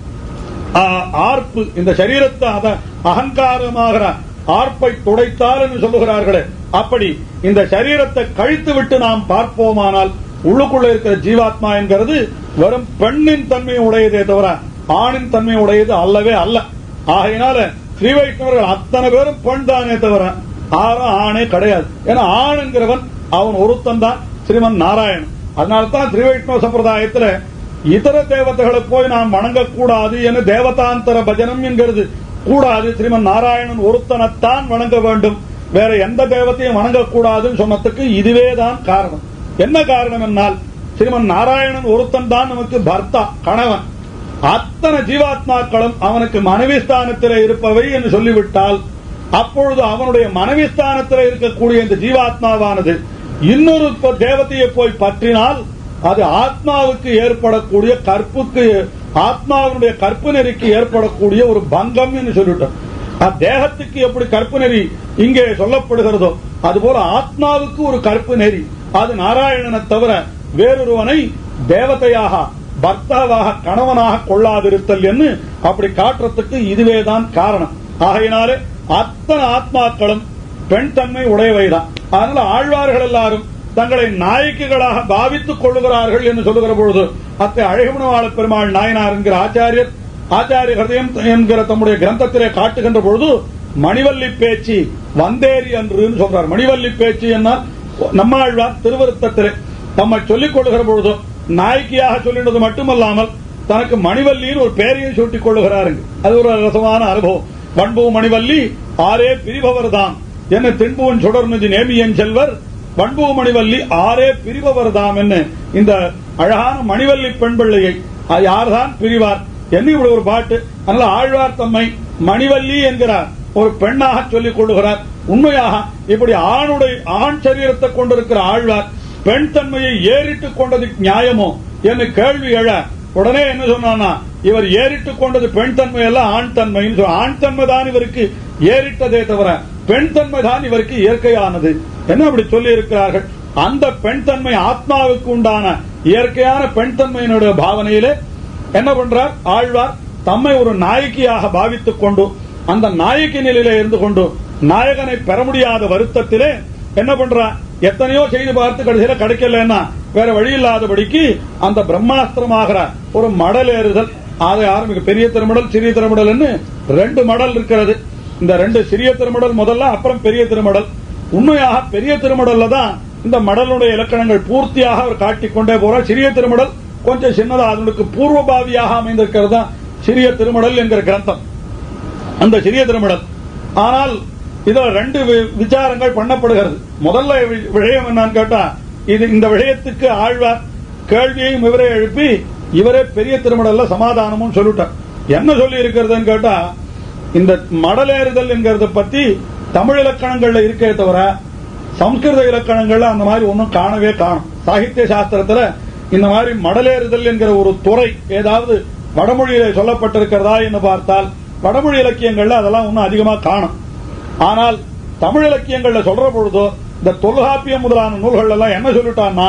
ஆ, ஆர்ப்பு இந்த சரீரத்தை அத அகங்காரமாகிற ஆர்ப்பை துடைத்தால் என்று சொல்லுகிறார்களே அப்படி இந்த சரீரத்தை கழித்து விட்டு நாம் பார்ப்போமானால் உள்ளுக்குள்ள இருக்கிற ஜீவாத்மா என்கிறது வெறும் பெண்ணின் தன்மையை உடையதே தவிர ஆணின் தன்மை உடையது அல்லவே அல்ல ஆகையினால ஸ்ரீ வைஷ்ணவர்கள் அத்தனை பேரும் பெண் தானே தவிர ஆறும் ஆணே கிடையாது ஏன்னா ஆணுங்கிறவன் அவன் ஒருத்தன் தான் ஸ்ரீமன் நாராயணன் அதனால்தான் ஸ்ரீ வைஷ்ணவ சம்பிரதாயத்துல இதர தேவதைகளை போய் நாம் வணங்கக்கூடாது என தேவதாந்தர பஜனம் என்கிறது கூடாது ஸ்ரீமன் நாராயணன் ஒருத்தனைத்தான் வணங்க வேண்டும் வேற எந்த தேவத்தையும் வணங்கக்கூடாதுன்னு சொன்னதுக்கு இதுவே தான் காரணம் என்ன காரணம் என்னால் ஸ்ரீமன் நாராயணன் ஒருத்தன் தான் நமக்கு பர்த்தா கணவன் அத்தனை ஜீவாத்மாக்களும் அவனுக்கு மனைவி ஸ்தானத்தில் இருப்பவை என்று சொல்லிவிட்டால் அப்பொழுது அவனுடைய மனைவி ஸ்தானத்தில் இருக்கக்கூடிய இந்த ஜீவாத்மாவானது இன்னொரு ப- தேவதையை போய் பற்றினால் அது ஆத்மாவுக்கு ஏற்படக்கூடிய கற்புக்கு ஆத்மாவினுடைய கற்பு நெறிக்கு ஏற்படக்கூடிய ஒரு பங்கம் என்று சொல்லிட்டோம் அத்தேகத்துக்கு எப்படி கற்பு நெறி இங்கே சொல்லப்படுகிறதோ அதுபோல ஆத்மாவுக்கு ஒரு கற்பு நெறி அது நாராயணனை தவிர வேறொருவனை தேவதையாக பர்த்தாவாக கணவனாக கொள்ளாதிருத்தல் என்று அப்படி காட்டுறதுக்கு இதுவேதான் காரணம் ஆகையினாலே அத்தனை ஆத்மாக்களும் பெண் தன்மை உடையவைதான் அதனால ஆழ்வார்கள் எல்லாரும் தங்களை நாயக்கிகளாக பாவித்துக் கொள்ளுகிறார்கள் என்று சொல்லுகிற பொழுது அத்தை அழகுமணவாள பெருமாள் நாயனார் என்கிற ஆச்சாரியர் ஆச்சாரிய ஹிருதயம் என்கிற தம்முடைய கிரந்தத்திலே காட்டுகின்ற பொழுது மணிவல்லி பேச்சு வந்தேரி அன்றுன்னு சொல்றார் மணிவல்லி பேச்சு என்னால் நம்மாழ்வார் திருவருத்தத்திலே தம்மை சொல்லிக் கொள்ளுகிற பொழுது நாயக்கியாக சொல்லினது மட்டுமல்லாமல் தனக்கு மணிவல்லின்னு ஒரு பெயரையும் சூட்டிக் கொள்ளுகிறாருங்க அது ஒரு ரசமான அனுபவம் வன்பு மணிவல்லி ஆரே பிரிபவர் தான் என்ன தின்புவன் சுடர்நிதி நேமியன் செல்வர் வன்பு மணிவல்லி ஆரே பிரிபவர் தாம் என்ன இந்த அழகான மணிவல்லி பெண் பிள்ளையை அது யார்தான் பிரிவார் என்ன இப்படி ஒரு பாட்டு அதனால ஆழ்வார் தம்மை மணிவல்லி என்கிறார் ஒரு பெண்ணாக சொல்லிக் கொள்ளுகிறார் உண்மையாக இப்படி ஆணுடைய ஆண் சரீரத்தை கொண்டிருக்கிற ஆழ்வார் பெண் தன்மையை ஏறிட்டுக் கொண்டது நியாயமோ என்று கேள்வி எழ உடனே என்ன சொன்னானா இவர் ஏறிட்டுக் கொண்டது பெண் தன்மை அல்ல ஆண் தன்மைன்னு சொல்ல ஆண் தன்மை தான் இவருக்கு ஏறிட்டதே தவிர பெண் தன்மை தான் இவருக்கு இயற்கையானது என்ன அப்படி சொல்லி இருக்கிறார்கள் அந்த பெண் தன்மை ஆத்மாவுக்கு உண்டான இயற்கையான பெண் தன்மையினுடைய பாவனையிலே என்ன பண்றார் ஆழ்வார் தம்மை ஒரு நாயகியாக பாவித்துக் கொண்டு அந்த நாயகி நிலையில இருந்து கொண்டு நாயகனை பெற முடியாத வருத்தத்திலே என்ன பண்றார் எத்தனையோ செய்து பார்த்து கடைசியில கிடைக்கலன்னா வேற வழி இல்லாதபடிக்கு அந்த பிரம்மாஸ்திரமாகிற ஒரு மடல் ஏறுதல் அதை ஆரம்பிக்க பெரிய திருமடல் சிறிய திருமடல்னு ரெண்டு மடல் இருக்கிறது இந்த ரெண்டு சிறிய திருமடல் முதல்ல அப்புறம் பெரிய திருமடல் உண்மையாக பெரிய திருமடல்ல தான் இந்த மடலுடைய இலக்கணங்கள் பூர்த்தியாக அவர் காட்டிக்கொண்டே போறார் சிறிய திருமடல் கொஞ்சம் சின்னதா அதனுக்கு பூர்வபாவியாக அமைந்திருக்கிறது தான் சிறிய திருமடல் என்கிற கிரந்தம் அந்த சிறிய திருமடல் ஆனால் இதுல ரெண்டு வி- விசாரங்கள் பண்ணப்படுகிறது முதல்ல வி- விஷயம் என்னன்னு கேட்டா இது இந்த விஷயத்துக்கு ஆழ்வார் கேள்வியையும் இவரே எழுப்பி இவரே பெரிய திருமடல்ல சமாதானமும் சொல்லிட்டார் என்ன சொல்லி இருக்கிறதுன்னு கேட்டா இந்த மடலேறுதல் என்கிறத பத்தி தமிழ் இலக்கணங்கள்ல இருக்கே தவிர சம்ஸ்கிருத இலக்கணங்கள்ல அந்த மாதிரி ஒன்றும் காணவே காணும் சாகித்ய சாஸ்திரத்துல இந்த மாதிரி மடலேறுதல் என்கிற ஒரு துறை ஏதாவது வடமொழியில சொல்லப்பட்டிருக்கிறதா என்று பார்த்தால் வடமொழி இலக்கியங்கள்ல அதெல்லாம் ஒன்றும் அதிகமா காணும் ஆனால் தமிழ் இலக்கியங்கள்ல சொல்ற பொழுதோ இந்த தொல்காப்பியம் முதலான நூல்கள் எல்லாம் என்ன சொல்லிட்டான்னா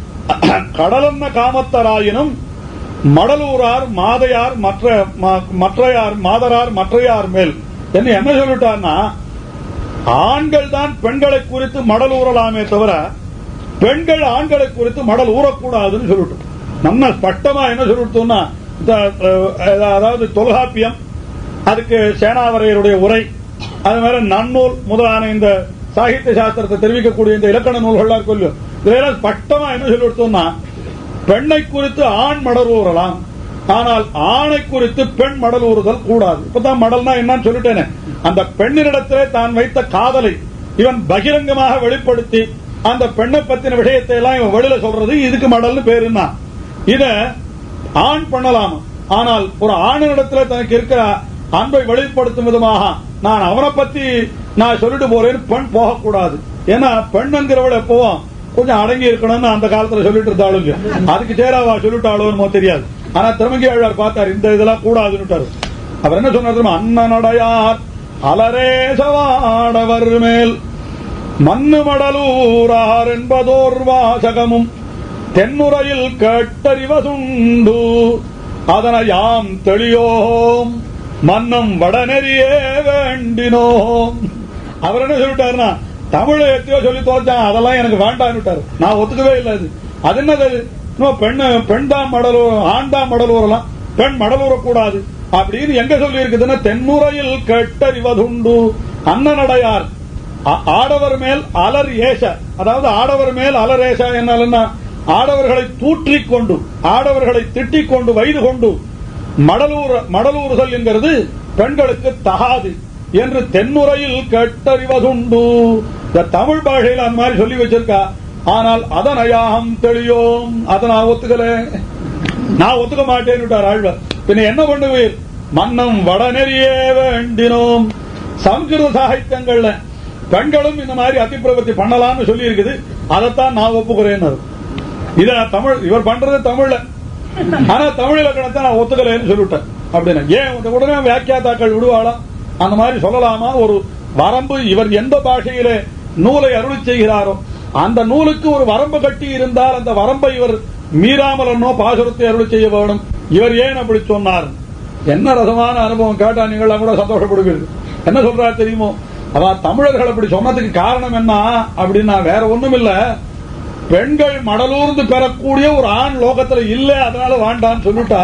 கடலன்ன காமத்தராயினும் மடலூரார் மாதையார் மற்ற ம- மற்றையார் மாதரார் மற்றையார் மேல் என்ன என்ன சொல்லிட்டான்னா ஆண்கள் தான் பெண்களை குறித்து மடல் ஊறலாமே தவிர பெண்கள் ஆண்களை குறித்து மடல் ஊறக்கூடாதுன்னு சொல்லிட்டு நம்ம ஸ்பஷ்டமா என்ன சொல்லிட்டோம்னா இந்த, அஹ், அதாவது தொல்காப்பியம் அதுக்கு சேனாவரையருடைய உரை அது மாதிரி நன்னூல் முதலான இந்த சாகித்ய சாஸ்திரத்தை தெரிவிக்கக்கூடிய இந்த இலக்கண நூல்கள்லாம் இருக்கும் இல்லையோ இதுல பட்டமா என்ன சொல்லி கொடுத்தோம்னா பெண்ணை குறித்து ஆண் மடல் ஊறலாம் ஆனால் ஆணை குறித்து பெண் மடல் ஊறுதல் கூடாது இப்பதான் மடல்னா என்னன்னு சொல்லிட்டேனே அந்த பெண்ணினிடத்திலே தான் வைத்த காதலை இவன் பகிரங்கமாக வெளிப்படுத்தி அந்த பெண்ணை பத்தின விஷயத்தை எல்லாம் இவன் வெளியில சொல்றது இதுக்கு மடல்னு பேருன்னா இத ஆண் பண்ணலாம் ஆனால் ஒரு ஆணினிடத்துல தனக்கு இருக்கிற அன்பை வெளிப்படுத்தும் விதமாக நான் அவனை பத்தி நான் சொல்லிட்டு போறேன்னு பெண் போகக்கூடாது ஏன்னா பெண்ணுங்கிறவள் எப்பவும் கொஞ்சம் அடங்கி இருக்கணும்னு அந்த காலத்துல சொல்லிட்டு இருந்தாலும் இல்லையா அதுக்கு சேராவா சொல்லிட்டாளோ தெரியாது ஆனா திருமங்கி ஆழ்வார் பார்த்தார் இந்த இதெல்லாம் கூடாதுன்னு அவர் என்ன சொன்னார் தெரியுமா? அண்ணனடையார் அலரேசவாடவர் மேல் மண்ணு மடலூரார் என்பதோர் வாசகமும் தென்னுரையில் கேட்டறிவதுண்டு அதனை யாம் தெளியோம் மன்னம் வடநெறியே வேண்டினோம் அவர் என்ன சொல்லிட்டாருன்னா தமிழை எத்தையோ சொல்லி தோச்சான் அதெல்லாம் எனக்கு வேண்டாம்னுட்டாரு நான் ஒத்துக்கவே இல்லை அது அது என்னது அது? இன்னும் பெண்ணு பெண் தான் மடலூர் ஆண் தான் மடலூரலாம் பெண் மடலூரக்கூடாது அப்படின்னு எங்க சொல்லி இருக்குதுன்னா தென்னுரையில் கேட்டறிவதுண்டு அண்ணனடையார் ஆ- ஆடவர் மேல் அலர் ஏச அதாவது ஆடவர் மேல் அலர் ஏச என்ன ஆடவர்களை தூற்றிக் கொண்டு ஆடவர்களை திட்டிக் கொண்டு வைது கொண்டு மடலூர் மடலூறுதல் என்கிறது பெண்களுக்கு தகாது என்று தென்னுரையில் கேட்டறிவதுண்டு இந்த தமிழ் பாஷையில் அந்த மாதிரி சொல்லி வச்சிருக்கா ஆனால் அதனையாகம் தெளியோம் அதை நான் ஒத்துக்கல நான் ஒத்துக்க மாட்டேன்னு ஆழ்வார் பின்ன என்ன பண்ணுவீர் மன்னம் வடநெறியே வேண்டினோம் சம்ஸ்கிருத சாகித்யங்கள்ல பெண்களும் இந்த மாதிரி அதிப்பிரவர்த்தி பண்ணலாம்னு சொல்லி இருக்குது அதைத்தான் நான் ஒப்புக்கிறேன் இத தமிழ் இவர் பண்றது தமிழ்ல ஆனா தமிழ் இலக்கணத்தை நான் ஒத்துக்கலைன்னு சொல்லிவிட்டேன் அப்படின்னு ஏன் உடனே- உடனே வியாக்கியாதாக்கள் விடுவாளா அந்த மாதிரி சொல்லலாமா ஒரு வரம்பு இவர் எந்த பாஷையிலே நூலை அருளி செய்கிறாரோ அந்த நூலுக்கு ஒரு வரம்பு கட்டி இருந்தால் அந்த வரம்பை இவர் மீறாமல் என்னோ பாசுரத்தை அருளி செய்ய வேணும் இவர் ஏன் அப்படி சொன்னார் என்ன ரசமான அனுபவம் கேட்டா நீங்களாம் கூட சந்தோஷப்படுவீர்கள் என்ன சொல்றாரு தெரியுமோ அதான் தமிழர்கள் அப்படி சொன்னதுக்கு காரணம் என்ன அப்படின்னா வேற ஒண்ணும் இல்ல பெண்கள் மடலூர்ந்து பெறக்கூடிய ஒரு ஆண் லோகத்துல இல்ல அதனால வேண்டான்னு சொல்லிட்டா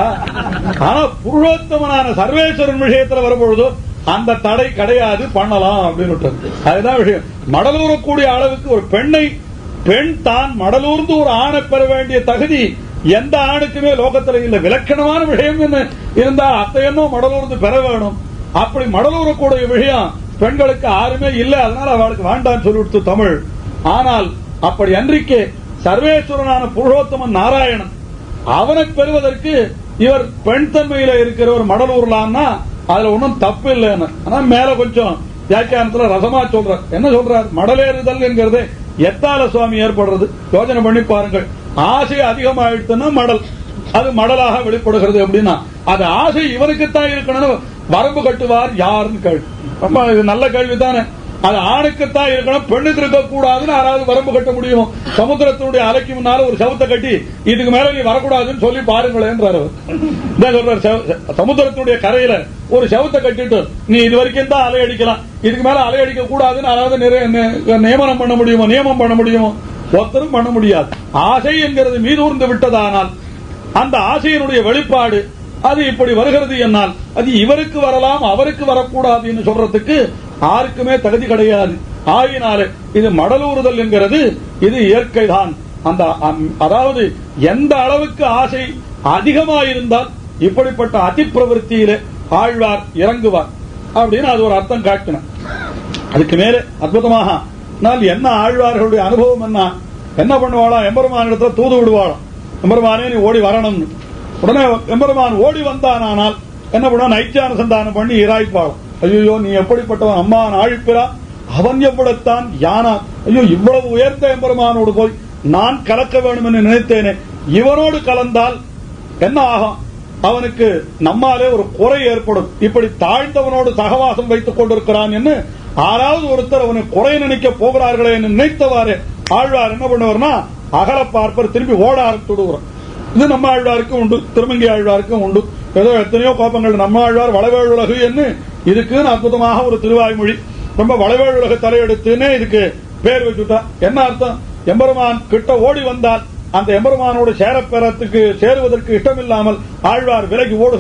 ஆனா புருஷோத்தமனான சர்வேஸ்வரன் விஷயத்துல வரும்பொழுது அந்த தடை கிடையாது பண்ணலாம் அப்படின்னு விட்டாரு. அதுதான் விஷயம் மடலூரக்கூடிய அளவுக்கு ஒரு பெண்ணை பெண் தான் மடலூர்ந்து ஒரு ஆணை பெற வேண்டிய தகுதி எந்த ஆணுக்குமே லோகத்துல இல்ல விலக்கணமான விஷயம் என்ன இருந்தா அத்தையன்னோ மடலூர்ந்து பெற வேணும் அப்படி மடலூரக்கூடிய விஷயம் பெண்களுக்கு யாருமே இல்ல அதனால அவளுக்கு வேண்டாம்னு சொல்லிவிடுத்து தமிழ் ஆனால் அப்படி அன்றைக்கே சர்வேஸ்வரனான புருஷோத்தமன் நாராயணன் அவனை பெறுவதற்கு இவர் பெண் தன்மையில இருக்கிற ஒரு மடல் ஊர்லான்னா அதுல ஒன்றும் தப்பு இல்லைன்னு ஆனா மேல கொஞ்சம் வியாக்கியானத்துல ரசமா சொல்றார் என்ன சொல்றார் மடலேறுதல் என்கிறது எத்தால சுவாமி ஏற்படுறது யோசனை பண்ணி பாருங்கள் ஆசை அதிகமாயிடுச்சுன்னா மடல் அது மடலாக வெளிப்படுகிறது அப்படின்னா அது ஆசை இவனுக்குத்தான் இருக்கணும்னு வரம்பு கட்டுவார் யாருன்னு கேள்வி ரொம்ப இது நல்ல கேள்வி தானே அது ஆணுக்குத்தான் இருக்கணும் பெண்ணுக்கு இருக்க கூடாதுன்னு யாராவது வரம்பு கட்ட முடியும் சமுத்திரத்தினுடைய அலைக்கு முன்னால ஒரு சவுத்தை கட்டி இதுக்கு மேல நீ வரக்கூடாதுன்னு சொல்லி பாருங்களேன்றார் அவர். இதான் சொல்றார் செவ- சமுத்திரத்தினுடைய கரையில ஒரு செவத்தை கட்டிட்டு நீ இது வரைக்கும் தான் அலை அடிக்கலாம் இதுக்கு மேல அலை அடிக்க கூடாதுன்னு யாராவது நிறை- நி- நியமனம் பண்ண முடியுமோ நியமம் பண்ண முடியுமோ ஒருத்தரும் பண்ண முடியாது ஆசை என்கிறது மீதூர்ந்து விட்டதானால் அந்த ஆசையினுடைய வெளிப்பாடு அது இப்படி வருகிறது என்னால் அது இவருக்கு வரலாம் அவருக்கு வரக்கூடாது என்று சொல்றதுக்கு யாருக்குமே தகுதி கிடையாது ஆகினாலே இது மடலூறுதல் என்கிறது இது இயற்கைதான் அந்த அம்- அதாவது எந்த அளவுக்கு ஆசை அதிகமாயிருந்தால் இப்படிப்பட்ட அதிப்பிரவருத்தியிலே ஆழ்வார் இறங்குவார் அப்படின்னு அது ஒரு அர்த்தம் காட்டின அதுக்கு மேலே அற்புதமாக ஆனால் என்ன ஆழ்வார்களுடைய அனுபவம் என்ன என்ன பண்ணுவாளா எம்பெருமான் இடத்துல தூது விடுவாளாம் எம்பெருமானே நீ ஓடி வரணும்னு உடனே எம்பெருமான் ஓடி வந்தானால் என்ன பண்ணுவான் நைச்சானுசந்தானம் பண்ணி இராய்ப்பாளாம் ஐயோ நீ எப்படிப்பட்டவன் அம்மான் ஆழிப்பிரா அவன் எப்படத்தான் யானா ஐயோ இவ்வளவு உயர்ந்த எம்பெருமானோடு போய் நான் கலக்க வேண்டும் என்று நினைத்தேனே இவனோடு கலந்தால் என்ன ஆகும் அவனுக்கு நம்மாலே ஒரு குறை ஏற்படும் இப்படி தாழ்ந்தவனோடு சகவாசம் வைத்துக் கொண்டிருக்கிறான் என்று ஆறாவது ஒருத்தர் அவனை குறை நினைக்க போகிறார்களே என்று நினைத்தவாறு ஆழ்வார் என்ன பண்ணுவார்னா அகல பார்ப்பர் திரும்பி ஓட ஆரம்பிச்சுடுவார் இது நம்ம ஆழ்வாருக்கும் உண்டு திருமங்கி ஆழ்வாருக்கும் உண்டு ஏதோ எத்தனையோ கோபங்கள் நம்ம ஆழ்வார் வளவேழுலகு என்று இதுக்குன்னு அற்புதமாக ஒரு திருவாய்மொழி ரொம்ப வளவேழுலக தலையெடுத்துன்னு இதுக்கு பேர் வச்சுட்டா என்ன அர்த்தம் எம்பெருமான் கிட்ட ஓடி வந்தால் அந்த எம்பெருமானோடு சேரப்பெறத்துக்கு சேருவதற்கு இஷ்டமில்லாமல் ஆழ்வார் விலகி ஓடுகிறார்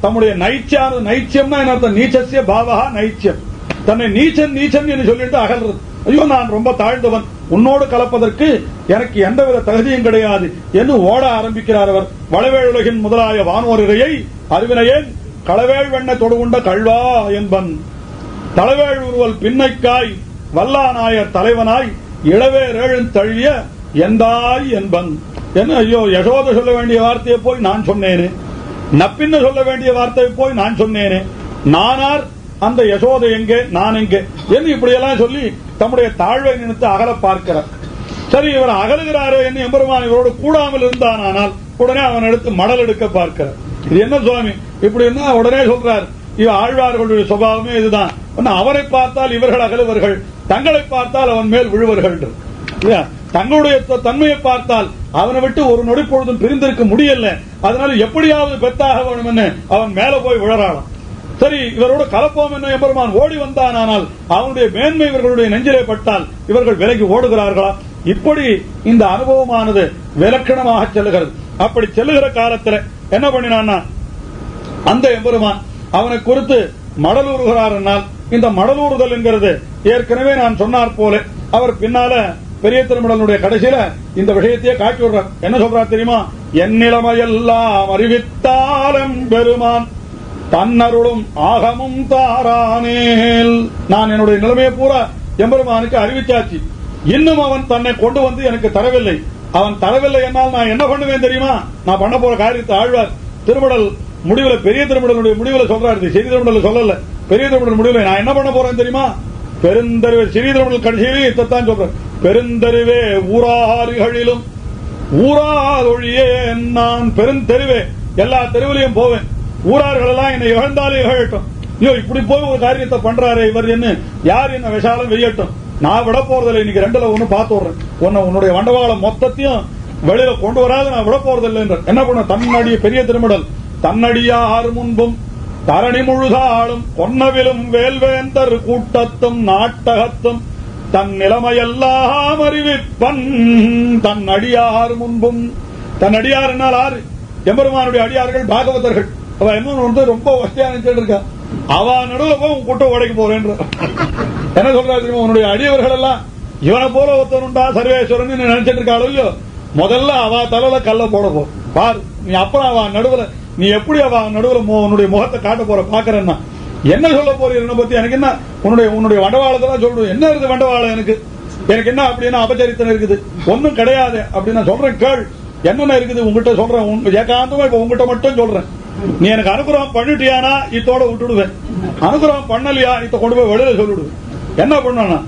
தம்முடைய நைச்சியான நைச்சியம்னா என்ன அர்த்தம் நீச்சசிய பாவகா நைச்சியம் தன்னை நீச்சன் நீச்சன் என்று சொல்லிட்டு அகல்றது ஐயோ நான் ரொம்ப தாழ்ந்தவன் உன்னோடு கலப்பதற்கு எனக்கு எந்தவித தகுதியும் கிடையாது என்று ஓட ஆரம்பிக்கிறார் அவர் வளவேழுலகின் முதலாய வானோரிரையை அறிவினையேன் களவேள் வெண்ண தொடுகுண்ட கழ்வா என்பன் தளவேள் உருவல் பின்னைக்காய் வல்லாநாயர் தலைவனாய் இளவேரேழும் தழிய எந்தாய் என்பன் என்ன ஐயோ யசோத சொல்ல வேண்டிய வார்த்தையை போய் நான் சொன்னேனே நப்பின்னு சொல்ல வேண்டிய வார்த்தையை போய் நான் சொன்னேனே நானார் அந்த யசோதை எங்கே நான் எங்கே என்று இப்படியெல்லாம் சொல்லி தம்முடைய தாழ்வை நினைத்து அகல பார்க்கிறார் சரி இவர் அகலுகிறாரே என்று எம்பெருமான் இவரோடு கூடாமல் இருந்தானால் உடனே அவன் எடுத்து மடல் எடுக்க பார்க்கிறார் இது என்ன சுவாமி இப்படி இருந்தா உடனே சொல்றார் இவ ஆழ்வார்களுடைய சுபாவமே இதுதான் ஒன்னு அவரை பார்த்தால் இவர்கள் அகலுவர்கள் தங்களை பார்த்தால் அவன் மேல் விழுவர்கள் இல்லையா? தங்களுடைய த- தன்மையை பார்த்தால் அவனை விட்டு ஒரு நொடி பொழுதும் பிரிந்திருக்க முடியல அதனால எப்படியாவது பெத்தாக வேணும் என்று அவன் மேல போய் விழறாளாம் சரி இவரோட கலப்போம் என்ன எம்பெருமான் ஓடி வந்தானால் அவனுடைய மேன்மை இவர்களுடைய நெஞ்சிலே பட்டால் இவர்கள் விலகி ஓடுகிறார்களா இப்படி இந்த அனுபவமானது விலக்கணமாக செல்லுகிறது அப்படி செல்லுகிற காலத்துல என்ன பண்ணினான்னா அந்த எம்பெருமான் அவனை குறித்து மடலூறுகிறார் என்னால் இந்த மடலூறுதல் என்கிறது ஏற்கனவே நான் சொன்னார் போல அவர் பின்னால பெரிய திருமணனுடைய கடைசியில இந்த விஷயத்தையே காட்டி விடுறார் என்ன சொல்றார் தெரியுமா என் நிலைமையெல்லாம் அறிவித்தாலம் பெருமான் தன்னருளும் ஆகமும் தாரானேல் நான் என்னுடைய நிலைமையை பூரா எம்பெருமானுக்கு அறிவிச்சாச்சு இன்னும் அவன் தன்னை கொண்டு வந்து எனக்கு தரவில்லை அவன் தரவில்லை என்னால் நான் என்ன பண்ணுவேன் தெரியுமா நான் பண்ண போற காரியத்தை ஆழ்வார் திருமடல் முடிவுல பெரிய திருமடலுடைய முடிவுல சொல்றாரு இது சிறிய திருமடல் சொல்லல பெரிய திருமடல் முடிவுல நான் என்ன பண்ண போறேன் தெரியுமா பெருந்தருவே சிறிய திருமடல் கடைசியிலே இதைத்தான் சொல்றேன் பெருந்தருவே ஊராரிகளிலும் ஊராதொழியே நான் பெருந்தெருவே எல்லா தெருவிலையும் போவேன் ஊரார்கள் எல்லாம் என்னை இகழ்ந்தாலே இகழட்டும் ஐயோ இப்படி போய் ஒரு காரியத்தை பண்றாரே இவர் என்ன யார் என்ன விஷாலம் வெய்யட்டும் நான் விட போறதில்லை இன்னைக்கு ரெண்டுல ஒண்ணு பார்த்து விடுறேன் உன்னை உன்னுடைய வண்டவாளம் மொத்தத்தையும் வெளியில கொண்டு வராது நான் விட போறதில்லை என்ற என்ன பண்ண தன்னடிய பெரிய திருமடல் தன்னடியார் முன்பும் தரணி முழுதாளும் கொன்னவிலும் வேல்வேந்தர் கூட்டத்தும் நாட்டகத்தும் தன் நிலைமையெல்லாம் அறிவிப்பன் தன் அடியார் முன்பும் தன் அடியார் என்னால் ஆறு எம்பெருமானுடைய அடியார்கள் பாகவதர்கள் அவ என்ன வந்து ரொம்ப வசதியா நினைச்சிட்டு இருக்கா அவ நடுவுல போய் உன் கூட்ட உடைக்க போறேன்ற என்ன சொல்றாரு தெரியுமா உன்னுடைய அடியவர்கள் எல்லாம் இவனை போல ஒருத்தன் உண்டா சர்வேஸ்வரன் நீ நினைச்சிட்டு இருக்காளோ இல்லையோ முதல்ல அவ தலையில கல்ல போட போ பார் நீ அப்புறம் அவ நடுவுல நீ எப்படி அவ நடுவுல மு- உன்னுடைய முகத்தை காட்ட போற பாக்குறேன்னா என்ன சொல்ல போறீர் என்ன பத்தி எனக்கு என்ன உன்னுடைய உன்னுடைய வண்டவாளத்தெல்லாம் சொல்றது என்ன இருக்குது வண்டவாளம் எனக்கு எனக்கு என்ன அப்படின்னா அபச்சரித்தனம் இருக்குது ஒண்ணும் கிடையாது அப்படின்னு நான் சொல்றேன் கேள் என்னென்ன இருக்குது உங்ககிட்ட சொல்றேன் உங்க- ஏகாந்தமா இப்ப உங்ககிட்ட மட்டும் சொல்றேன் நீ எனக்கு அனுகிரகம் பண்ணிட்டியானா இத்தோட விட்டுடுவேன் அனுகிரகம் பண்ணலையா இத்த கொண்டு போய் வெளியில சொல்லிடுவேன் என்ன பண்ணணும்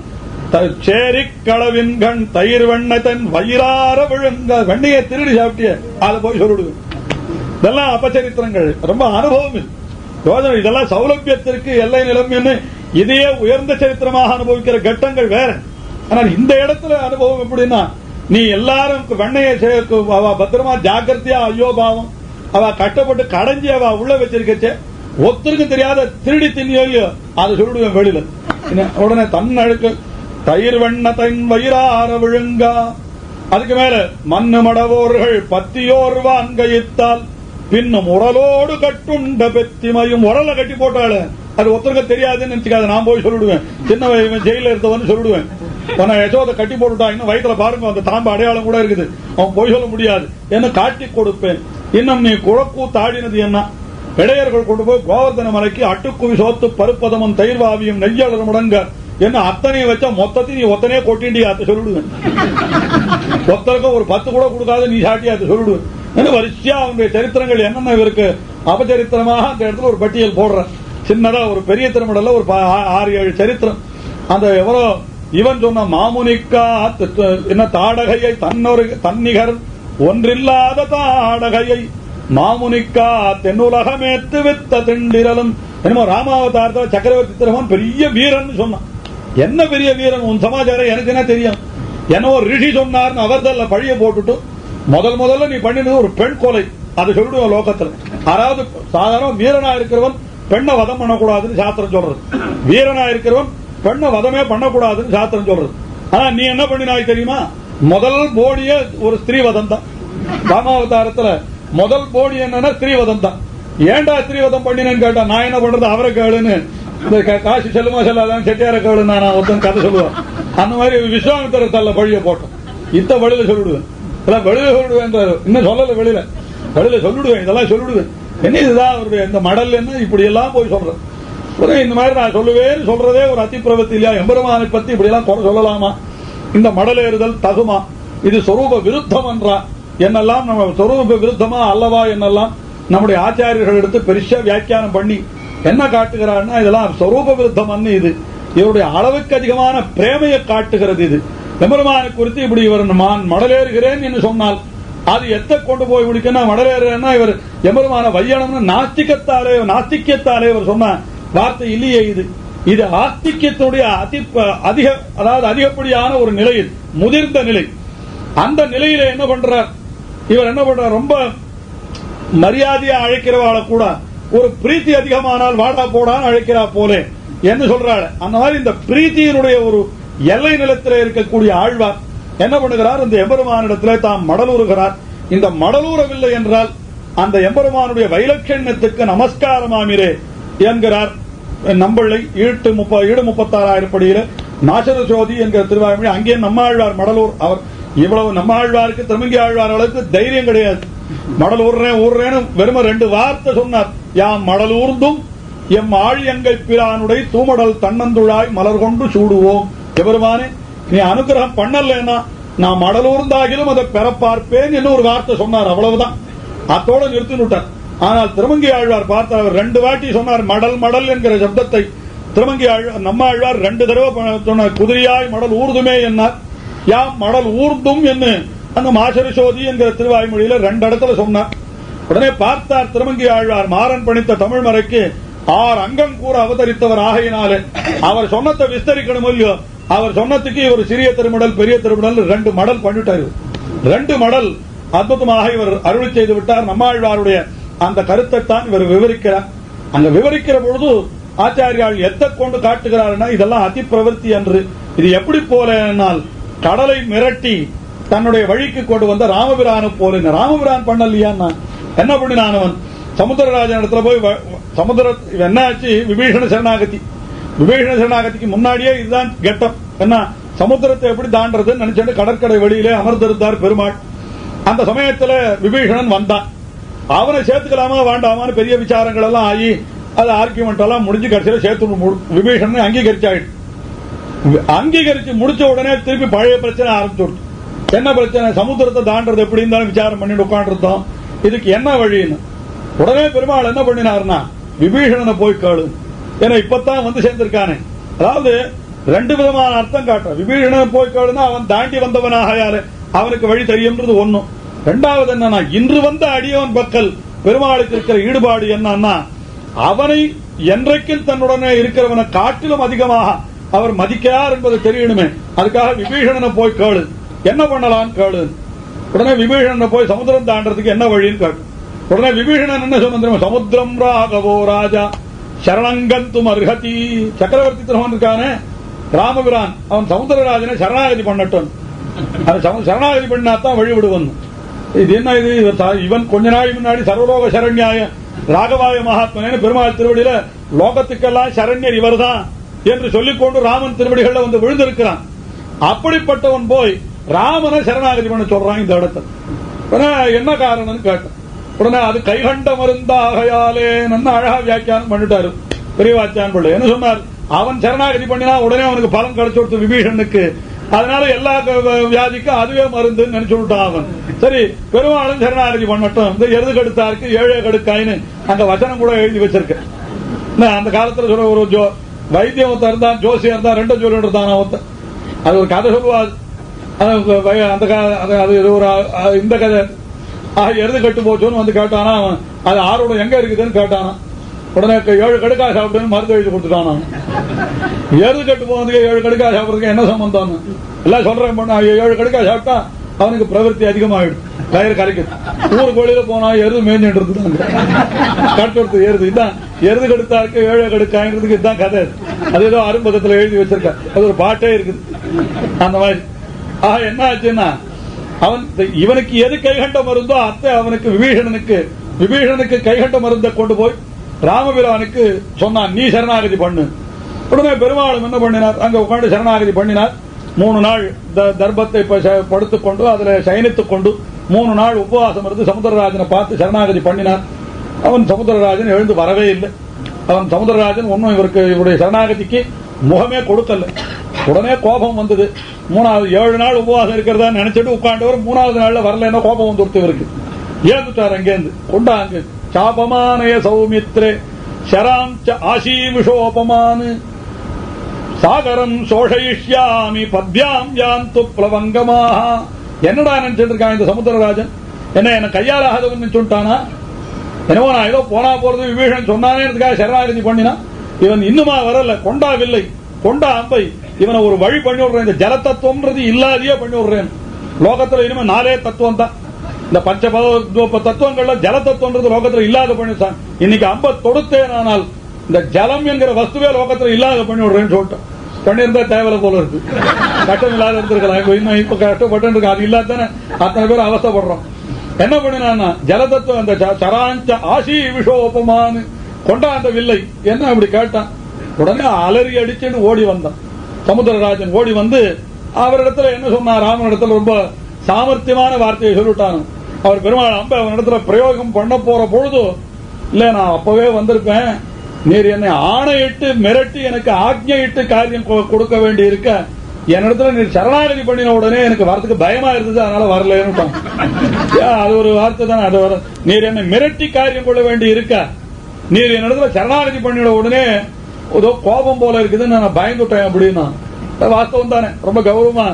சேரி களவின் கண் தயிர் வெண்ணை தன் வயிறார விழுங்க வெண்ணையை திருடி சாப்பிட்டிய அதை போய் சொல்லிடுவேன் இதெல்லாம் அபச்சரித்திரங்கள் ரொம்ப அனுபவம் இது யோஜனை இதெல்லாம் சௌலபியத்திற்கு எல்லை நிலைமைன்னு இதையே உயர்ந்த சரித்திரமாக அனுபவிக்கிற கட்டங்கள் வேற ஆனால் இந்த இடத்துல அனுபவம் எப்படின்னா நீ எல்லாரும் வெண்ணையை சேர்க்கு அவ பத்திரமா ஜாக்கிரதையா ஐயோ பாவம் அவ கட்டப்பட்டு கடைஞ்சி அவ உள்ள வச்சிருக்கச்சே ஒருத்தருக்கும் தெரியாத திருடி தின்னியோ இல்லையோ அதை சொல்லிடுவேன் வெளியில என்ன, உடனே தன் அழுக்கு தயிர் வெண்ண தன் வயிறார விழுங்கா அதுக்கு மேல மண்ணு மடவோர்கள் பத்தியோர் வான்கையித்தால் பின்னும் உரலோடு கட்டுண்ட பெத்திமையும் உரல கட்டி போட்டாளு அது ஒருத்தருக்கு தெரியாதுன்னு நினைச்சுக்காத நான் போய் சொல்லிடுவேன் சின்ன வயசு ஜெயில இருந்தவன்னு சொல்லிடுவேன் உன்னை யசோத கட்டி போட்டுட்டா இன்னும் வயிற்றுல பாருங்க அந்த தாம்பு அடையாளம் கூட இருக்குது அவன் போய் சொல்ல முடியாது என்ன காட்டி கொடுப்பேன் இன்னும் நீ குழக்கூ தாடினது என்ன இடையர்கள் கொண்டு போய் கோவர்தன மலைக்கு அட்டுக்குவி சோத்து பருப்பதமும் தயிர்வாவியும் நெய்யாளர் முடங்க என்ன அத்தனையும் வச்சா மொத்தத்தையும் நீ ஒத்தனையே கொட்டிண்டி அத்தை சொல்லிடுவேன் ஒருத்தருக்கும் ஒரு பத்து கூட கொடுக்காத நீ சாட்டி அதை சொல்லிடுவேன் என்ன வரிசையா அவனுடைய சரித்திரங்கள் என்னென்ன இருக்கு அபச்சரித்திரமாக அந்த இடத்துல ஒரு பட்டியல் போடுறேன் சின்னதா ஒரு பெரிய திருமடல்ல ஒரு பா- ஆ- ஆறு ஏழு சரித்திரம் அந்த எவரோ இவன் சொன்ன மாமுனிக்கா த- த- என்ன தாடகையை தன்னொரு தன்னிகர் ஒன்றில்லாத தாடகையை மாமுனிக்கா தென்னுலகமேத்து வித்த திண்டிரலும் என்னமோ ராமாவதாரத்தில் சக்கரவர்த்தி திருமன் பெரிய வீரன் சொன்னான் என்ன பெரிய வீரன் உன் சமாச்சாரம் எனக்கு என்ன தெரியும் என்ன ஒரு ரிஷி சொன்னார்னு அவர்தல்ல பழிய போட்டுட்டு முதல் முதல்ல நீ பண்ணினது ஒரு பெண் கொலை அதை சொல்லிடுவோம் லோகத்துல அதாவது சாதாரண வீரனா இருக்கிறவன் பெண்ணை வதம் பண்ணக்கூடாதுன்னு சாஸ்திரம் சொல்றது வீரனா இருக்கிறவன் பெண்ணை வதமே பண்ணக்கூடாதுன்னு சாஸ்திரம் சொல்றது ஆனா நீ என்ன பண்ணினாய் தெரியுமா முதல் போடிய ஒரு ஸ்திரீ வதம் தான் ராமாவதாரத்துல முதல் போடி என்னன்னா ஸ்திரீ வதம் தான் ஏன்டா ஸ்ரீவதம் பண்ணினேன்னு கேட்டா நான் என்ன பண்றது அவரை கேளுன்னு இந்த கா- காசு செல்லுமா செல்லாதான் செட்டியார கேளு நான் ஒருத்தன் கதை சொல்லுவேன் அந்த மாதிரி விஸ்வாமித்திரர் தள்ள பழிய போட்டோம் இத்த வழியில சொல்லிடுவேன் இதெல்லாம் வெளியில சொல்லிடுவேன் இன்னும் சொல்லல வெளியில வெளியில சொல்லிடுவேன் இதெல்லாம் சொல்லிடுவேன் என்ன இதுதான் அவருடைய இந்த மடல் என்ன இப்படி எல்லாம் போய் சொல்றேன் உடனே இந்த மாதிரி நான் சொல்லுவேன்னு சொல்றதே ஒரு அதிப்பிரவத்தி இல்லையா எம்பெருமானை பத்தி இப்படி எல்லாம் குறை சொல்லலாமா இந்த மடலேறுதல் தகுமா இது சொரூப விருத்தம் என்றா என்னெல்லாம் நம்ம சொரூப விருத்தமா அல்லவா என்னெல்லாம் நம்முடைய ஆச்சாரியர்கள் எடுத்து பெருசா வியாக்கியானம் பண்ணி என்ன காட்டுகிறார்னா இதெல்லாம் சொரூப விருத்தம் இது இவருடைய அளவுக்கு அதிகமான பிரேமையை காட்டுகிறது இது எம்பெருமானை குறித்து இப்படி இவர் நான் மடலேறுகிறேன் என்று சொன்னால் அது எத்த கொண்டு போய் முடிக்கணும் மடலேறுன்னா இவர் எம்பெருமான வையணம்னு நாஸ்திகத்தாலே நாஸ்திக்கியத்தாலே இவர் சொன்ன வார்த்தை இல்லையே இது இது ஆஸ்திக்கியத்தினுடைய அதி அதிக அதாவது அதிகப்படியான ஒரு நிலையில் முதிர்ந்த நிலை அந்த நிலையில என்ன பண்றார் இவர் என்ன பண்றார் ரொம்ப மரியாதையா அழைக்கிறவாள கூட ஒரு பிரீத்தி அதிகமானால் வாடா போடான்னு அழைக்கிறா போலே என்று சொல்றாள் அந்த மாதிரி இந்த பிரீத்தியினுடைய ஒரு எல்லை நிலத்திலே இருக்கக்கூடிய ஆழ்வார் என்ன பண்ணுகிறார் இந்த எம்பெருமானிடத்திலே தாம் மடலூறுகிறார் இந்த மடலூரவில்லை என்றால் அந்த எம்பெருமானுடைய வைலட்சண்யத்துக்கு நமஸ்காரமாமிரே என்கிறார் நம்பிள்ளை ஈட்டு முப்ப ஈடு முப்பத்தாறாயிரம் படியில நாசர சோதி என்கிற திருவாய்மொழி அங்கே நம்மாழ்வார் மடலூர் அவர் இவ்வளவு நம்மாழ்வாருக்கு திருமங்கி ஆழ்வார் அளவுக்கு தைரியம் கிடையாது மடலூர்றேன் ஊர்றேன்னு வெறும ரெண்டு வார்த்தை சொன்னார் யாம் மடலூர்ந்தும் எம் ஆழியங்கை பிரானுடைய தூமடல் தன்னந்துழாய் மலர் கொண்டு சூடுவோம் எவருமானே நீ அனுகிரகம் பண்ணலன்னா நான் மடலூர்ந்தாகிலும் அதை பெற பார்ப்பேன் என்று ஒரு வார்த்தை சொன்னார் அவ்வளவுதான் அத்தோட நிறுத்தி விட்டார் ஆனால் திருமங்கி ஆழ்வார் பார்த்தார் அவர் ரெண்டு வாட்டி சொன்னார் மடல் மடல் என்கிற சப்தத்தை திருமங்கி ஆழ்வார் நம்ம ஆழ்வார் ரெண்டு தடவை ப- சொன்னார் குதிரையாய் மடல் ஊர்துமே என்னார் யாம் மடல் ஊர்ந்தும் என்று அந்த மாசரி சோதி என்கிற திருவாய்மொழியில ரெண்டு இடத்துல சொன்னார் உடனே பார்த்தார் திருமங்கி ஆழ்வார் மாறன் பணித்த தமிழ் மறைக்கு ஆறு அங்கம் கூற அவதரித்தவர் ஆகையினாலே அவர் சொன்னத்தை விஸ்தரிக்கணும் இல்லையோ அவர் சொன்னதுக்கு இவர் சிறிய திருமடல் பெரிய திருமடல் ரெண்டு மடல் பண்ணிட்டாரு ரெண்டு மடல் அற்புதமாக இவர் அருளி செய்து விட்டார் நம்மாழ்வாருடைய அந்த கருத்தை தான் இவர் விவரிக்கிறார் அங்க விவரிக்கிற பொழுது ஆச்சாரியால் எத்த கொண்டு காட்டுகிறார்னா இதெல்லாம் அதி பிரவர்த்தி என்று இது எப்படி போல என்னால் கடலை மிரட்டி தன்னுடைய வழிக்கு கொண்டு வந்த ராமபிரானு போல இந்த ராமபிரான் பண்ணலையான்னா என்ன பண்ணினான் அவன் சமுத்திரராஜன் இடத்துல போய் வ- சமுத்திர இவன் என்ன ஆச்சு விபீஷண சரணாகதி விபீஷண சரணாகதிக்கு முன்னாடியே இதுதான் கெட்டம் என்ன சமுத்திரத்தை எப்படி தாண்டறதுன்னு நினைச்சிட்டு கடற்கரை வெளியிலே அமர்ந்திருந்தார் பெருமாள் அந்த சமயத்துல விபீஷணன் வந்தான் அவனை சேர்த்துக்கலாமா வேண்டாமான்னு பெரிய விசாரங்கள் எல்லாம் ஆகி அது ஆர்கியூமெண்ட் எல்லாம் முடிஞ்சு கடைசியில சேர்த்து மு- விபீஷணன் அங்கீகரிச்சாயிட்டு அங்கீகரிச்சு முடிச்ச உடனே திருப்பி பழைய பிரச்சனை ஆரம்பிச்சு என்ன பிரச்சனை சமுத்திரத்தை தாண்டறது எப்படி இருந்தாலும் விசாரம் பண்ணிட்டு உட்காந்துருந்தோம் இதுக்கு என்ன வழின்னு உடனே பெருமாள் என்ன பண்ணினாருன்னா விபீஷணனை போய் கேளு ஏன்னா இப்பதான் வந்து சேர்ந்திருக்கானே அதாவது ரெண்டு விதமான அர்த்தம் காட்டுற விபீஷணனை போய் கேளுனா அவன் தாண்டி வந்தவனாக யாரு அவனுக்கு வழி தெரியும்ன்றது ஒண்ணும் ரெண்டாவது என்னன்னா இன்று வந்த அடியவன் பக்கல் பெருமாளுக்கு இருக்கிற ஈடுபாடு என்னன்னா அவனை என்றைக்கும் தன்னுடனே இருக்கிறவனை காட்டிலும் அதிகமாக அவர் மதிக்கிறார் என்பது தெரியணுமே அதுக்காக விபீஷணனை போய் கேளு என்ன பண்ணலாம் கேளு உடனே விபீஷணனை போய் சமுத்திரம் தாண்டறதுக்கு என்ன வழின்னு கேட்டு உடனே விபீஷணன் என்ன சொன்ன தெரியுமா சமுத்திரம் ராகவோ ராஜா சரணங்கந்தும் அர்ஹதி சக்கரவர்த்தி திருமன் இருக்கானே ராமபிரான் அவன் சமுத்திரராஜனை சரணாகதி பண்ணட்டும் அது சம- சரணாகதி பண்ணாதான் வழி விடுவன் இது என்ன இது இவர் ச- இவன் கொஞ்ச நாள் முன்னாடி சர்வலோக சரண்யாய ராகவாய மகாத்மனே பெருமாள் திருவடியில லோகத்துக்கெல்லாம் சரண்யர் இவர்தான் என்று சொல்லிக்கொண்டு ராமன் திருவடிகள்ல வந்து விழுந்திருக்கிறான் அப்படிப்பட்டவன் போய் ராமனை சரணாகதி பண்ண சொல்றான் இந்த இடத்துல உடனே என்ன காரணம்னு கேட்டேன் உடனே அது கைகண்ட மருந்தாகையாலே நல்ல அழகா வியாக்கியானம் பண்ணிட்டாரு பெரியவாச்சான் பிள்ளை என்ன சொன்னார் அவன் சரணாகதி பண்ணினா உடனே அவனுக்கு பலன் கிடைச்சு கொடுத்து விபீஷனுக்கு அதனால எல்லா க- வ- வியாதிக்கும் அதுவே மருந்துன்னு நினைச்சு விட்டான் அவன் சரி பெருமாளும் சரணாகதி பண்ணட்டும் இந்த எருது கடுத்தாருக்கு ஏழே கடுக்காயின்னு அங்க வசனம் கூட எழுதி வச்சிருக்கு என்ன, அந்த காலத்துல சொல்ற ஒரு ஜோ வைத்தியம் ஒருத்தன் இருந்தான் ஜோசியம் இருந்தான் ரெண்டும் சொல்லிட்டு இருந்தான் ஒருத்தன் அது ஒரு கதை சொல்லுவாது அது வய- அந்த கா- அது- அது இது ஒரு அ- இந்த கதை ஆ, எருது கட்டு போச்சோன்னு வந்து கேட்டானா அவன் அது ஆரோட எங்க இருக்குதுன்னு கேட்டானா உடனே க- ஏழு கடுக்கா சாப்பிடுன்னு மருந்து எழுதி கொடுத்துட்டான் அவன். எருது கட்டு போனதுக்கு ஏழு கடுக்கா சாப்பிடுறதுக்கு என்ன சம்பந்தம் எல்லாம் சொல்றேன் பொண்ணு ஐயோ, ஏழு கடுக்கா சாப்பிட்டா அவனுக்கு பிரவருத்தி அதிகமாயிடும் கயிறு கரைக்குது ஊருக்கு வெளியில போனா எருது மேய்ஞ்சிட்டு இருக்குது கட்டுறது எருது இதான் எருது கடுத்தாருக்கு ஏழு கடுக்காங்கிறதுக்கு இதுதான் கதை அது ஏதோ அரும்பகத்துல எழுதி வச்சிருக்க அது ஒரு பாட்டே இருக்குது அந்த மாதிரி ஆக என்ன ஆச்சுன்னா அவன் இவனுக்கு எது கைகண்ட மருந்தோ அத்தை அவனுக்கு விபீஷணனுக்கு விபீஷனுக்கு கைகட்ட மருந்தை கொண்டு போய் ராமபிரானுக்கு சொன்னான் நீ சரணாகதி பண்ணு உடனே பெருமாளும் என்ன பண்ணினார் அங்க உட்கார்ந்து சரணாகதி பண்ணினார் மூணு நாள் த- தர்பத்தை ப- ச- படுத்துக் கொண்டு அதுல சயனித்துக் கொண்டு மூணு நாள் உபவாசம் இருந்து சமுத்திரராஜனை பார்த்து சரணாகதி பண்ணினார் அவன் சமுத்திரராஜன் எழுந்து வரவே இல்லை அவன் சமுத்திரராஜன் ஒன்னும் இவருக்கு இவருடைய சரணாகதிக்கு முகமே கொடுக்கல உடனே கோபம் வந்தது மூணாவது ஏழு நாள் உபவாசம் இருக்கிறதா நினைச்சிட்டு உட்காண்டவர் மூணாவது நாள்ல வரலன்னா கோபம் வந்துடுத்து இவருக்கு ஏந்துட்டார் அங்கேருந்து கொண்டாங்க சாபமானய சௌமித்ரே ஷராஞ்ச ஆசீவிஷோபமானு சாகரம் சோஷயிஷ்யாமி பத்யாம் யாந்து பிளவங்கமாக என்னடா நினைச்சிட்டு இருக்கான் இந்த சமுத்திரராஜன் என்ன என்ன கையால் ஆகாதவன் நினைச்சுட்டானா என்னவோ நான் ஏதோ போனா போறது விபீஷன் சொன்னானேன்றதுக்காக சரணாகதி பண்ணினா இவன் இன்னுமா வரல கொண்டாவில்லை கொண்டா அம்பை இவனை ஒரு வழி பண்ணி விடுறேன் இந்த ஜலத்தத்துவம்ன்றது இல்லாதையே பண்ணி விடுறேன் லோகத்துல இனிமே நாலே தத்துவம் தான் இந்த பஞ்ச பத- தத்துவங்கள்ல ஜல தத்துவம்ன்றது லோகத்துல இல்லாத பண்ணிட்டான் இன்னைக்கு அம்ப தொடுத்தேன் ஆனால் இந்த ஜலம் என்கிற வஸ்துவே லோகத்துல இல்லாத பண்ணி விடுறேன்னு சொல்லிட்டேன் பண்ணியிருந்தா தேவையில்ல போல இருக்கு கட்டம் இல்லாத இருந்திருக்கலாம் இப்ப இன்னும் இப்ப கஷ்டப்பட்டு இருக்கு அது இல்லாதானே அத்தனை பேர் அவஸ்தைப்படுறோம் என்ன பண்ணினா ஜலதத்துவம் அந்த ச- சராஞ்ச ஆசி விஷோபமானு கொண்டாந்த வில்லை என்ன அப்படி கேட்டான் உடனே அலறி அடிச்சுன்னு ஓடி வந்தான் சமுத்திரராஜன் ஓடி வந்து அவரிடத்துல என்ன சொன்னா ராமனிடத்துல ரொம்ப சாமர்த்தியமான வார்த்தையை சொல்லிட்டான் அவர் பெருமாள் அம்ப அவனிடத்துல பிரயோகம் பண்ண போற பொழுது இல்ல நான் அப்பவே வந்திருப்பேன் நீர் என்னை ஆணையிட்டு மிரட்டி எனக்கு ஆக்ஞையிட்டு காரியம் கொ- கொடுக்க வேண்டி இருக்க என்னிடத்துல நீர் சரணாகதி பண்ணின உடனே எனக்கு வரதுக்கு பயமா இருந்தது அதனால வரலன்னு அது ஒரு வார்த்தை தானே அது வர நீர் என்னை மிரட்டி காரியம் கொள்ள வேண்டி இருக்க நீர் என்னிடத்துல சரணாகதி பண்ணின உடனே ஏதோ கோபம் போல இருக்குதுன்னு நான் பயந்துட்டேன் அப்படின்னா அது வாஸ்தவம் தானே ரொம்ப கௌரவமா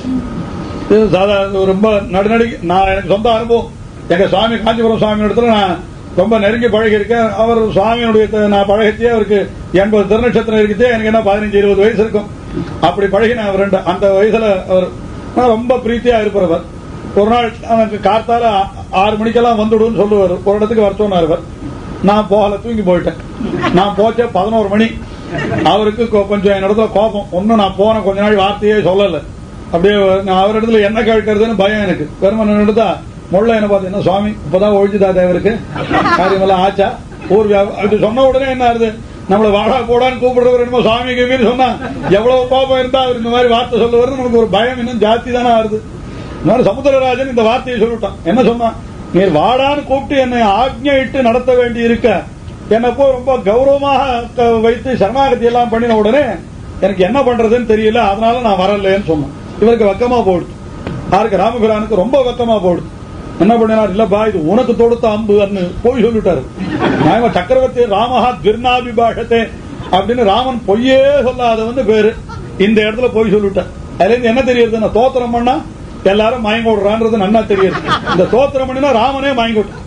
இது சாதாரண ரொம்ப நடுநடி நான் எனக்கு சொந்த அனுபவம் எங்க சுவாமி காஞ்சிபுரம் சுவாமி இடத்துல நான் ரொம்ப நெருங்கி பழகி இருக்கேன் அவர் சுவாமியுடைய த- நான் பழகத்தே அவருக்கு எண்பது திருநட்சத்திரம் இருக்குதே எனக்கு என்ன பதினஞ்சு இருபது வயசு இருக்கும் அப்படி பழகினேன் அவர் ரெண்டு அந்த வயசுல அவர் ஆனா ரொம்ப பிரீத்தியா இருப்பவர் ஒரு நாள் எனக்கு கார்த்தால ஆ- ஆறு மணிக்கெல்லாம் வந்துடுன்னு சொல்லுவார் ஒரு இடத்துக்கு வர சொன்னார் அவர் நான் போகல தூங்கி போயிட்டேன் நான் போச்சே பதினோரு மணி அவருக்கு கொ- கொஞ்சம் என்னிடத்துல கோபம் ஒன்னும் நான் போன கொஞ்ச நாள் வார்த்தையே சொல்லல அப்படியே நான் அவர் இடத்துல என்ன கேட்கறதுன்னு பயம் எனக்கு பெருமன் எடுத்தா முள்ள என்ன பார்த்து என்ன சுவாமி இப்பதான் ஒழிஞ்சுதா தேவருக்கு காரியமெல்லாம் ஆச்சா ஊர் வியா- அது சொன்ன உடனே என்ன ஆகுது நம்மள வாடா போடான்னு கூப்பிடுறவர் என்னமோ சுவாமி கீமின்னு சொன்னா எவ்வளவு கோபம் இருந்தா அவர் இந்த மாதிரி வார்த்தை சொல்லுவாரு நமக்கு ஒரு பயம் இன்னும் ஜாஸ்தி தானே ஆகுது இந்த மாதிரி சமுத்திரராஜன் இந்த வார்த்தையை சொல்லிட்டான் என்ன சொன்னான் நீர் வாடான்னு கூப்பிட்டு என்னை ஆக்ஞையிட்டு நடத்த வேண்டி இருக்க என்னை போய் ரொம்ப கௌரவமாக க- வைத்து சரணாகதி எல்லாம் பண்ணின உடனே எனக்கு என்ன பண்றதுன்னு தெரியல அதனால நான் வரலன்னு சொன்னேன் இவருக்கு வெக்கமா போடுது யாருக்கு ராமபிரானுக்கு ரொம்ப வெக்கமா போடுது என்ன பண்ணினார் இல்லப்பா இது உனக்கு தொடுத்த அம்புன்னு போய் சொல்லிட்டாரு நான் சக்கரவர்த்தி ராமஹா துர்நாபிபாஷத்தே அப்படின்னு ராமன் பொய்யே சொல்லாத வந்து பேரு இந்த இடத்துல போய் சொல்லிட்டார் அதுல இருந்து என்ன தெரியுது நான் தோத்திரம் பண்ணா எல்லாரும் மயங்க விடுறான்றது நன்னா தெரியுது இந்த தோத்திரம் பண்ணினா ராமனே மயங்க விட்டான்.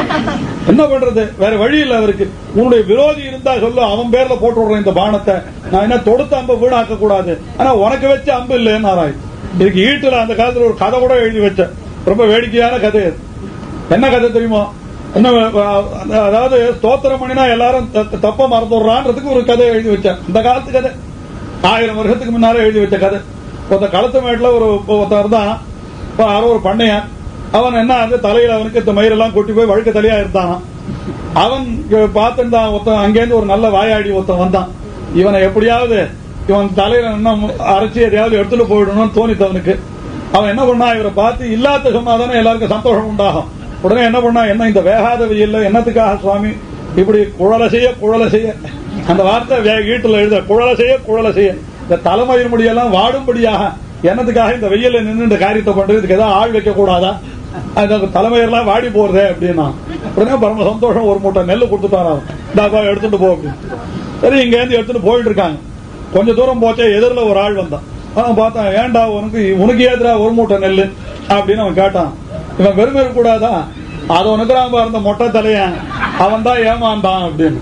என்ன பண்றது வேற வழி இல்ல அவருக்கு உன்னுடைய விரோதி இருந்தா சொல்லு அவன் பேர்ல போட்டு விடுறேன் இந்த பானத்தை நான் என்ன தொடுத்த அம்பை வீணாக்க கூடாது ஆனா உனக்கு வச்ச அம்பு இல்லைன்னு ஆராய் இதுக்கு ஈட்டுல அந்த காலத்துல ஒரு கதை கூட எழுதி வச்சேன் ரொம்ப வேடிக்கையான கதை அது. என்ன கதை தெரியுமா என்ன அஹ், அதாவது ஸ்தோத்திரம் பண்ணினா எல்லாரும் த- தப்ப மறந்துடுறான்றதுக்கு ஒரு கதை எழுதி வச்சேன் இந்த காலத்து கதை ஆயிரம் வருஷத்துக்கு முன்னாலே எழுதி வச்ச கதை ஒருத்த களத்து மேட்ல ஒரு ஒருத்தர் இருந்தான் இப்ப யாரோ ஒரு பண்ணையன் அவன் என்ன ஆகுது தலையில அவனுக்கு இந்த மயிரெல்லாம் கொட்டி போய் வழுக்க தலையா இருந்தான் அவன் பார்த்துட்டான் ஒருத்தன் அங்கேருந்து ஒரு நல்ல வாயாடி ஒருத்தன் வந்தான் இவனை எப்படியாவது இவன் தலையில இன்னும் அரைச்சி எதையாவது எடுத்துட்டு போயிடணும்னு தோணித்து அவனுக்கு அவன் என்ன பண்ணா இவரை பார்த்து இல்லாத சொன்னாதானே எல்லாருக்கும் சந்தோஷம் உண்டாகும் உடனே என்ன பண்ணா என்ன இந்த வேகாத வெயில்ல என்னத்துக்காக சுவாமி இப்படி குழல செய்ய குழல செய்ய அந்த வார்த்தை வே- வீட்டுல எழுத குழல செய்ய குழல செய்ய இந்த தலைமயிர் முடியெல்லாம் வாடும்படியாக என்னத்துக்காக இந்த வெயில்ல நின்று இந்த காரியத்தை பண்றது இதுக்கு ஏதாவது ஆள் வைக்க கூடாதா அந்த தலைமையெல்லாம் வாடி போறதே அப்படின்னா உடனே பரம சந்தோஷம் ஒரு மூட்டை நெல்லு கொடுத்துட்டான் இந்தாப்பா எடுத்துட்டு போ அப்படின்னு சரி இங்க இருந்து எடுத்துட்டு போயிட்டு இருக்காங்க கொஞ்ச தூரம் போச்சே எதிரில் ஒரு ஆள் வந்தான் அவன் பார்த்தான் ஏன்டா உனக்கு உனக்கு ஏதுடா ஒரு மூட்டை நெல்லு அப்படின்னு அவன் கேட்டான் இவன் வெறுமை இருக்க கூடாதா அது உனக்கு இருந்த மொட்டை தலையன் அவன் தான் ஏமாந்தான் அப்படின்னு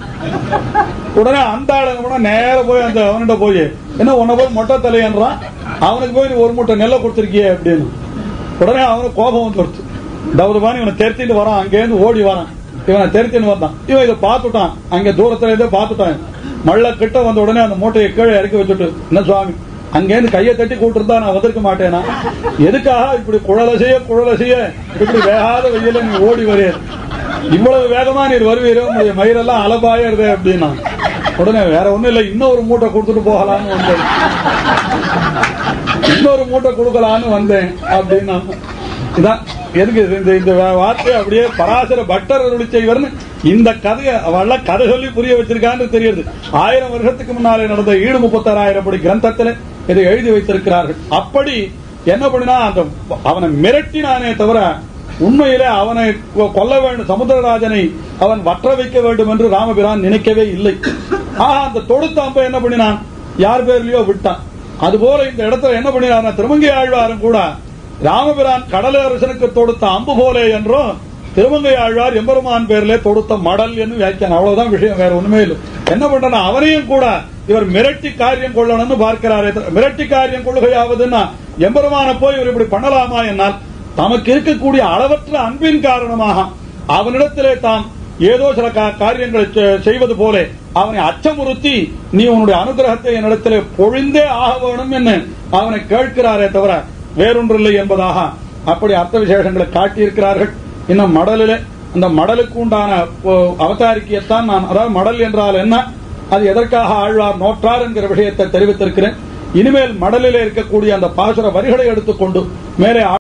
உடனே அந்த ஆளு என்ன பண்ணா, நேர போய் அந்த அவன்கிட்ட போய் என்ன உன்னை போய் மொட்டை தலையன்றான் அவனுக்கு போய் நீ ஒரு மூட்டை நெல்லை கொடுத்துருக்கியே அப்படின்னு உடனே அவனுக்கு கோபம் வந்துருச்சு தௌதபானி இவனை தெரித்திட்டு வரான் அங்கேருந்து ஓடி வரான் இவனை தெரித்தின்னு வந்தான் இவன் இதை பார்த்துட்டான் அங்க தூரத்துல இருந்தே பார்த்துட்டான் மள்ள கிட்ட வந்த உடனே அந்த மூட்டையை கீழே இறக்கி வச்சுட்டு என்ன சுவாமி அங்கேருந்து கையை தட்டி கூட்டிருந்தா நான் வந்திருக்க மாட்டேனா எதுக்காக இப்படி குழல செய்ய குழல செய்ய இப்படி வேகாத வெயில நீ ஓடி வரே இவ்வளவு வேகமா நீர் வருவீரோ உங்களுடைய மயிரெல்லாம் அலபாயிருது அப்படின்னா உடனே வேற ஒண்ணும் இல்ல இன்னொரு மூட்டை கொடுத்துட்டு போகலாம்னு வந்தேன் இன்னொரு மூட்டை கொடுக்கலான்னு வந்தேன் அப்படின்னா இதான் எதுக்கு இது? இந்த இந்த வார்த்தை அப்படியே பராசர பட்டர் அருளி செய்வர்னு இந்த கதையை அவள கதை சொல்லி புரிய வச்சிருக்கான்னு தெரியுது ஆயிரம் வருஷத்துக்கு முன்னாலே நடந்த ஈடு முப்பத்தாறாயிரம் படி கிரந்தத்துல இதை எழுதி வைத்திருக்கிறார்கள் அப்படி என்ன பண்ணினா அந்த அவனை மிரட்டினானே தவிர உண்மையிலே அவனை கொ- கொல்ல வேண்டும் சமுத்திரராஜனை அவன் வற்ற வைக்க வேண்டும் என்று ராமபிரான் நினைக்கவே இல்லை ஆஹா அந்த தொடுத்த அம்பை என்ன பண்ணினான் யார் பேர்லயோ விட்டான் அதுபோல இந்த இடத்துல என்ன பண்ணினார் திருமங்கை ஆழ்வாரும் கூட ராமபிரான் கடலரசனுக்கு தொடுத்த அம்பு போலே என்றும் திருமங்கை ஆழ்வார் எம்பெருமான் பேர்ல தொடுத்த மடல் என்று வியாக்கியானம் அவ்வளவுதான் விஷயம் வேற ஒண்ணுமே இல்லை என்ன பண்றனா அவனையும் கூட இவர் மிரட்டி காரியம் கொள்ளணும்னு பார்க்கிறாரே தவிர- மிரட்டி காரியம் கொள்கையாவதுன்னா எம்பெருமான போய் இவர் இப்படி பண்ணலாமா என்னால் தமக்கு இருக்கக்கூடிய அளவற்ற அன்பின் காரணமாக அவனிடத்திலே தாம் ஏதோ சில கா- காரியங்களை செ- செய்வது போல அவனை அச்சமுறுத்தி நீ உன்னுடைய அனுகிரகத்தை என்னிடத்திலே பொழிந்தே ஆக வேணும் என்று அவனை கேட்கிறாரே தவிர வேறொன்றில்லை என்பதாக அப்படி அர்த்த விசேஷங்களை காட்டியிருக்கிறார்கள் இன்னும் மடலிலே அந்த மடலுக்கு உண்டான ஓ, அவதாரிக்கையத்தான் நான் அதாவது மடல் என்றால் என்ன அது எதற்காக ஆழ்வார் நோற்றார் என்கிற விஷயத்தை தெரிவித்திருக்கிறேன் இனிமேல் மடலிலே இருக்கக்கூடிய அந்த பாசுர வரிகளை எடுத்துக்கொண்டு மேலே